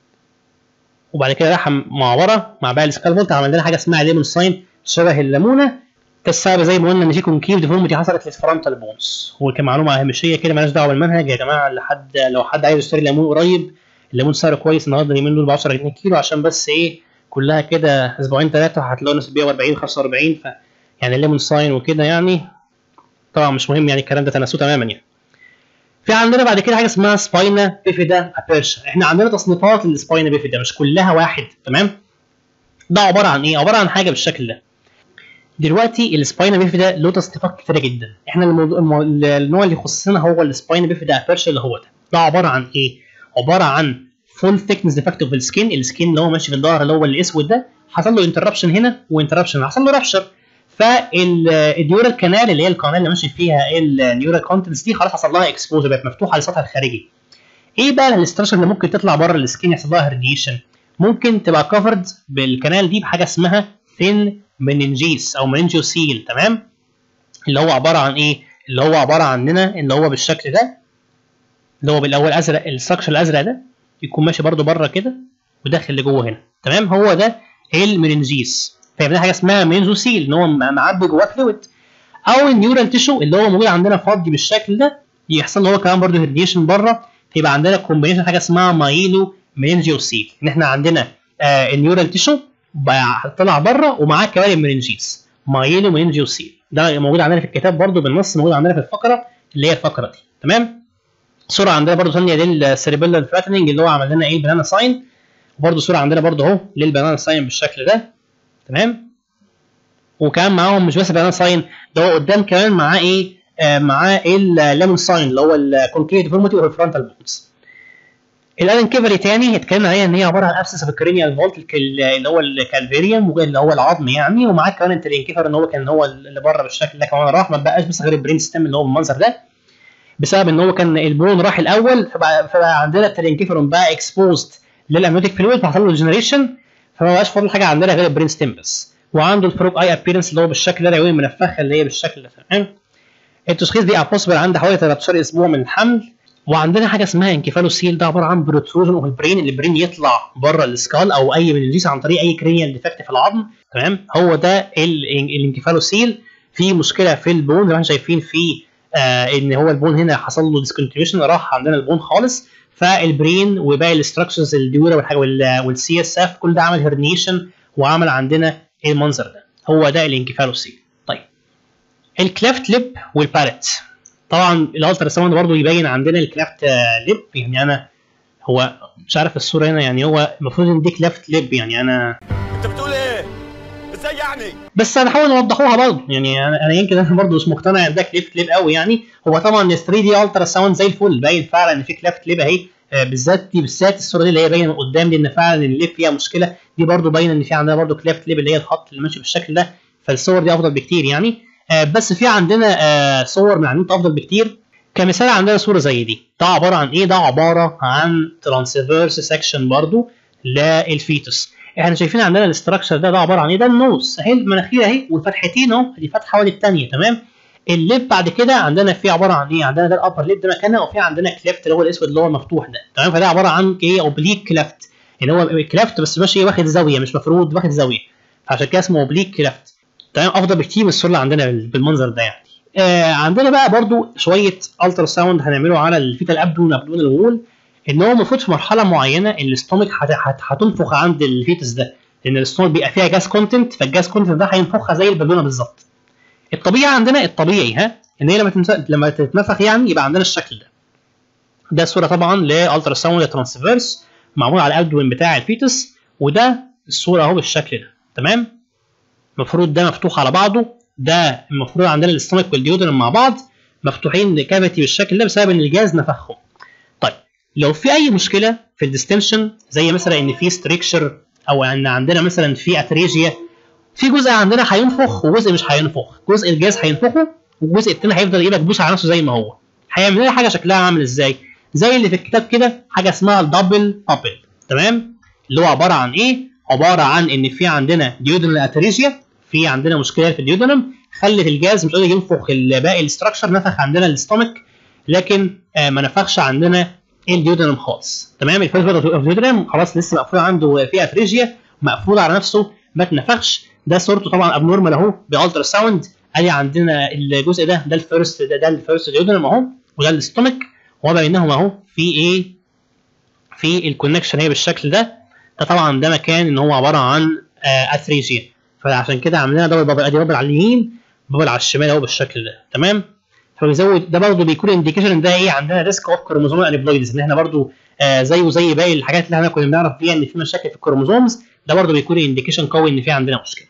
وبعد كده راح مع ورا مع باقي السكال فولت عمل لنا حاجه اسمها ليمون ساين شبه الليمونه ده السبب زي ما قلنا ان في كونكيف ديفورميتي حصلت للفرونتال بونز وكمعلومه هامشيه كده مالهاش دعوه بالمنهج يا جماعه لحد لو حد عايز يشتري ليمون قريب الليمون سعره كويس النهارده اليومين دول ب 10 جنيه كيلو عشان بس ايه كلها كده اسبوعين ثلاثه هتلاقوا ناس بيبيعوا 40 45 ف يعني الليمون ساين وكده يعني طبعا مش مهم يعني الكلام ده تنسوه تماما يعني في عندنا بعد كده حاجه اسمها سباينا بيفيدا ابيرشا احنا عندنا تصنيفات للسباينا بيفيدا مش كلها واحد تمام ده عباره عن ايه عباره عن حاجه بالشكل ده دلوقتي السباينا بيفيدا له تصنيفات كتيره جدا احنا الموضوع النوع اللي يخصنا هو السباينا بيفيدا ابيرشا اللي هو ده ده عباره عن ايه عباره عن فول ثيكنس ديفكت في السكين السكين اللي هو ماشي في الظهر اللي هو الاسود ده حصل له انتربشن هنا وانتربشن حصل له رابشر فالنيورال كانال اللي هي القناه اللي ماشي فيها النيورال كونتنتس دي خلاص حصل لها اكسبوجر بقت مفتوحه للسطح الخارجي ايه بقى الاستراكشر اللي ممكن تطلع بره السكين يحصل لها هرنيشن ممكن تبقى كفرد بالكنال دي بحاجه اسمها ثين مننجيس او مننجيوسيل تمام اللي هو عباره عن ايه اللي هو عباره عننا اللي هو بالشكل ده اللي هو بالاول ازرق الاستراكشر الازرق ده يكون ماشي برده بره كده وداخل لجوه هنا تمام هو ده المننجيس فيبقى حاجه اسمها منزوسيل ان هو معبي جواه فلويد او النيورال تيشو اللي هو موجود عندنا فاضي بالشكل ده يحصل له هو كمان برضه هيرنيشن بره فيبقى عندنا كومبينيشن حاجه اسمها مايلو مننجيوسيل ان احنا عندنا آه النيورال تيشو طلع بره ومعاه كمان المننجيس مايلو مننجيوسيل ده موجود عندنا في الكتاب برضه بالنص موجود عندنا في الفقره اللي هي الفقره دي تمام صوره عندنا برضه ثانيه للسيربيلال فلاتننج اللي هو عمل لنا ايه البنانا ساين وبرضه صوره عندنا برضه اهو للبنانا ساين بالشكل ده تمام وكمان معاهم مش بس بنانا ساين ده هو قدام كمان معاه ايه آه معاه الليمون ساين اللي هو الكونكريت ديفورميتي والفرونتال بونز الالن كيفري تاني اتكلمنا عليها ان هي عباره عن ابسس اوف الكرينيال فولت اللي هو الكالفيريوم اللي هو العظم يعني ومعاه كمان الترينكيفر ان هو كان هو اللي بره بالشكل ده كمان راح ما بقاش بس غير البرين ستيم اللي هو بالمنظر ده بسبب ان هو كان البون راح الاول فبقى, فبقى عندنا الترينكيفرون بقى اكسبوزد للامنيوتيك فلويد فحصل له جنريشن فما بقاش فاضل حاجه عندنا غير البرين ستيم بس وعنده الفروق اي ابيرنس اللي هو بالشكل ده العيون المنفخه اللي هي بالشكل ده تمام التشخيص دي ابوسبل عند حوالي 13 اسبوع من الحمل وعندنا حاجه اسمها انكفالوسيل ده عباره عن بروتروجن اوف البرين البرين يطلع بره السكال او اي منجيس عن طريق اي كرينيال ديفكت في العظم تمام هو ده الانكفالوسيل في مشكله في البون زي ما احنا شايفين في آه ان هو البون هنا حصل له ديسكونتينيوشن راح عندنا البون خالص فالبرين وباقي الاستراكشرز الديورا والحاجه والسي اس اف كل ده عمل هرنيشن وعمل عندنا المنظر ده هو ده الانكفالوسيل طيب الكلافت ليب والباليت طبعا الالترا ساوند برضه يبين عندنا الكلافت ليب يعني انا هو مش عارف الصوره هنا يعني هو المفروض ان دي كلافت ليب يعني انا انت بتقول ايه ازاي يعني بس هنحاول نوضحوها برضه يعني انا أنا يمكن انا برضه مش مقتنع ان ده كليفت ليب قوي يعني هو طبعا ال 3 دي الترا ساوند زي الفل باين فعلا ان في كليفت ليب اهي آه، بالذات دي بالذات الصوره دي اللي هي باينه من قدام دي ان فعلا الليب فيها مشكله دي برضه باينه ان في عندنا برضه كليفت ليب اللي هي الخط اللي ماشي بالشكل ده فالصور دي افضل بكتير يعني آه، بس في عندنا آه، صور من على النت افضل بكتير كمثال عندنا صوره زي دي ده عباره عن ايه ده عباره عن ترانسفيرس سكشن برضه للفيتوس احنا شايفين عندنا الاستراكشر ده ده عباره عن ايه ده النوز اهي المناخير اهي والفتحتين اهو دي فتحه ودي الثانيه تمام الليب بعد كده عندنا في عباره عن ايه عندنا ده الابر ليب ده مكانها وفي عندنا كليفت اللي هو الاسود اللي هو المفتوح ده تمام فده عباره عن ايه اوبليك كليفت اللي هو كليفت بس ماشي واخد زاويه مش مفرود واخد زاويه فعشان كده اسمه اوبليك كليفت تمام افضل بكتير من الصوره اللي عندنا بالمنظر ده يعني آه عندنا بقى برضو شويه الترا ساوند هنعمله على الفيتال ابدون ابدون الوول ان هو المفروض في مرحله معينه ان الاستومك هت- هت- هتنفخ عند الفيتس ده لان الاستومك بيبقى فيها جاز كونتنت فالجاز كونتنت ده هينفخها زي البالونه بالظبط الطبيعي عندنا الطبيعي ها ان هي لما تنس- لما تتنفخ يعني يبقى عندنا الشكل ده ده صوره طبعا لالترا ساوند ترانسفيرس معمول على الابدوين بتاع الفيتس وده الصوره اهو بالشكل ده تمام المفروض ده مفتوح على بعضه ده المفروض عندنا الاستومك والديودرم مع بعض مفتوحين كافيتي بالشكل ده بسبب ان الجاز نفخهم طيب لو في اي مشكله في الديستنشن زي مثلا ان في ستريكشر او ان عندنا مثلا في اتريجيا في جزء عندنا هينفخ وجزء مش هينفخ جزء الجاز هينفخه والجزء التاني هيفضل ايه مكبوس على نفسه زي ما هو هيعمل لنا حاجه شكلها عامل ازاي زي اللي في الكتاب كده حاجه اسمها الدبل بابل تمام اللي هو عباره عن ايه عباره عن ان في عندنا ديودنال اتريجيا في عندنا مشكله في الديودنم خلت الجاز مش قادر ينفخ باقي الاستراكشر نفخ عندنا الاستومك لكن آه ما نفخش عندنا الديودنم خالص تمام الفيرست اوف الديودنم خلاص لسه مقفول عنده في اتريجيا مقفول على نفسه ما اتنفخش ده صورته طبعا ابنورمال اهو بالترا ساوند ادي عندنا الجزء ده ده الفيرست ده, ده الفيرست ديودنم اهو وده الاستومك وما بينهم اهو في ايه في الكونكشن هي بالشكل ده ده طبعا ده مكان ان هو عباره عن آه اتريجيا فعشان كده عملنا دبل بابل ادي بابل على اليمين بابل على الشمال اهو بالشكل ده تمام فبيزود ده برضه بيكون انديكيشن ان ده ايه عندنا ريسك اوف كروموزوم انبلويدز ان احنا برضه آه زيه زي باقي الحاجات اللي احنا كنا بنعرف فيها ان في مشاكل في الكروموزومز ده برضه بيكون انديكيشن قوي ان في عندنا مشكله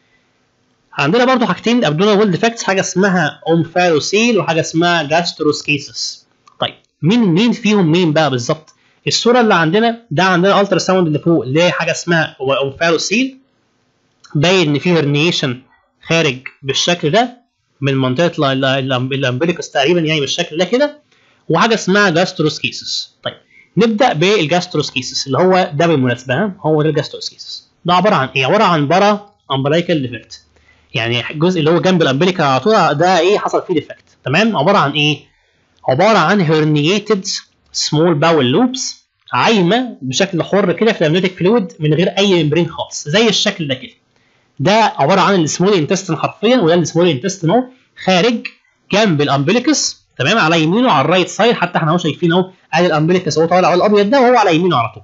عندنا برضه حاجتين ابدونا ويل ديفكتس حاجه اسمها اومفاروسيل وحاجه اسمها جاستروسكيسس طيب مين مين فيهم مين بقى بالظبط الصوره اللي عندنا ده عندنا الترا ساوند اللي فوق اللي هي حاجه اسمها اومفاروسيل باين ان في هرنيشن خارج بالشكل ده من منطقه الامبليكس تقريبا يعني بالشكل ده كده وحاجه اسمها جاستروسكيسس طيب نبدا بالجاستروسكيسس اللي هو ده بالمناسبه ها؟ هو ده الجاستروسكيسس ده عباره عن ايه عباره عن برا امبلايكال ديفكت يعني الجزء اللي هو جنب الامبليكا على طول ده ايه حصل فيه ديفكت تمام عباره عن ايه عباره عن هرنييتد سمول باول لوبس عايمه بشكل حر كده في الامنيوتيك فلويد من غير اي ممبرين خالص زي الشكل ده كده ده عباره عن السمول انتستين حرفيا وده السمول انتستين اهو خارج جنب الامبليكس تمام على يمينه على الرايت سايد حتى احنا اهو شايفين اهو ادي الامبليكس اهو طالع الابيض ده وهو على يمينه على طول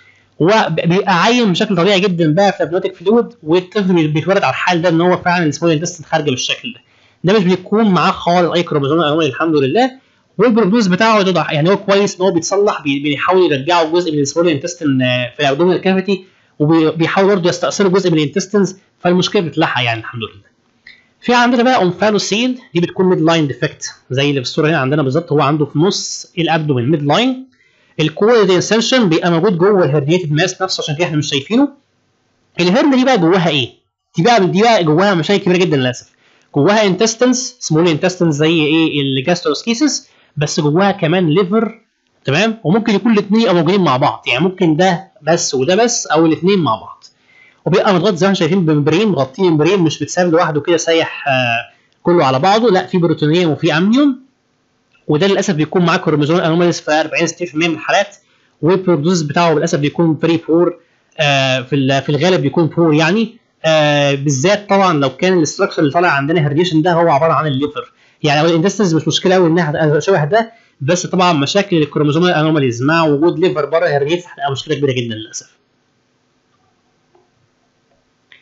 هو بيبقى عايم بشكل طبيعي جدا بقى في الامنيوتيك فلويد والطفل بيتولد على الحال ده ان هو فعلا السمول انتستين خارجه بالشكل ده ده مش بيكون معاه خالص اي كروموزوم انومالي الحمد لله والبروجنوز بتاعه ده يعني هو كويس ان هو بيتصلح بيحاول يرجعوا جزء من السمول انتستين في الابدومينال كافيتي وبيحاول برضه يستأصلوا جزء من الانتستنز فالمشكله بتتلحق يعني الحمد لله. في عندنا بقى اومفالوسيل دي بتكون ميد لاين ديفكت زي اللي في الصوره هنا عندنا بالظبط هو عنده في نص الابدومين ميد لاين الكويد انسنشن بيبقى موجود جوه الهرنيتد ماس نفسه عشان كده احنا مش شايفينه الهرن دي بقى جواها ايه؟ دي بقى دي بقى جواها مشاكل كبيره جدا للاسف جواها انتستنز سمول انتستنز زي ايه الجاستروسكيسس بس جواها كمان ليفر تمام وممكن يكون الاثنين يبقوا موجودين مع بعض يعني ممكن ده بس وده بس او الاثنين مع بعض وبيبقى متغطي زي ما احنا شايفين بمبرين مغطيه ممبرين مش بتساب لوحده كده سايح آه كله على بعضه لا في بروتونيوم وفي امنيوم وده للاسف بيكون معاه كروموزوم انوماليز في 40 60% من الحالات والبرودوز بتاعه للاسف بيكون فري بور آه في في الغالب بيكون بور يعني آه بالذات طبعا لو كان الاستراكشر اللي طالع عندنا هريشن ده هو عباره عن الليفر يعني الانتستنز مش مشكله قوي انها شبه ده بس طبعا مشاكل الكروموزوم انوماليز مع وجود ليفر بره هرنيت هتبقى مشكله كبيره جدا للاسف.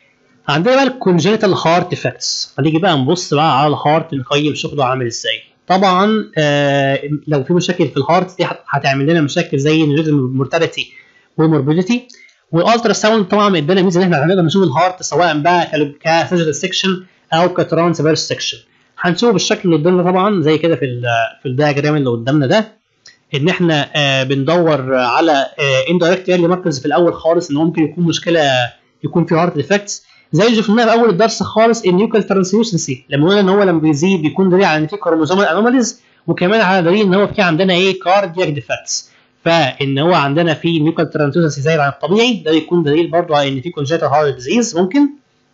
عندنا بقى الكونجنتال هارت افكتس هنيجي بقى نبص بقى على الهارت نقيم شغله عامل ازاي طبعا آه لو في مشاكل في الهارت دي هتعمل لنا مشاكل زي المورتاليتي والموربيديتي والالترا ساوند طبعا ادانا ميزه ان احنا هنقدر نشوف الهارت سواء بقى كسيجنال سيكشن او كترانسفيرس سيكشن هنشوف بالشكل اللي قدامنا طبعا زي كده في ال في الدياجرام اللي قدامنا ده ان احنا آه بندور على آه اندايركت ايرلي ماركرز في الاول خالص ان هو ممكن يكون مشكله يكون في هارت ديفكتس زي اللي شفناها في اول الدرس خالص النيوكل ترانسيوسنسي لما قلنا ان هو لما بيزيد بيكون دليل على ان في كروموزومال انوماليز وكمان على دليل ان هو في عندنا ايه كاردياك ديفكتس فان هو عندنا في نيوكل ترانسيوسنسي زايد عن الطبيعي ده بيكون دليل برضه على ان في كونجيتال هارت ديزيز ممكن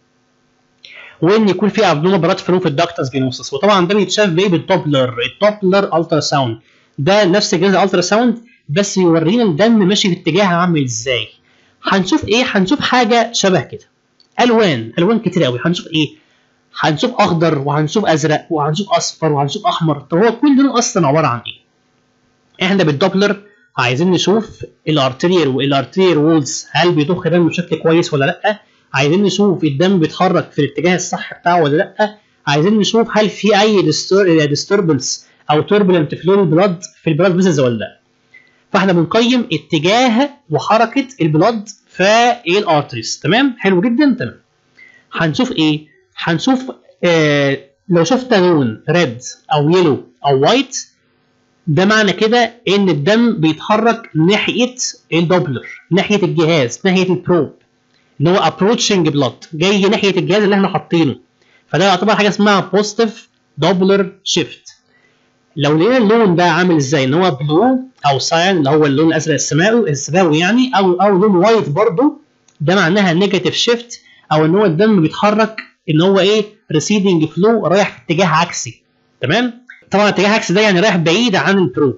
وان يكون في ابنورمال بلاد فلو في الدكتس فينوسس وطبعا ده بيتشاف بايه بالتوبلر التوبلر الترا ساوند ده نفس جهاز الالترا ساوند بس يورينا الدم ماشي في اتجاه عامل ازاي هنشوف ايه هنشوف حاجه شبه كده الوان الوان كتير قوي هنشوف ايه هنشوف اخضر وهنشوف ازرق وهنشوف اصفر وهنشوف احمر طب هو كل دول اصلا عباره عن ايه احنا بالدوبلر عايزين نشوف الارترير والارترير وولز هل بيضخ دم بشكل كويس ولا لا عايزين نشوف الدم بيتحرك في الاتجاه الصح بتاعه ولا لا عايزين نشوف هل في اي ديستربنس او توربulent فلو البلاد في البلاد فيزلز ولا لا فاحنا بنقيم اتجاه وحركه البلاد في الارتريز تمام حلو جدا تمام هنشوف ايه هنشوف آه لو شفت لون ريد او يلو او وايت ده معنى كده ان الدم بيتحرك ناحيه الدوبلر ناحيه الجهاز ناحيه البروب ان هو ابروتشنج بلاد جاي ناحيه الجهاز اللي احنا حاطينه فده يعتبر حاجه اسمها بوزيتيف دوبلر شيفت لو لقينا اللون ده عامل ازاي ان هو بلو او ساين اللي هو اللون الازرق السماوي السماوي يعني او او لون وايت برضه ده معناها نيجاتيف شيفت او ان هو الدم بيتحرك ان هو ايه ريسيدنج فلو رايح في اتجاه عكسي تمام طبعا اتجاه عكسي ده يعني رايح بعيد عن البروب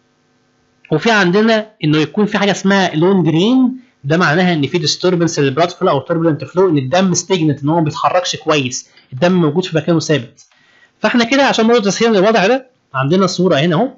وفي عندنا انه يكون في حاجه اسمها لون جرين ده معناها ان في ديستربنس للبلاد فلو او توربulent فلو ان الدم ستيجنت ان هو ما بيتحركش كويس الدم موجود في مكانه ثابت فاحنا كده عشان برضه تسهيل للوضع ده عندنا صوره هنا اهو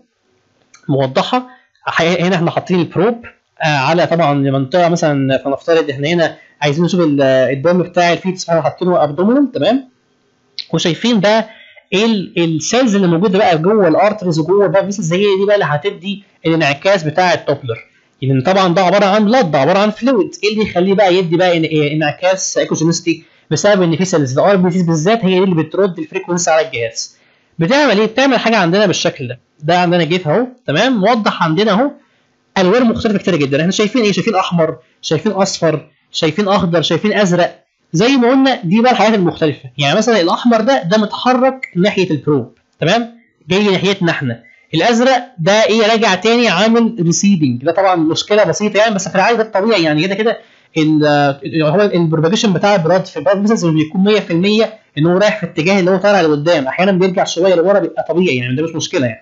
موضحه هنا احنا حاطين البروب آه على طبعا منطقه مثلا فنفترض احنا هنا عايزين نشوف الدم بتاع الفيتس فاحنا حاطينه ابدومينال تمام وشايفين بقى ايه السيلز اللي موجوده بقى جوه الارترز وجوه بقى فيسز هي دي بقى اللي هتدي الانعكاس بتاع التوبلر يعني طبعا ده عباره عن بلاد ده عباره عن فلويد ايه اللي يخليه بقى يدي بقى انعكاس ايكوجينستي بسبب ان في سيلز الار بي سيز بالذات هي دي اللي بترد الفريكونسي على الجهاز بتعمل ايه بتعمل حاجه عندنا بالشكل ده ده عندنا جيف اهو تمام موضح عندنا اهو الوان مختلفه كتير جدا احنا شايفين ايه شايفين احمر شايفين اصفر شايفين اخضر شايفين ازرق زي ما قلنا دي بقى الحاجات المختلفه يعني مثلا الاحمر ده ده متحرك ناحيه البروب تمام جاي ناحيتنا احنا الازرق ده ايه راجع تاني عامل ريسيدنج ده طبعا مشكله بسيطه يعني بس في العادي ده الطبيعي يعني كده كده هو البروباجيشن بتاع البلاد في البلاد فيسلز بيكون 100% ان هو رايح في الاتجاه اللي هو طالع لقدام احيانا بيرجع شويه لورا بيبقى طبيعي يعني ده مش مشكله يعني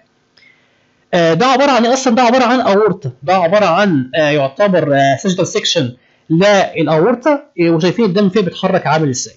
آه ده عباره عن اصلا ده عباره عن اورطه ده عباره عن آه يعتبر سيجنال سيكشن للاورطه وشايفين الدم فيه بيتحرك عامل ازاي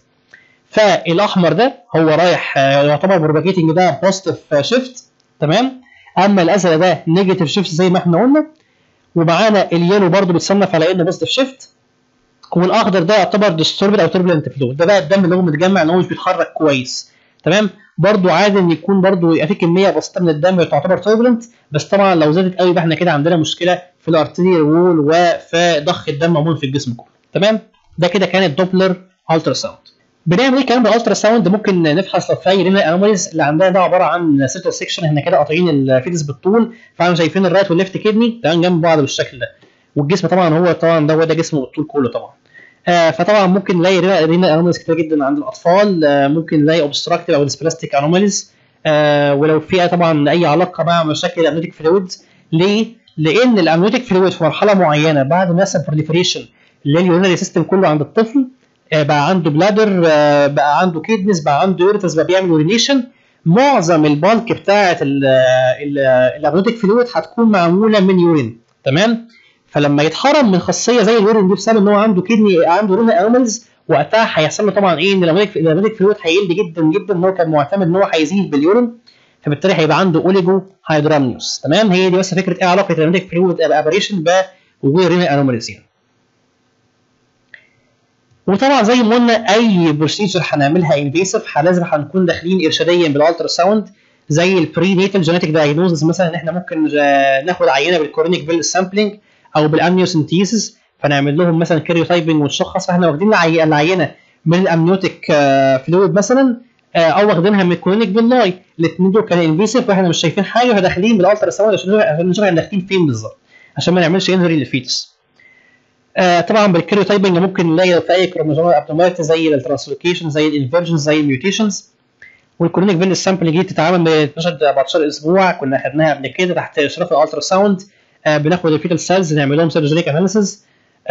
فالاحمر ده هو رايح يعتبر بروباجيتنج ده بوزيتيف شيفت تمام اما الازرق ده نيجاتيف شيفت زي ما احنا قلنا ومعانا اليلو برضو بيتصنف على انه بوزيتيف شيفت والاخضر ده يعتبر ديستوربد او توربulent فلو ده بقى الدم اللي هو متجمع ان هو مش بيتحرك كويس تمام برضو عادي ان يكون برضو يبقى في كميه بسيطه من الدم تعتبر توربulent بس طبعا لو زادت قوي يبقى احنا كده عندنا مشكله في الارتيريال وول وفي ضخ الدم عموما في الجسم كله تمام ده كده كان الدوبلر الترا ساوند بنعمل ايه كمان بالالترا ساوند ممكن نفحص لو في رينال انوماليز اللي عندنا ده عباره عن سيرتال سيكشن احنا كده قاطعين الفيتس بالطول فاحنا شايفين الرايت والليفت كدني تمام جنب بعض بالشكل ده والجسم طبعا هو طبعا ده هو ده جسمه بالطول كله طبعا آه فطبعا ممكن نلاقي رينال انوماليز كتير جدا عند الاطفال آه ممكن نلاقي اوبستراكتيف او ديسبلاستيك انوماليز آه ولو في طبعا اي علاقه مع مشاكل الامنيوتيك فلويد ليه؟ لان الامنيوتيك فلويد في مرحله معينه بعد ما يحصل بروليفريشن لليورينري سيستم كله عند الطفل بقى عنده بلادر بقى عنده كيدنس بقى عنده يوريتس بقى بيعمل يورينيشن معظم البالك بتاعه الامنيوتيك فلويد هتكون معموله من يورين تمام فلما يتحرم من خاصيه زي اليورين دي بسبب ان هو عنده كدني عنده رينال انومالز وقتها هيحصل له طبعا ايه ان الامنيوتيك فلويد هيقل جدا جدا ان هو كان معتمد ان هو هيزيد باليورين فبالتالي هيبقى عنده اوليجو هيدرامنيوس تمام هي دي بس فكره ايه علاقه الامنيوتيك فلويد ابريشن بوجود رينال انومالز يعني وطبعا زي ما قلنا اي بروسيجر هنعملها انفيسيف لازم هنكون داخلين ارشاديا بالالترا ساوند زي البري نيتال جينيتك دايجنوزس مثلا ان احنا ممكن ناخد عينه بالكورونيك فيل سامبلينج او بالامنيوسنتيسيس فنعمل لهم مثلا كاريو تايبنج ونشخص فاحنا واخدين العينه من الامنيوتيك فلويد مثلا او واخدينها من الكورونيك فيلاي الاثنين دول كانوا انفيسيف واحنا مش شايفين حاجه فداخلين بالالترا ساوند عشان نشوف احنا داخلين فين بالظبط عشان ما نعملش انجري للفيتس آه طبعا بالكاريو تايبنج ممكن نلاقي في اي كروموزومال ابنورماليتي زي الترانسلوكيشن زي الانفيرجن زي الميوتيشنز والكورونيك فين سامبل دي بتتعامل من 12 ل 14 اسبوع كنا خدناها قبل كده تحت اشراف الالترا ساوند آه بناخد الفيتال سيلز نعمل لهم سيرجينيك اناليسيز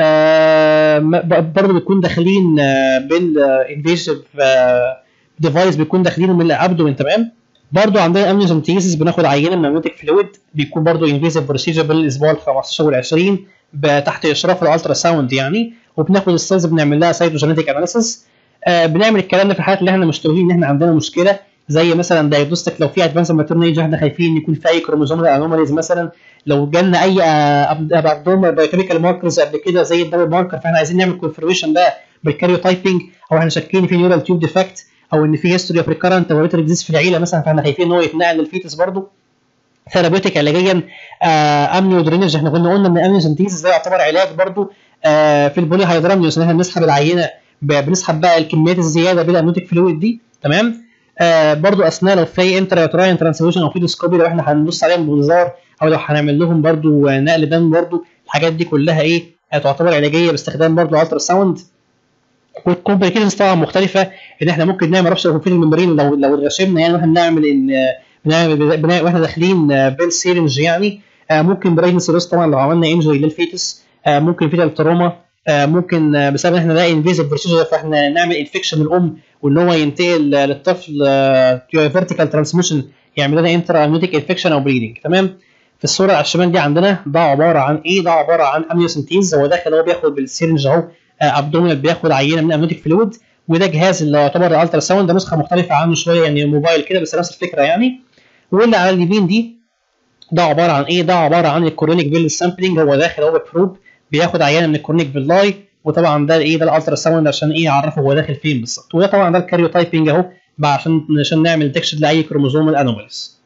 آه برضه بنكون داخلين آه بالانفيسيف آه ديفايس بيكون داخلين من الابدومين تمام برضه عندنا امنيوزنتيسيس بناخد عينه من الميوتيك فلويد بيكون برضه انفيسيف بروسيجر بالاسبوع ال 15 وال 20 تحت اشراف الالترا ساوند يعني وبناخد السيلز بنعمل لها سايتوجينيتك اناليسيس آه بنعمل الكلام ده في الحالات اللي احنا مشتبهين ان احنا عندنا مشكله زي مثلا دايجنوستيك لو في ادفانس ماترنال ايج احنا خايفين يكون في اي كروموزومال انوماليز مثلا لو جالنا اي ابدومال بايوكيميكال ماركرز قبل كده زي الدبل ماركر فاحنا عايزين نعمل كونفرميشن ده بالكاريو تايبنج او احنا شاكين في نيورال تيوب ديفكت او ان في هيستوري اوف ريكارنت او ديزيز في العيله مثلا فاحنا خايفين ان هو يتنقل للفيتس برضه ثيرابيوتيك علاجيا آه امنيو درينج احنا كنا قلنا ان امنيو سنتيز ده يعتبر علاج برضه آه في البولي هيدرامنيوس ان احنا بنسحب العينه بنسحب بقى الكميات الزياده بالامنيوتيك فلويد دي تمام آه برضو اثناء لو في انترا يوتراين ترانسفيوجن او فيدوسكوبي لو احنا هنبص عليهم بمنظار او لو هنعمل لهم برضو نقل دم برضو الحاجات دي كلها ايه تعتبر علاجيه باستخدام برضو الترا ساوند والكومبليكيشنز طبعا مختلفه ان احنا ممكن نعمل رابشر في الممبرين لو لو اتغشمنا يعني واحنا بنعمل ان بنعمل واحنا داخلين بالسيرنج يعني ممكن براجنسي لوس طبعا لو عملنا انجري للفيتس ممكن فيتال تروما ممكن بسبب ان احنا نلاقي انفيزيف بروسيجر فاحنا نعمل انفكشن الام وان هو ينتقل للطفل فيرتيكال ترانسميشن يعمل لنا انترا امنيوتيك انفكشن او بليدنج تمام في الصوره على الشمال دي عندنا ده عباره عن ايه ده عباره عن امنيوسنتيز هو داخل هو بياخد بالسيرنج اهو ابدومينال بياخد عينه من امنيوتيك فلويد وده جهاز اللي يعتبر الالترا ساوند ده نسخه مختلفه عنه شويه يعني موبايل كده بس نفس الفكره يعني واللي على اليمين دي ده عباره عن ايه ده عباره عن الكورونيك فيل سامبلنج هو داخل هو بروب بياخد عينه من الكورونيك فيلاي وطبعا ده ايه ده الالترا ساوند عشان ايه يعرفه هو داخل فين بالظبط وده طبعا ده الكاريو تايبنج اهو بقى عشان عشان نعمل ديكشن لاي كروموزوم انوماليز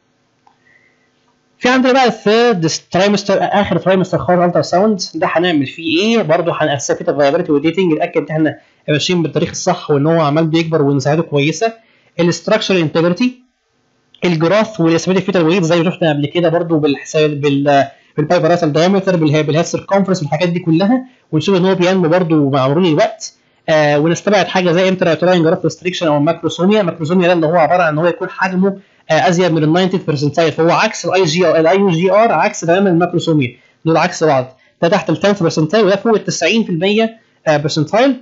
في عندنا بقى الثيرد ترايمستر اخر ترايمستر خالص الترا ساوند ده هنعمل فيه ايه برضه هنقسم فيه الفايبرتي والديتنج نتاكد ان احنا ماشيين بالطريق الصح وان هو عمال بيكبر ونساعده كويسه الاستراكشر انتجريتي الجراف والاسميتيك فيتال ويت زي ما شفنا قبل كده برضه بالحساب بال بالبايبراسال دايمتر بالهيد سيركمفرنس والحاجات دي كلها ونشوف ان هو بينمو برضه مع مرور الوقت آه ونستبعد حاجه زي انترا جراف ريستريكشن او الماكروسوميا الماكروسوميا ده اللي هو عباره عن ان هو يكون حجمه آه ازيد من ال 90 برسنتايل فهو عكس الاي جي ار الاي يو جي ار عكس تماما الماكروسوميا دول عكس بعض ده تحت ال 10 برسنتايل وده فوق ال 90% آه برسنتايل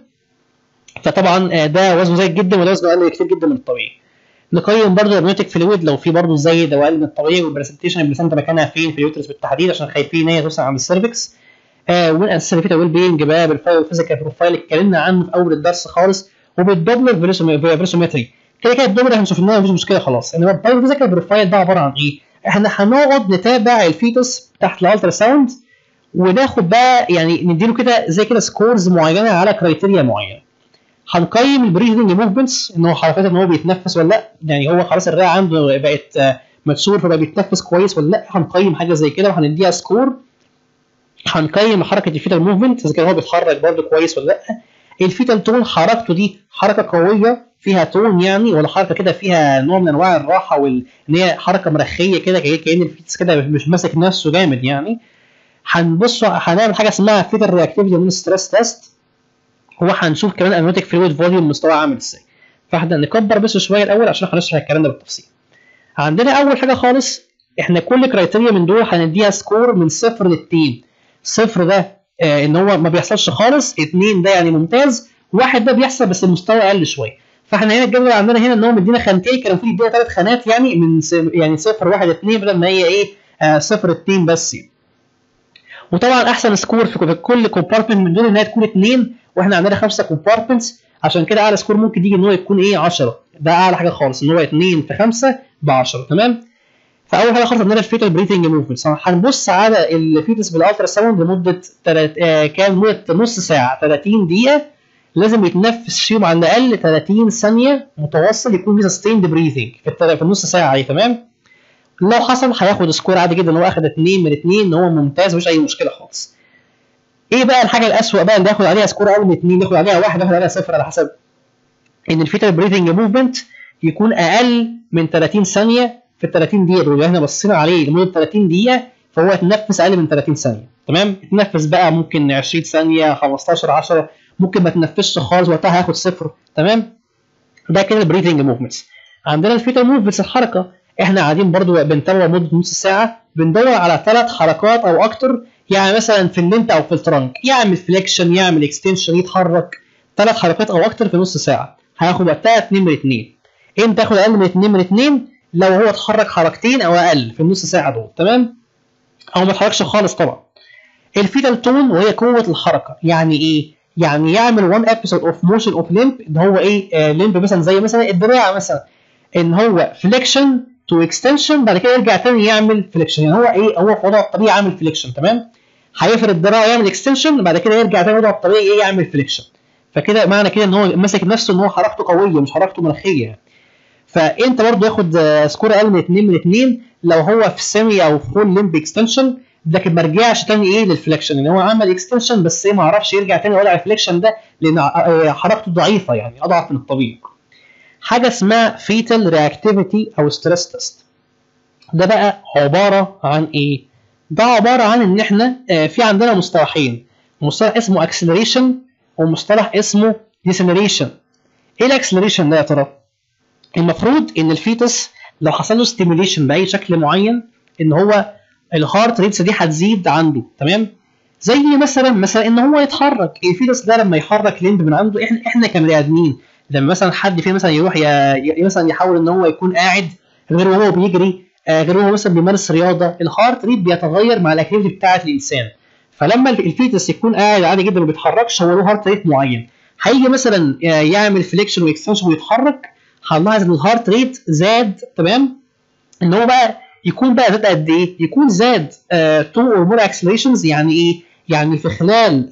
فطبعا آه ده وزنه زايد جدا وده وزنه اقل كتير جدا من الطبيعي نقيم برضه الامنيوتيك فلويد لو في برضه زايد او اقل من الطبيعي والبرزنتيشن البلاسنتا مكانها فين في اليوترس بالتحديد عشان خايفين ان هي توصل عند السيرفكس آه ونقسم الفيتا ويل بينج بقى بالفيزيكال بروفايل اتكلمنا عنه في اول الدرس خالص وبالدوبلر فيرسومتري كده كده الدوبلر احنا شفناه مفيش مشكله خلاص انما الفيزيكال بروفايل ده عباره عن ايه؟ احنا هنقعد نتابع الفيتوس تحت الالترا ساوند وناخد بقى يعني نديله كده زي كده سكورز معينه على كرايتيريا معينه هنقيم البريذنج موفمنتس ان هو حركات ان هو بيتنفس ولا لا يعني هو خلاص الرئه عنده بقت مكسور فبقى بيتنفس كويس ولا لا هنقيم حاجه زي كده وهنديها سكور هنقيم حركه الفيتال موفمنت اذا كان هو بيتحرك برده كويس ولا لا الفيتال تون حركته دي حركه قويه فيها تون يعني ولا حركه كده فيها نوع من انواع الراحه وان هي حركه مرخيه كده كأن الفيتس كده مش ماسك نفسه جامد يعني هنبص هنعمل حاجه اسمها فيتال رياكتيفيتي من ستريس تيست هو هنشوف كمان الامنيوتيك فلويد فوليوم مستواه عامل ازاي فاحنا نكبر بس شويه الاول عشان هنشرح الكلام ده بالتفصيل عندنا اول حاجه خالص احنا كل كرايتيريا من دول هنديها سكور من صفر لاثنين صفر ده آه ان هو ما بيحصلش خالص اثنين ده يعني ممتاز واحد ده بيحصل بس المستوى اقل شويه فاحنا هنا الجدول عندنا هنا ان هو مدينا خانتين كان المفروض يدينا ثلاث خانات يعني من يعني صفر واحد اثنين بدل ما هي ايه آه صفر اثنين بس يعني. وطبعا احسن سكور في كل كومبارتمنت من دول ان هي تكون اثنين واحنا عندنا خمسه كومبارتمنتس عشان كده اعلى سكور ممكن يجي ان هو يكون ايه 10 ده اعلى حاجه خالص ان هو 2 في 5 ب 10 تمام فاول حاجه خالص عندنا الفيتال بريثنج موفمنت هنبص على الفيتس بالالترا ساوند لمده تلت... آه كان مده نص ساعه 30 دقيقه لازم يتنفس فيهم على الاقل 30 ثانيه متواصل يكون في سستيند بريثنج في, التل... في النص ساعه دي تمام لو حصل هياخد سكور عادي جدا هو اخد 2 من 2 ان هو ممتاز مفيش اي مشكله خالص ايه بقى الحاجه الاسوأ بقى اللي ياخد عليها سكور اقل من 2 ياخد عليها 1 ياخد عليها 0 على حسب ان الفيتال بريثنج موفمنت يكون اقل من 30 ثانيه في ال 30 دقيقه دول احنا بصينا عليه لمده 30 دقيقه فهو يتنفس اقل من 30 ثانيه تمام يتنفس بقى ممكن 20 ثانيه 15 10 ممكن ما تنفسش خالص وقتها هياخد صفر تمام ده كده البريثنج موفمنتس عندنا الفيتال موفمنتس الحركه احنا قاعدين برضو بنتابع مده نص ساعه بندور على ثلاث حركات او اكتر يعني مثلا في اللينت او في الترنك يعمل فليكشن يعمل اكستنشن يتحرك ثلاث حركات او اكتر في نص ساعه هياخد وقتها 2 من 2 امتى تاخد اقل من 2 من 2 لو هو اتحرك حركتين او اقل في النص ساعه دول تمام او ما اتحركش خالص طبعا الفيتال تون وهي قوه الحركه يعني ايه يعني يعمل 1 ابيسود اوف موشن اوف ليمب ان هو ايه آه ليمب مثلا زي مثلا الدراع مثلا ان هو فليكشن تو اكستنشن بعد كده يرجع تاني يعمل فليكشن يعني هو ايه هو في وضعه الطبيعي عامل فليكشن تمام هيفرد الدراع يعمل اكستنشن بعد كده يرجع تاني وضعه الطبيعي ايه يعمل فليكشن فكده معنى كده ان هو ماسك نفسه ان هو حركته قويه مش حركته مناخيه يعني فانت برضه ياخد سكور اقل من 2 من 2 لو هو في سيمي او فول ليمب اكستنشن لكن ما رجعش تاني ايه للفليكشن ان هو عمل اكستنشن بس ايه ما عرفش يرجع تاني ولا الفليكشن ده لان حركته ضعيفه يعني اضعف من الطبيعي حاجه اسمها فيتال رياكتيفيتي او ستريس تيست ده بقى عباره عن ايه ده عباره عن ان احنا في عندنا مصطلحين مصطلح اسمه اكسلريشن ومصطلح اسمه ديسلريشن ايه الاكسلريشن ده يا ترى المفروض ان الفيتس لو حصل له ستيميوليشن باي شكل معين ان هو الهارت ريتس دي هتزيد عنده تمام زي مثلا مثلا ان هو يتحرك الفيتس ده لما يحرك ليمب من عنده احنا احنا كبني ادمين لما مثلا حد فينا مثلا يروح ي... مثلا يحاول ان هو يكون قاعد غير وهو بيجري آه غير وهو مثلا بيمارس رياضه الهارت ريت بيتغير مع الاكتيفيتي بتاعه الانسان فلما الفيتس يكون قاعد عادي جدا ما بيتحركش هو له هارت ريت معين هيجي مثلا يعمل فليكشن واكستنشن ويتحرك هنلاحظ ان الهارت ريت زاد تمام ان هو بقى يكون بقى زاد قد ايه؟ يكون زاد 2 اور مور اكسلريشنز يعني ايه؟ يعني في خلال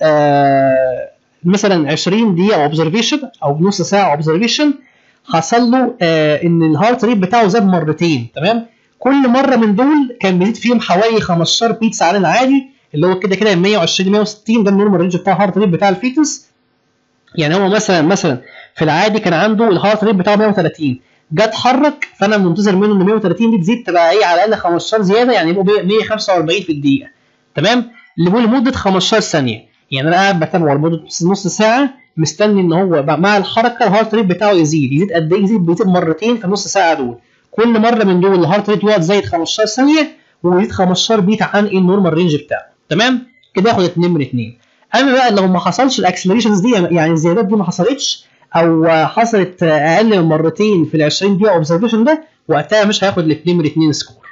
آه مثلا 20 دقيقه اوبزرفيشن او نص ساعه اوبزرفيشن حصل له آه ان الهارت ريت بتاعه زاد مرتين تمام؟ كل مره من دول كان بيزيد فيهم حوالي 15 بيتس على العادي اللي هو كده كده 120 160 ده النورمال رينج بتاع الهارت ريت بتاع الفيتس يعني هو مثلا مثلا في العادي كان عنده الهارت ريت بتاعه 130 جه اتحرك فانا منتظر منه ان 130 دي تزيد تبقى ايه على الاقل 15 زياده يعني يبقوا 145 في الدقيقه تمام لمده 15 ثانيه يعني انا قاعد بتابعه لمده نص ساعه مستني ان هو مع الحركه الهارت ريت بتاعه يزيد يزيد قد ايه يزيد بيزيد مرتين في نص ساعه دول كل مره من دول الهارت ريت يقعد زايد 15 ثانيه ويزيد 15 بيت عن النورمال رينج بتاعه تمام كده ياخد 2 من 2 اما بقى لو ما حصلش الاكسلريشنز دي يعني الزيادات دي ما حصلتش او حصلت اقل من مرتين في ال 20 دقيقه اوبزرفيشن ده وقتها مش هياخد ال 2 من 2 سكور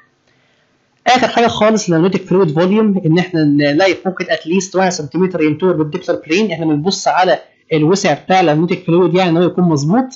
اخر حاجه خالص الاناليتيك فلويد فوليوم ان احنا نلاقي فوكت اتليست 1 سم ينتور بالديبسر بلين احنا بنبص على الوسع بتاع الاناليتيك فلويد يعني ان هو يكون مظبوط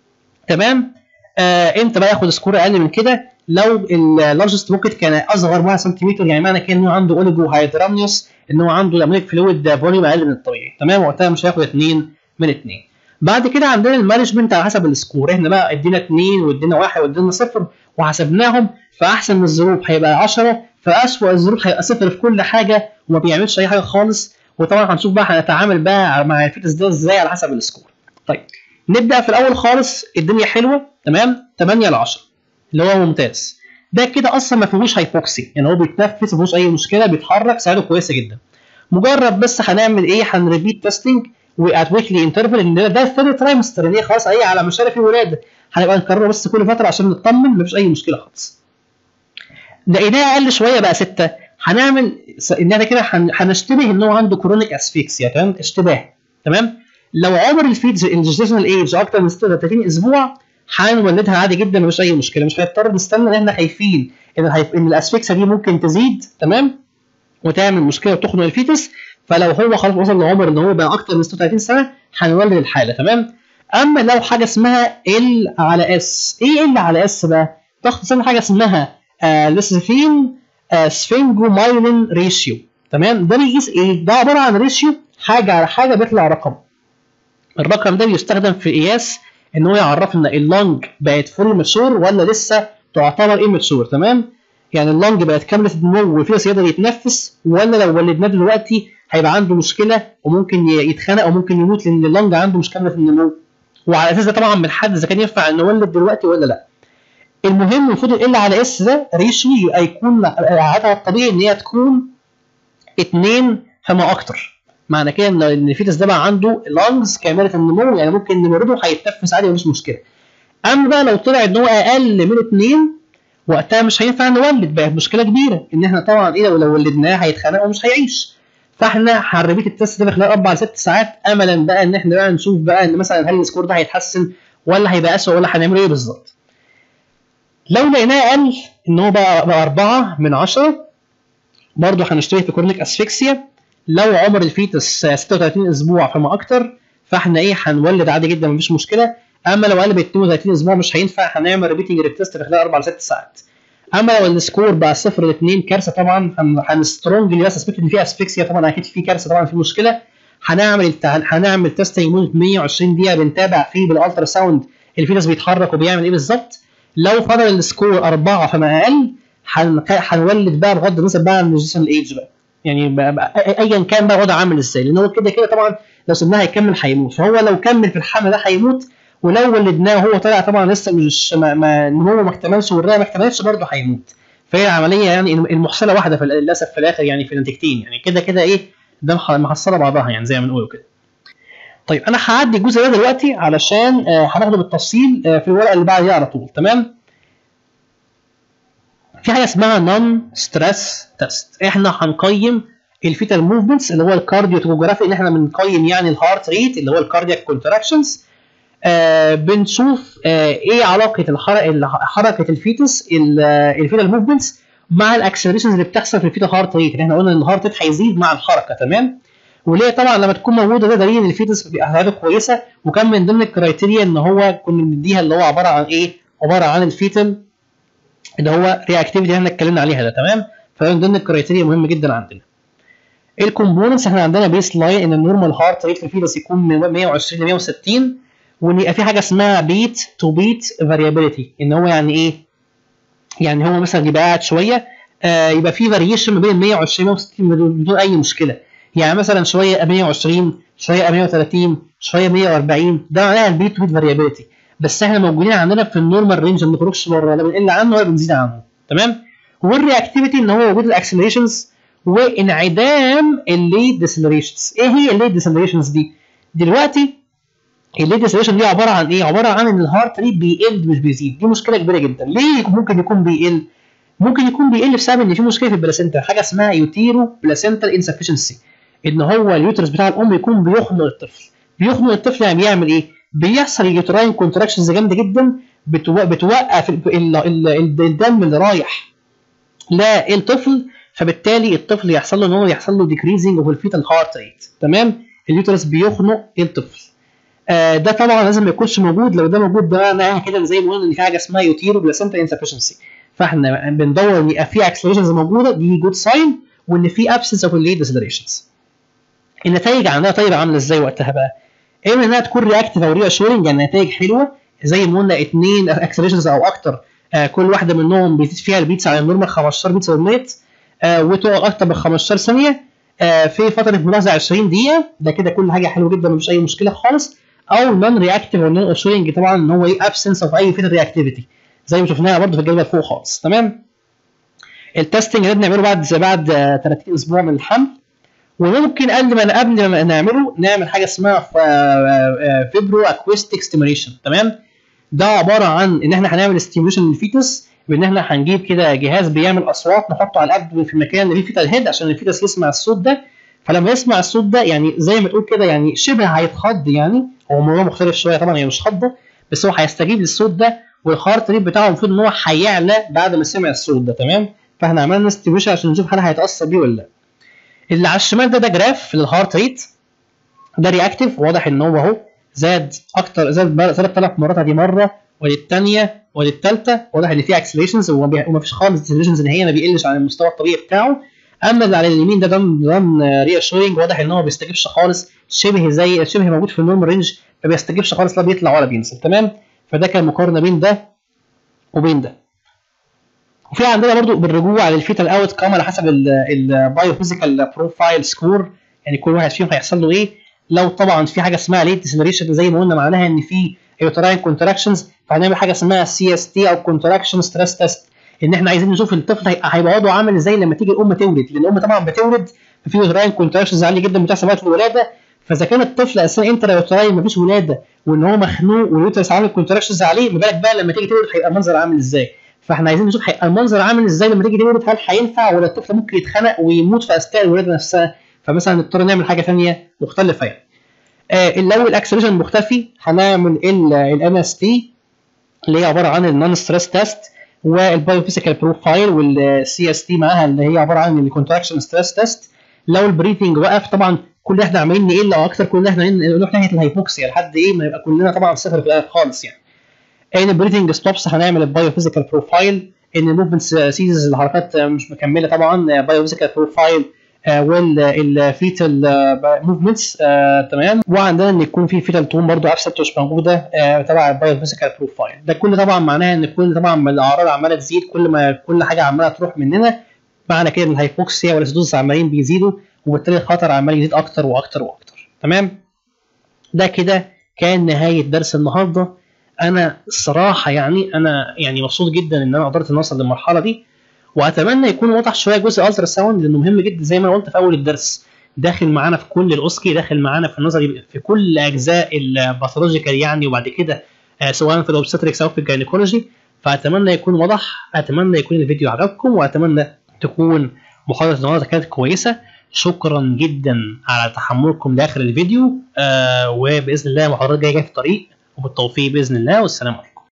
تمام آه امتى بقى ياخد سكور اقل من كده لو اللارجست بوكيت كان اصغر 1 سم يعني معنى كده ان هو عنده اوليجو هايدرامنيوس ان هو عنده الاناليتيك فلويد فوليوم اقل من الطبيعي تمام وقتها مش هياخد 2 من 2 بعد كده عندنا المانجمنت على حسب السكور احنا بقى ادينا 2 وادينا 1 وادينا 0 وحسبناهم في احسن الظروف هيبقى 10 في اسوء الظروف هيبقى 0 في كل حاجه وما بيعملش اي حاجه خالص وطبعا هنشوف بقى هنتعامل بقى مع الفيتس ده ازاي على حسب السكور طيب نبدا في الاول خالص الدنيا حلوه تمام 8 ل 10 اللي هو ممتاز ده كده اصلا ما فيهوش هايبوكسي يعني هو بيتنفس ما فيهوش اي مشكله بيتحرك سعاده كويسه جدا مجرد بس هنعمل ايه هنريبيت تيستنج وات ويكلي انترفال ان ده الثيرد ترايمستر اللي هي خلاص ايه على مشارف الولاده هنبقى نكرره بس كل فتره عشان نطمن مفيش اي مشكله خالص لقيناها اقل شويه بقى 6 هنعمل ان احنا كده هنشتبه ان هو عنده كرونيك اسفيكسيا تمام اشتباه تمام لو عمر الفيتز الجستيشنال ايج اكتر من 36 اسبوع هنولدها عادي جدا مفيش اي مشكله مش هنضطر نستنى ان احنا خايفين ان ان الاسفيكسيا دي ممكن تزيد تمام وتعمل مشكله وتخنق الفيتس فلو هو خلاص وصل لعمر ان هو بقى اكتر من 36 سنه هنولد الحاله تمام اما لو حاجه اسمها ال على اس ايه ال على اس بقى تختصر حاجه اسمها آه ليسفين آه سفنجومايلين ريشيو تمام ده بيقيس ايه ده عباره عن ريشيو حاجه على حاجه بيطلع رقم الرقم ده بيستخدم في قياس ان هو يعرفنا اللونج بقت فول ماتشور ولا لسه تعتبر ايماتشور تمام يعني اللونج بقت كامله النمو وفيروس يقدر يتنفس ولا لو ولدناه دلوقتي هيبقى عنده مشكله وممكن يتخنق وممكن يموت لان اللونج عنده مش كامله النمو وعلى اساس ده طبعا بنحدد اذا كان ينفع نولد دلوقتي ولا لا المهم المفروض ال على اس ده ريشيو يبقى يكون عادها الطبيعي ان هي تكون 2 فما اكتر معنى كده ان الفيتس ده بقى عنده لانجز كامله النمو يعني ممكن نمرضه هيتنفس عادي مفيش مشكله اما بقى لو طلع ان هو اقل من 2 وقتها مش هينفع نولد بقت مشكله كبيره ان احنا طبعا ايه لو ولدناه هيتخنق ومش هيعيش فاحنا هنريبيت التست ده في خلال اربع ست ساعات املا بقى ان احنا بقى نشوف بقى ان مثلا هل السكور ده هيتحسن ولا هيبقى اسوء ولا هنعمل ايه بالظبط لو لقيناه اقل ان هو بقى, بقى 4 من 10 برضه هنشترك في كورنيك اسفكسيا لو عمر الفيتس 36 اسبوع فما اكتر فاحنا ايه هنولد عادي جدا مفيش مشكله اما لو قلب 32 اسبوع مش هينفع هنعمل ريبيتنج ريتست في خلال 4 ل 6 ساعات اما لو السكور بقى 0 ل 2 كارثه طبعا هنسترونجلي بس اثبت ان في اسفكسيا طبعا اكيد في كارثه طبعا في مشكله هنعمل هنعمل تيست لمده 120 دقيقه بنتابع فيه بالالترا ساوند الفيتس بيتحرك وبيعمل ايه بالظبط لو فضل السكور 4 فما اقل هنولد بقى بغض النظر بقى عن الجيسون ايج بقى يعني ايا كان بقى وضع عامل ازاي لان هو كده كده طبعا لو سيبناه هيكمل هيموت فهو لو كمل في الحمل ده هيموت ولو ولدناه وهو طلع طبعا لسه مش ما, ما النمو ما اكتملش والرئه ما اكتملتش برضه هيموت فهي العمليه يعني المحصله واحده في للاسف في الاخر يعني في النتيجتين يعني كده كده ايه ده محصله بعضها يعني زي ما بنقول كده طيب انا هعدي الجزء ده دلوقتي علشان آه هناخده بالتفصيل آه في الورقه اللي بعديها على طول تمام في حاجه اسمها نون ستريس تيست احنا هنقيم الفيتال موفمنتس اللي هو الكارديو توجرافي ان احنا بنقيم يعني الهارت ريت اللي هو الكاردياك كونتراكشنز آه بنشوف آه ايه علاقه الحركه حركه الفيتس الفيتال موفمنتس مع الاكسلريشنز اللي بتحصل في الفيتال هارت ريت احنا قلنا ان الهارت ريت هيزيد مع الحركه تمام وليه طبعا لما تكون موجوده ده دليل ان الفيتس بيبقى كويسه وكان من ضمن الكرايتيريا ان هو كنا بنديها اللي هو عباره عن ايه عباره عن الفيتال اللي هو رياكتيفيتي اللي احنا اتكلمنا عليها ده تمام فمن ضمن الكرايتيريا مهم جدا عندنا الكومبوننتس احنا عندنا بيس لاين ان النورمال هارت ريت في الفيتس يكون من 120 ل 160 وان يبقى في حاجه اسمها بيت تو بيت فاريابيليتي ان هو يعني ايه يعني هو مثلا يبقى قاعد شويه آه يبقى في فاريشن ما بين 120 و 160 بدون اي مشكله يعني مثلا شويه 120 شويه 130 شويه 140 ده معناها البيت تو بيت فاريابيليتي بس احنا موجودين عندنا في النورمال رينج ما بنخرجش بره ولا بنقل عنه ولا بنزيد عنه تمام والرياكتيفيتي ان هو وجود الاكسلريشنز وانعدام الليد ديسلريشنز ايه هي الليد ديسلريشنز دي دلوقتي الليد ديسلريشن دي عباره عن ايه عباره عن ان الهارت ريت بيقل مش بيزيد دي مشكله كبيره جدا ليه ممكن يكون بيقل ممكن يكون بيقل بسبب ان في مشكله في البلاسينتا حاجه اسمها يوتيرو بلاسينتال انسفشنسي ان هو اليوترس بتاع الام يكون بيخنق الطفل بيخنق الطفل يعني بيعمل ايه بيحصل اليوتراين كونتراكشنز جامده جدا بتوقف الدم اللي رايح للطفل فبالتالي الطفل يحصل له ان هو يحصل له ديكريزنج اوف الفيتال هارت ريت تمام اليوترس بيخنق الطفل آه ده طبعا لازم ما يكونش موجود لو ده موجود ده معناها كده زي ما قلنا ان في حاجه اسمها يوتيرو بلاسنتا انسفشنسي فاحنا بندور ان يبقى في اكسلريشنز موجوده دي جود ساين وان في ابسنس اوف الليد ديسلريشنز النتائج عندها طيب عامله ازاي وقتها بقى؟ اما انها تكون رياكتيف او ري اشورنج يعني نتائج حلوه زي ما قلنا اثنين اكسلريشنز او اكتر آه كل واحده منهم بيزيد فيها البيتس على النورمال 15 بيتس بير مينيت آه وتقع اكتر من 15 ثانيه آه في فتره ملاحظه 20 دقيقه ده كده كل حاجه حلوه جدا مفيش اي مشكله خالص او نون رياكتيف او نون اشورنج طبعا ان هو ايه ابسنس اوف اي فيتال رياكتيفيتي زي ما شفناها برضه في الجدول فوق خالص تمام التستنج ده بنعمله بعد بعد 30 اسبوع من الحمل وممكن قبل ما قبل ما نعمله نعمل حاجه اسمها فيبرو اكوستيك ستيميوليشن تمام ده عباره عن ان احنا هنعمل ستيميوليشن للفيتس بان احنا هنجيب كده جهاز بيعمل اصوات نحطه على الابدن في المكان اللي فيه فيتال هيد عشان الفيتس يسمع الصوت ده فلما يسمع الصوت ده يعني زي ما تقول كده يعني شبه هيتخض يعني هو الموضوع مختلف شويه طبعا هي مش خضه بس هو هيستجيب للصوت ده والهارت ريت بتاعه المفروض ان هو هيعلى بعد ما سمع الصوت ده تمام فاحنا عملنا ستيميوليشن عشان نشوف هل هيتاثر بيه ولا لا اللي على الشمال ده ده جراف للهارت ريت ده رياكتيف واضح ان هو اهو زاد اكتر زاد زاد ثلاث مرات دي مره وللثانيه وللثالثه واضح ان في اكسلريشنز وما فيش خالص ديسلريشنز نهائيا ما بيقلش عن المستوى الطبيعي بتاعه اما اللي على اليمين ده دم دم ري اشورنج واضح ان هو ما بيستجيبش خالص شبه زي شبه موجود في النورمال رينج ما بيستجيبش خالص لا بيطلع ولا بينزل تمام فده كان مقارنه بين ده وبين ده وفي عندنا برضو بالرجوع للفيتال اوت كام على حسب البايو فيزيكال بروفايل سكور يعني كل واحد فيهم هيحصل له ايه لو طبعا في حاجه اسمها ليت ديسلريشن زي ما قلنا معناها ان في يوتراين كونتراكشنز فهنعمل حاجه اسمها سي اس تي او كونتراكشن ستريس تيست ان احنا عايزين نشوف الطفل هيبقى وضعه عامل ازاي لما تيجي الام تولد لان الام طبعا بتولد ففي يوتراين كونتراكشنز عاليه جدا بتحصل وقت الولاده فاذا كان الطفل اثناء انترا يوتراين مفيش ولاده وان هو مخنوق واليوترس عامل كونتراكشنز عليه ما بالك بقى لما تيجي تولد هيبقى المنظر عامل ازاي فاحنا عايزين نشوف هيبقى المنظر عامل ازاي لما تيجي تولد هل هينفع ولا الطفل ممكن يتخنق ويموت في اثناء الولاده نفسها فمثلا نضطر نعمل حاجه ثانيه مختلفه يعني آه لو الاكسلريشن مختفي هنعمل الان اس تي اللي هي عباره عن النون ستريس تيست والبايو فيزيكال بروفايل والسي اس تي معاها اللي هي عباره عن الكونتراكشن ستريس تيست لو البريثنج وقف طبعا كل احنا عمالين نقل او اكتر كل احنا نروح ناحيه الهايبوكسيا لحد ايه ما يبقى كلنا طبعا صفر في الاخر خالص يعني ان البريثنج ستوبس هنعمل البايو فيزيكال بروفايل ان الموفمنت سيزز الحركات مش مكمله طبعا بايو فيزيكال بروفايل والفيتال موفمنتس تمام وعندنا ان يكون في فيتال توم برضه ابسنت مش موجوده آه تبع البايو فيزيكال بروفايل ده كل طبعا معناها ان كل طبعا ما الاعراض عماله تزيد كل ما كل حاجه عماله تروح مننا معنى كده ان الهايبوكسيا والاسيدوز عمالين بيزيدوا وبالتالي الخطر عمال يزيد اكتر واكتر واكتر تمام ده كده كان نهايه درس النهارده انا الصراحه يعني انا يعني مبسوط جدا ان انا قدرت نوصل للمرحله دي واتمنى يكون واضح شويه جزء الترا ساوند لانه مهم جدا زي ما قلت في اول الدرس داخل معانا في كل الاوسكي داخل معانا في النظري في كل اجزاء الباثولوجيكال يعني وبعد كده آه سواء في الاوبستريكس او في الجاينيكولوجي فاتمنى يكون واضح اتمنى يكون الفيديو عجبكم واتمنى تكون محاضره النهارده كانت كويسه شكرا جدا على تحملكم لاخر الفيديو آه وباذن الله محاضرات جايه في الطريق وبالتوفيق باذن الله والسلام عليكم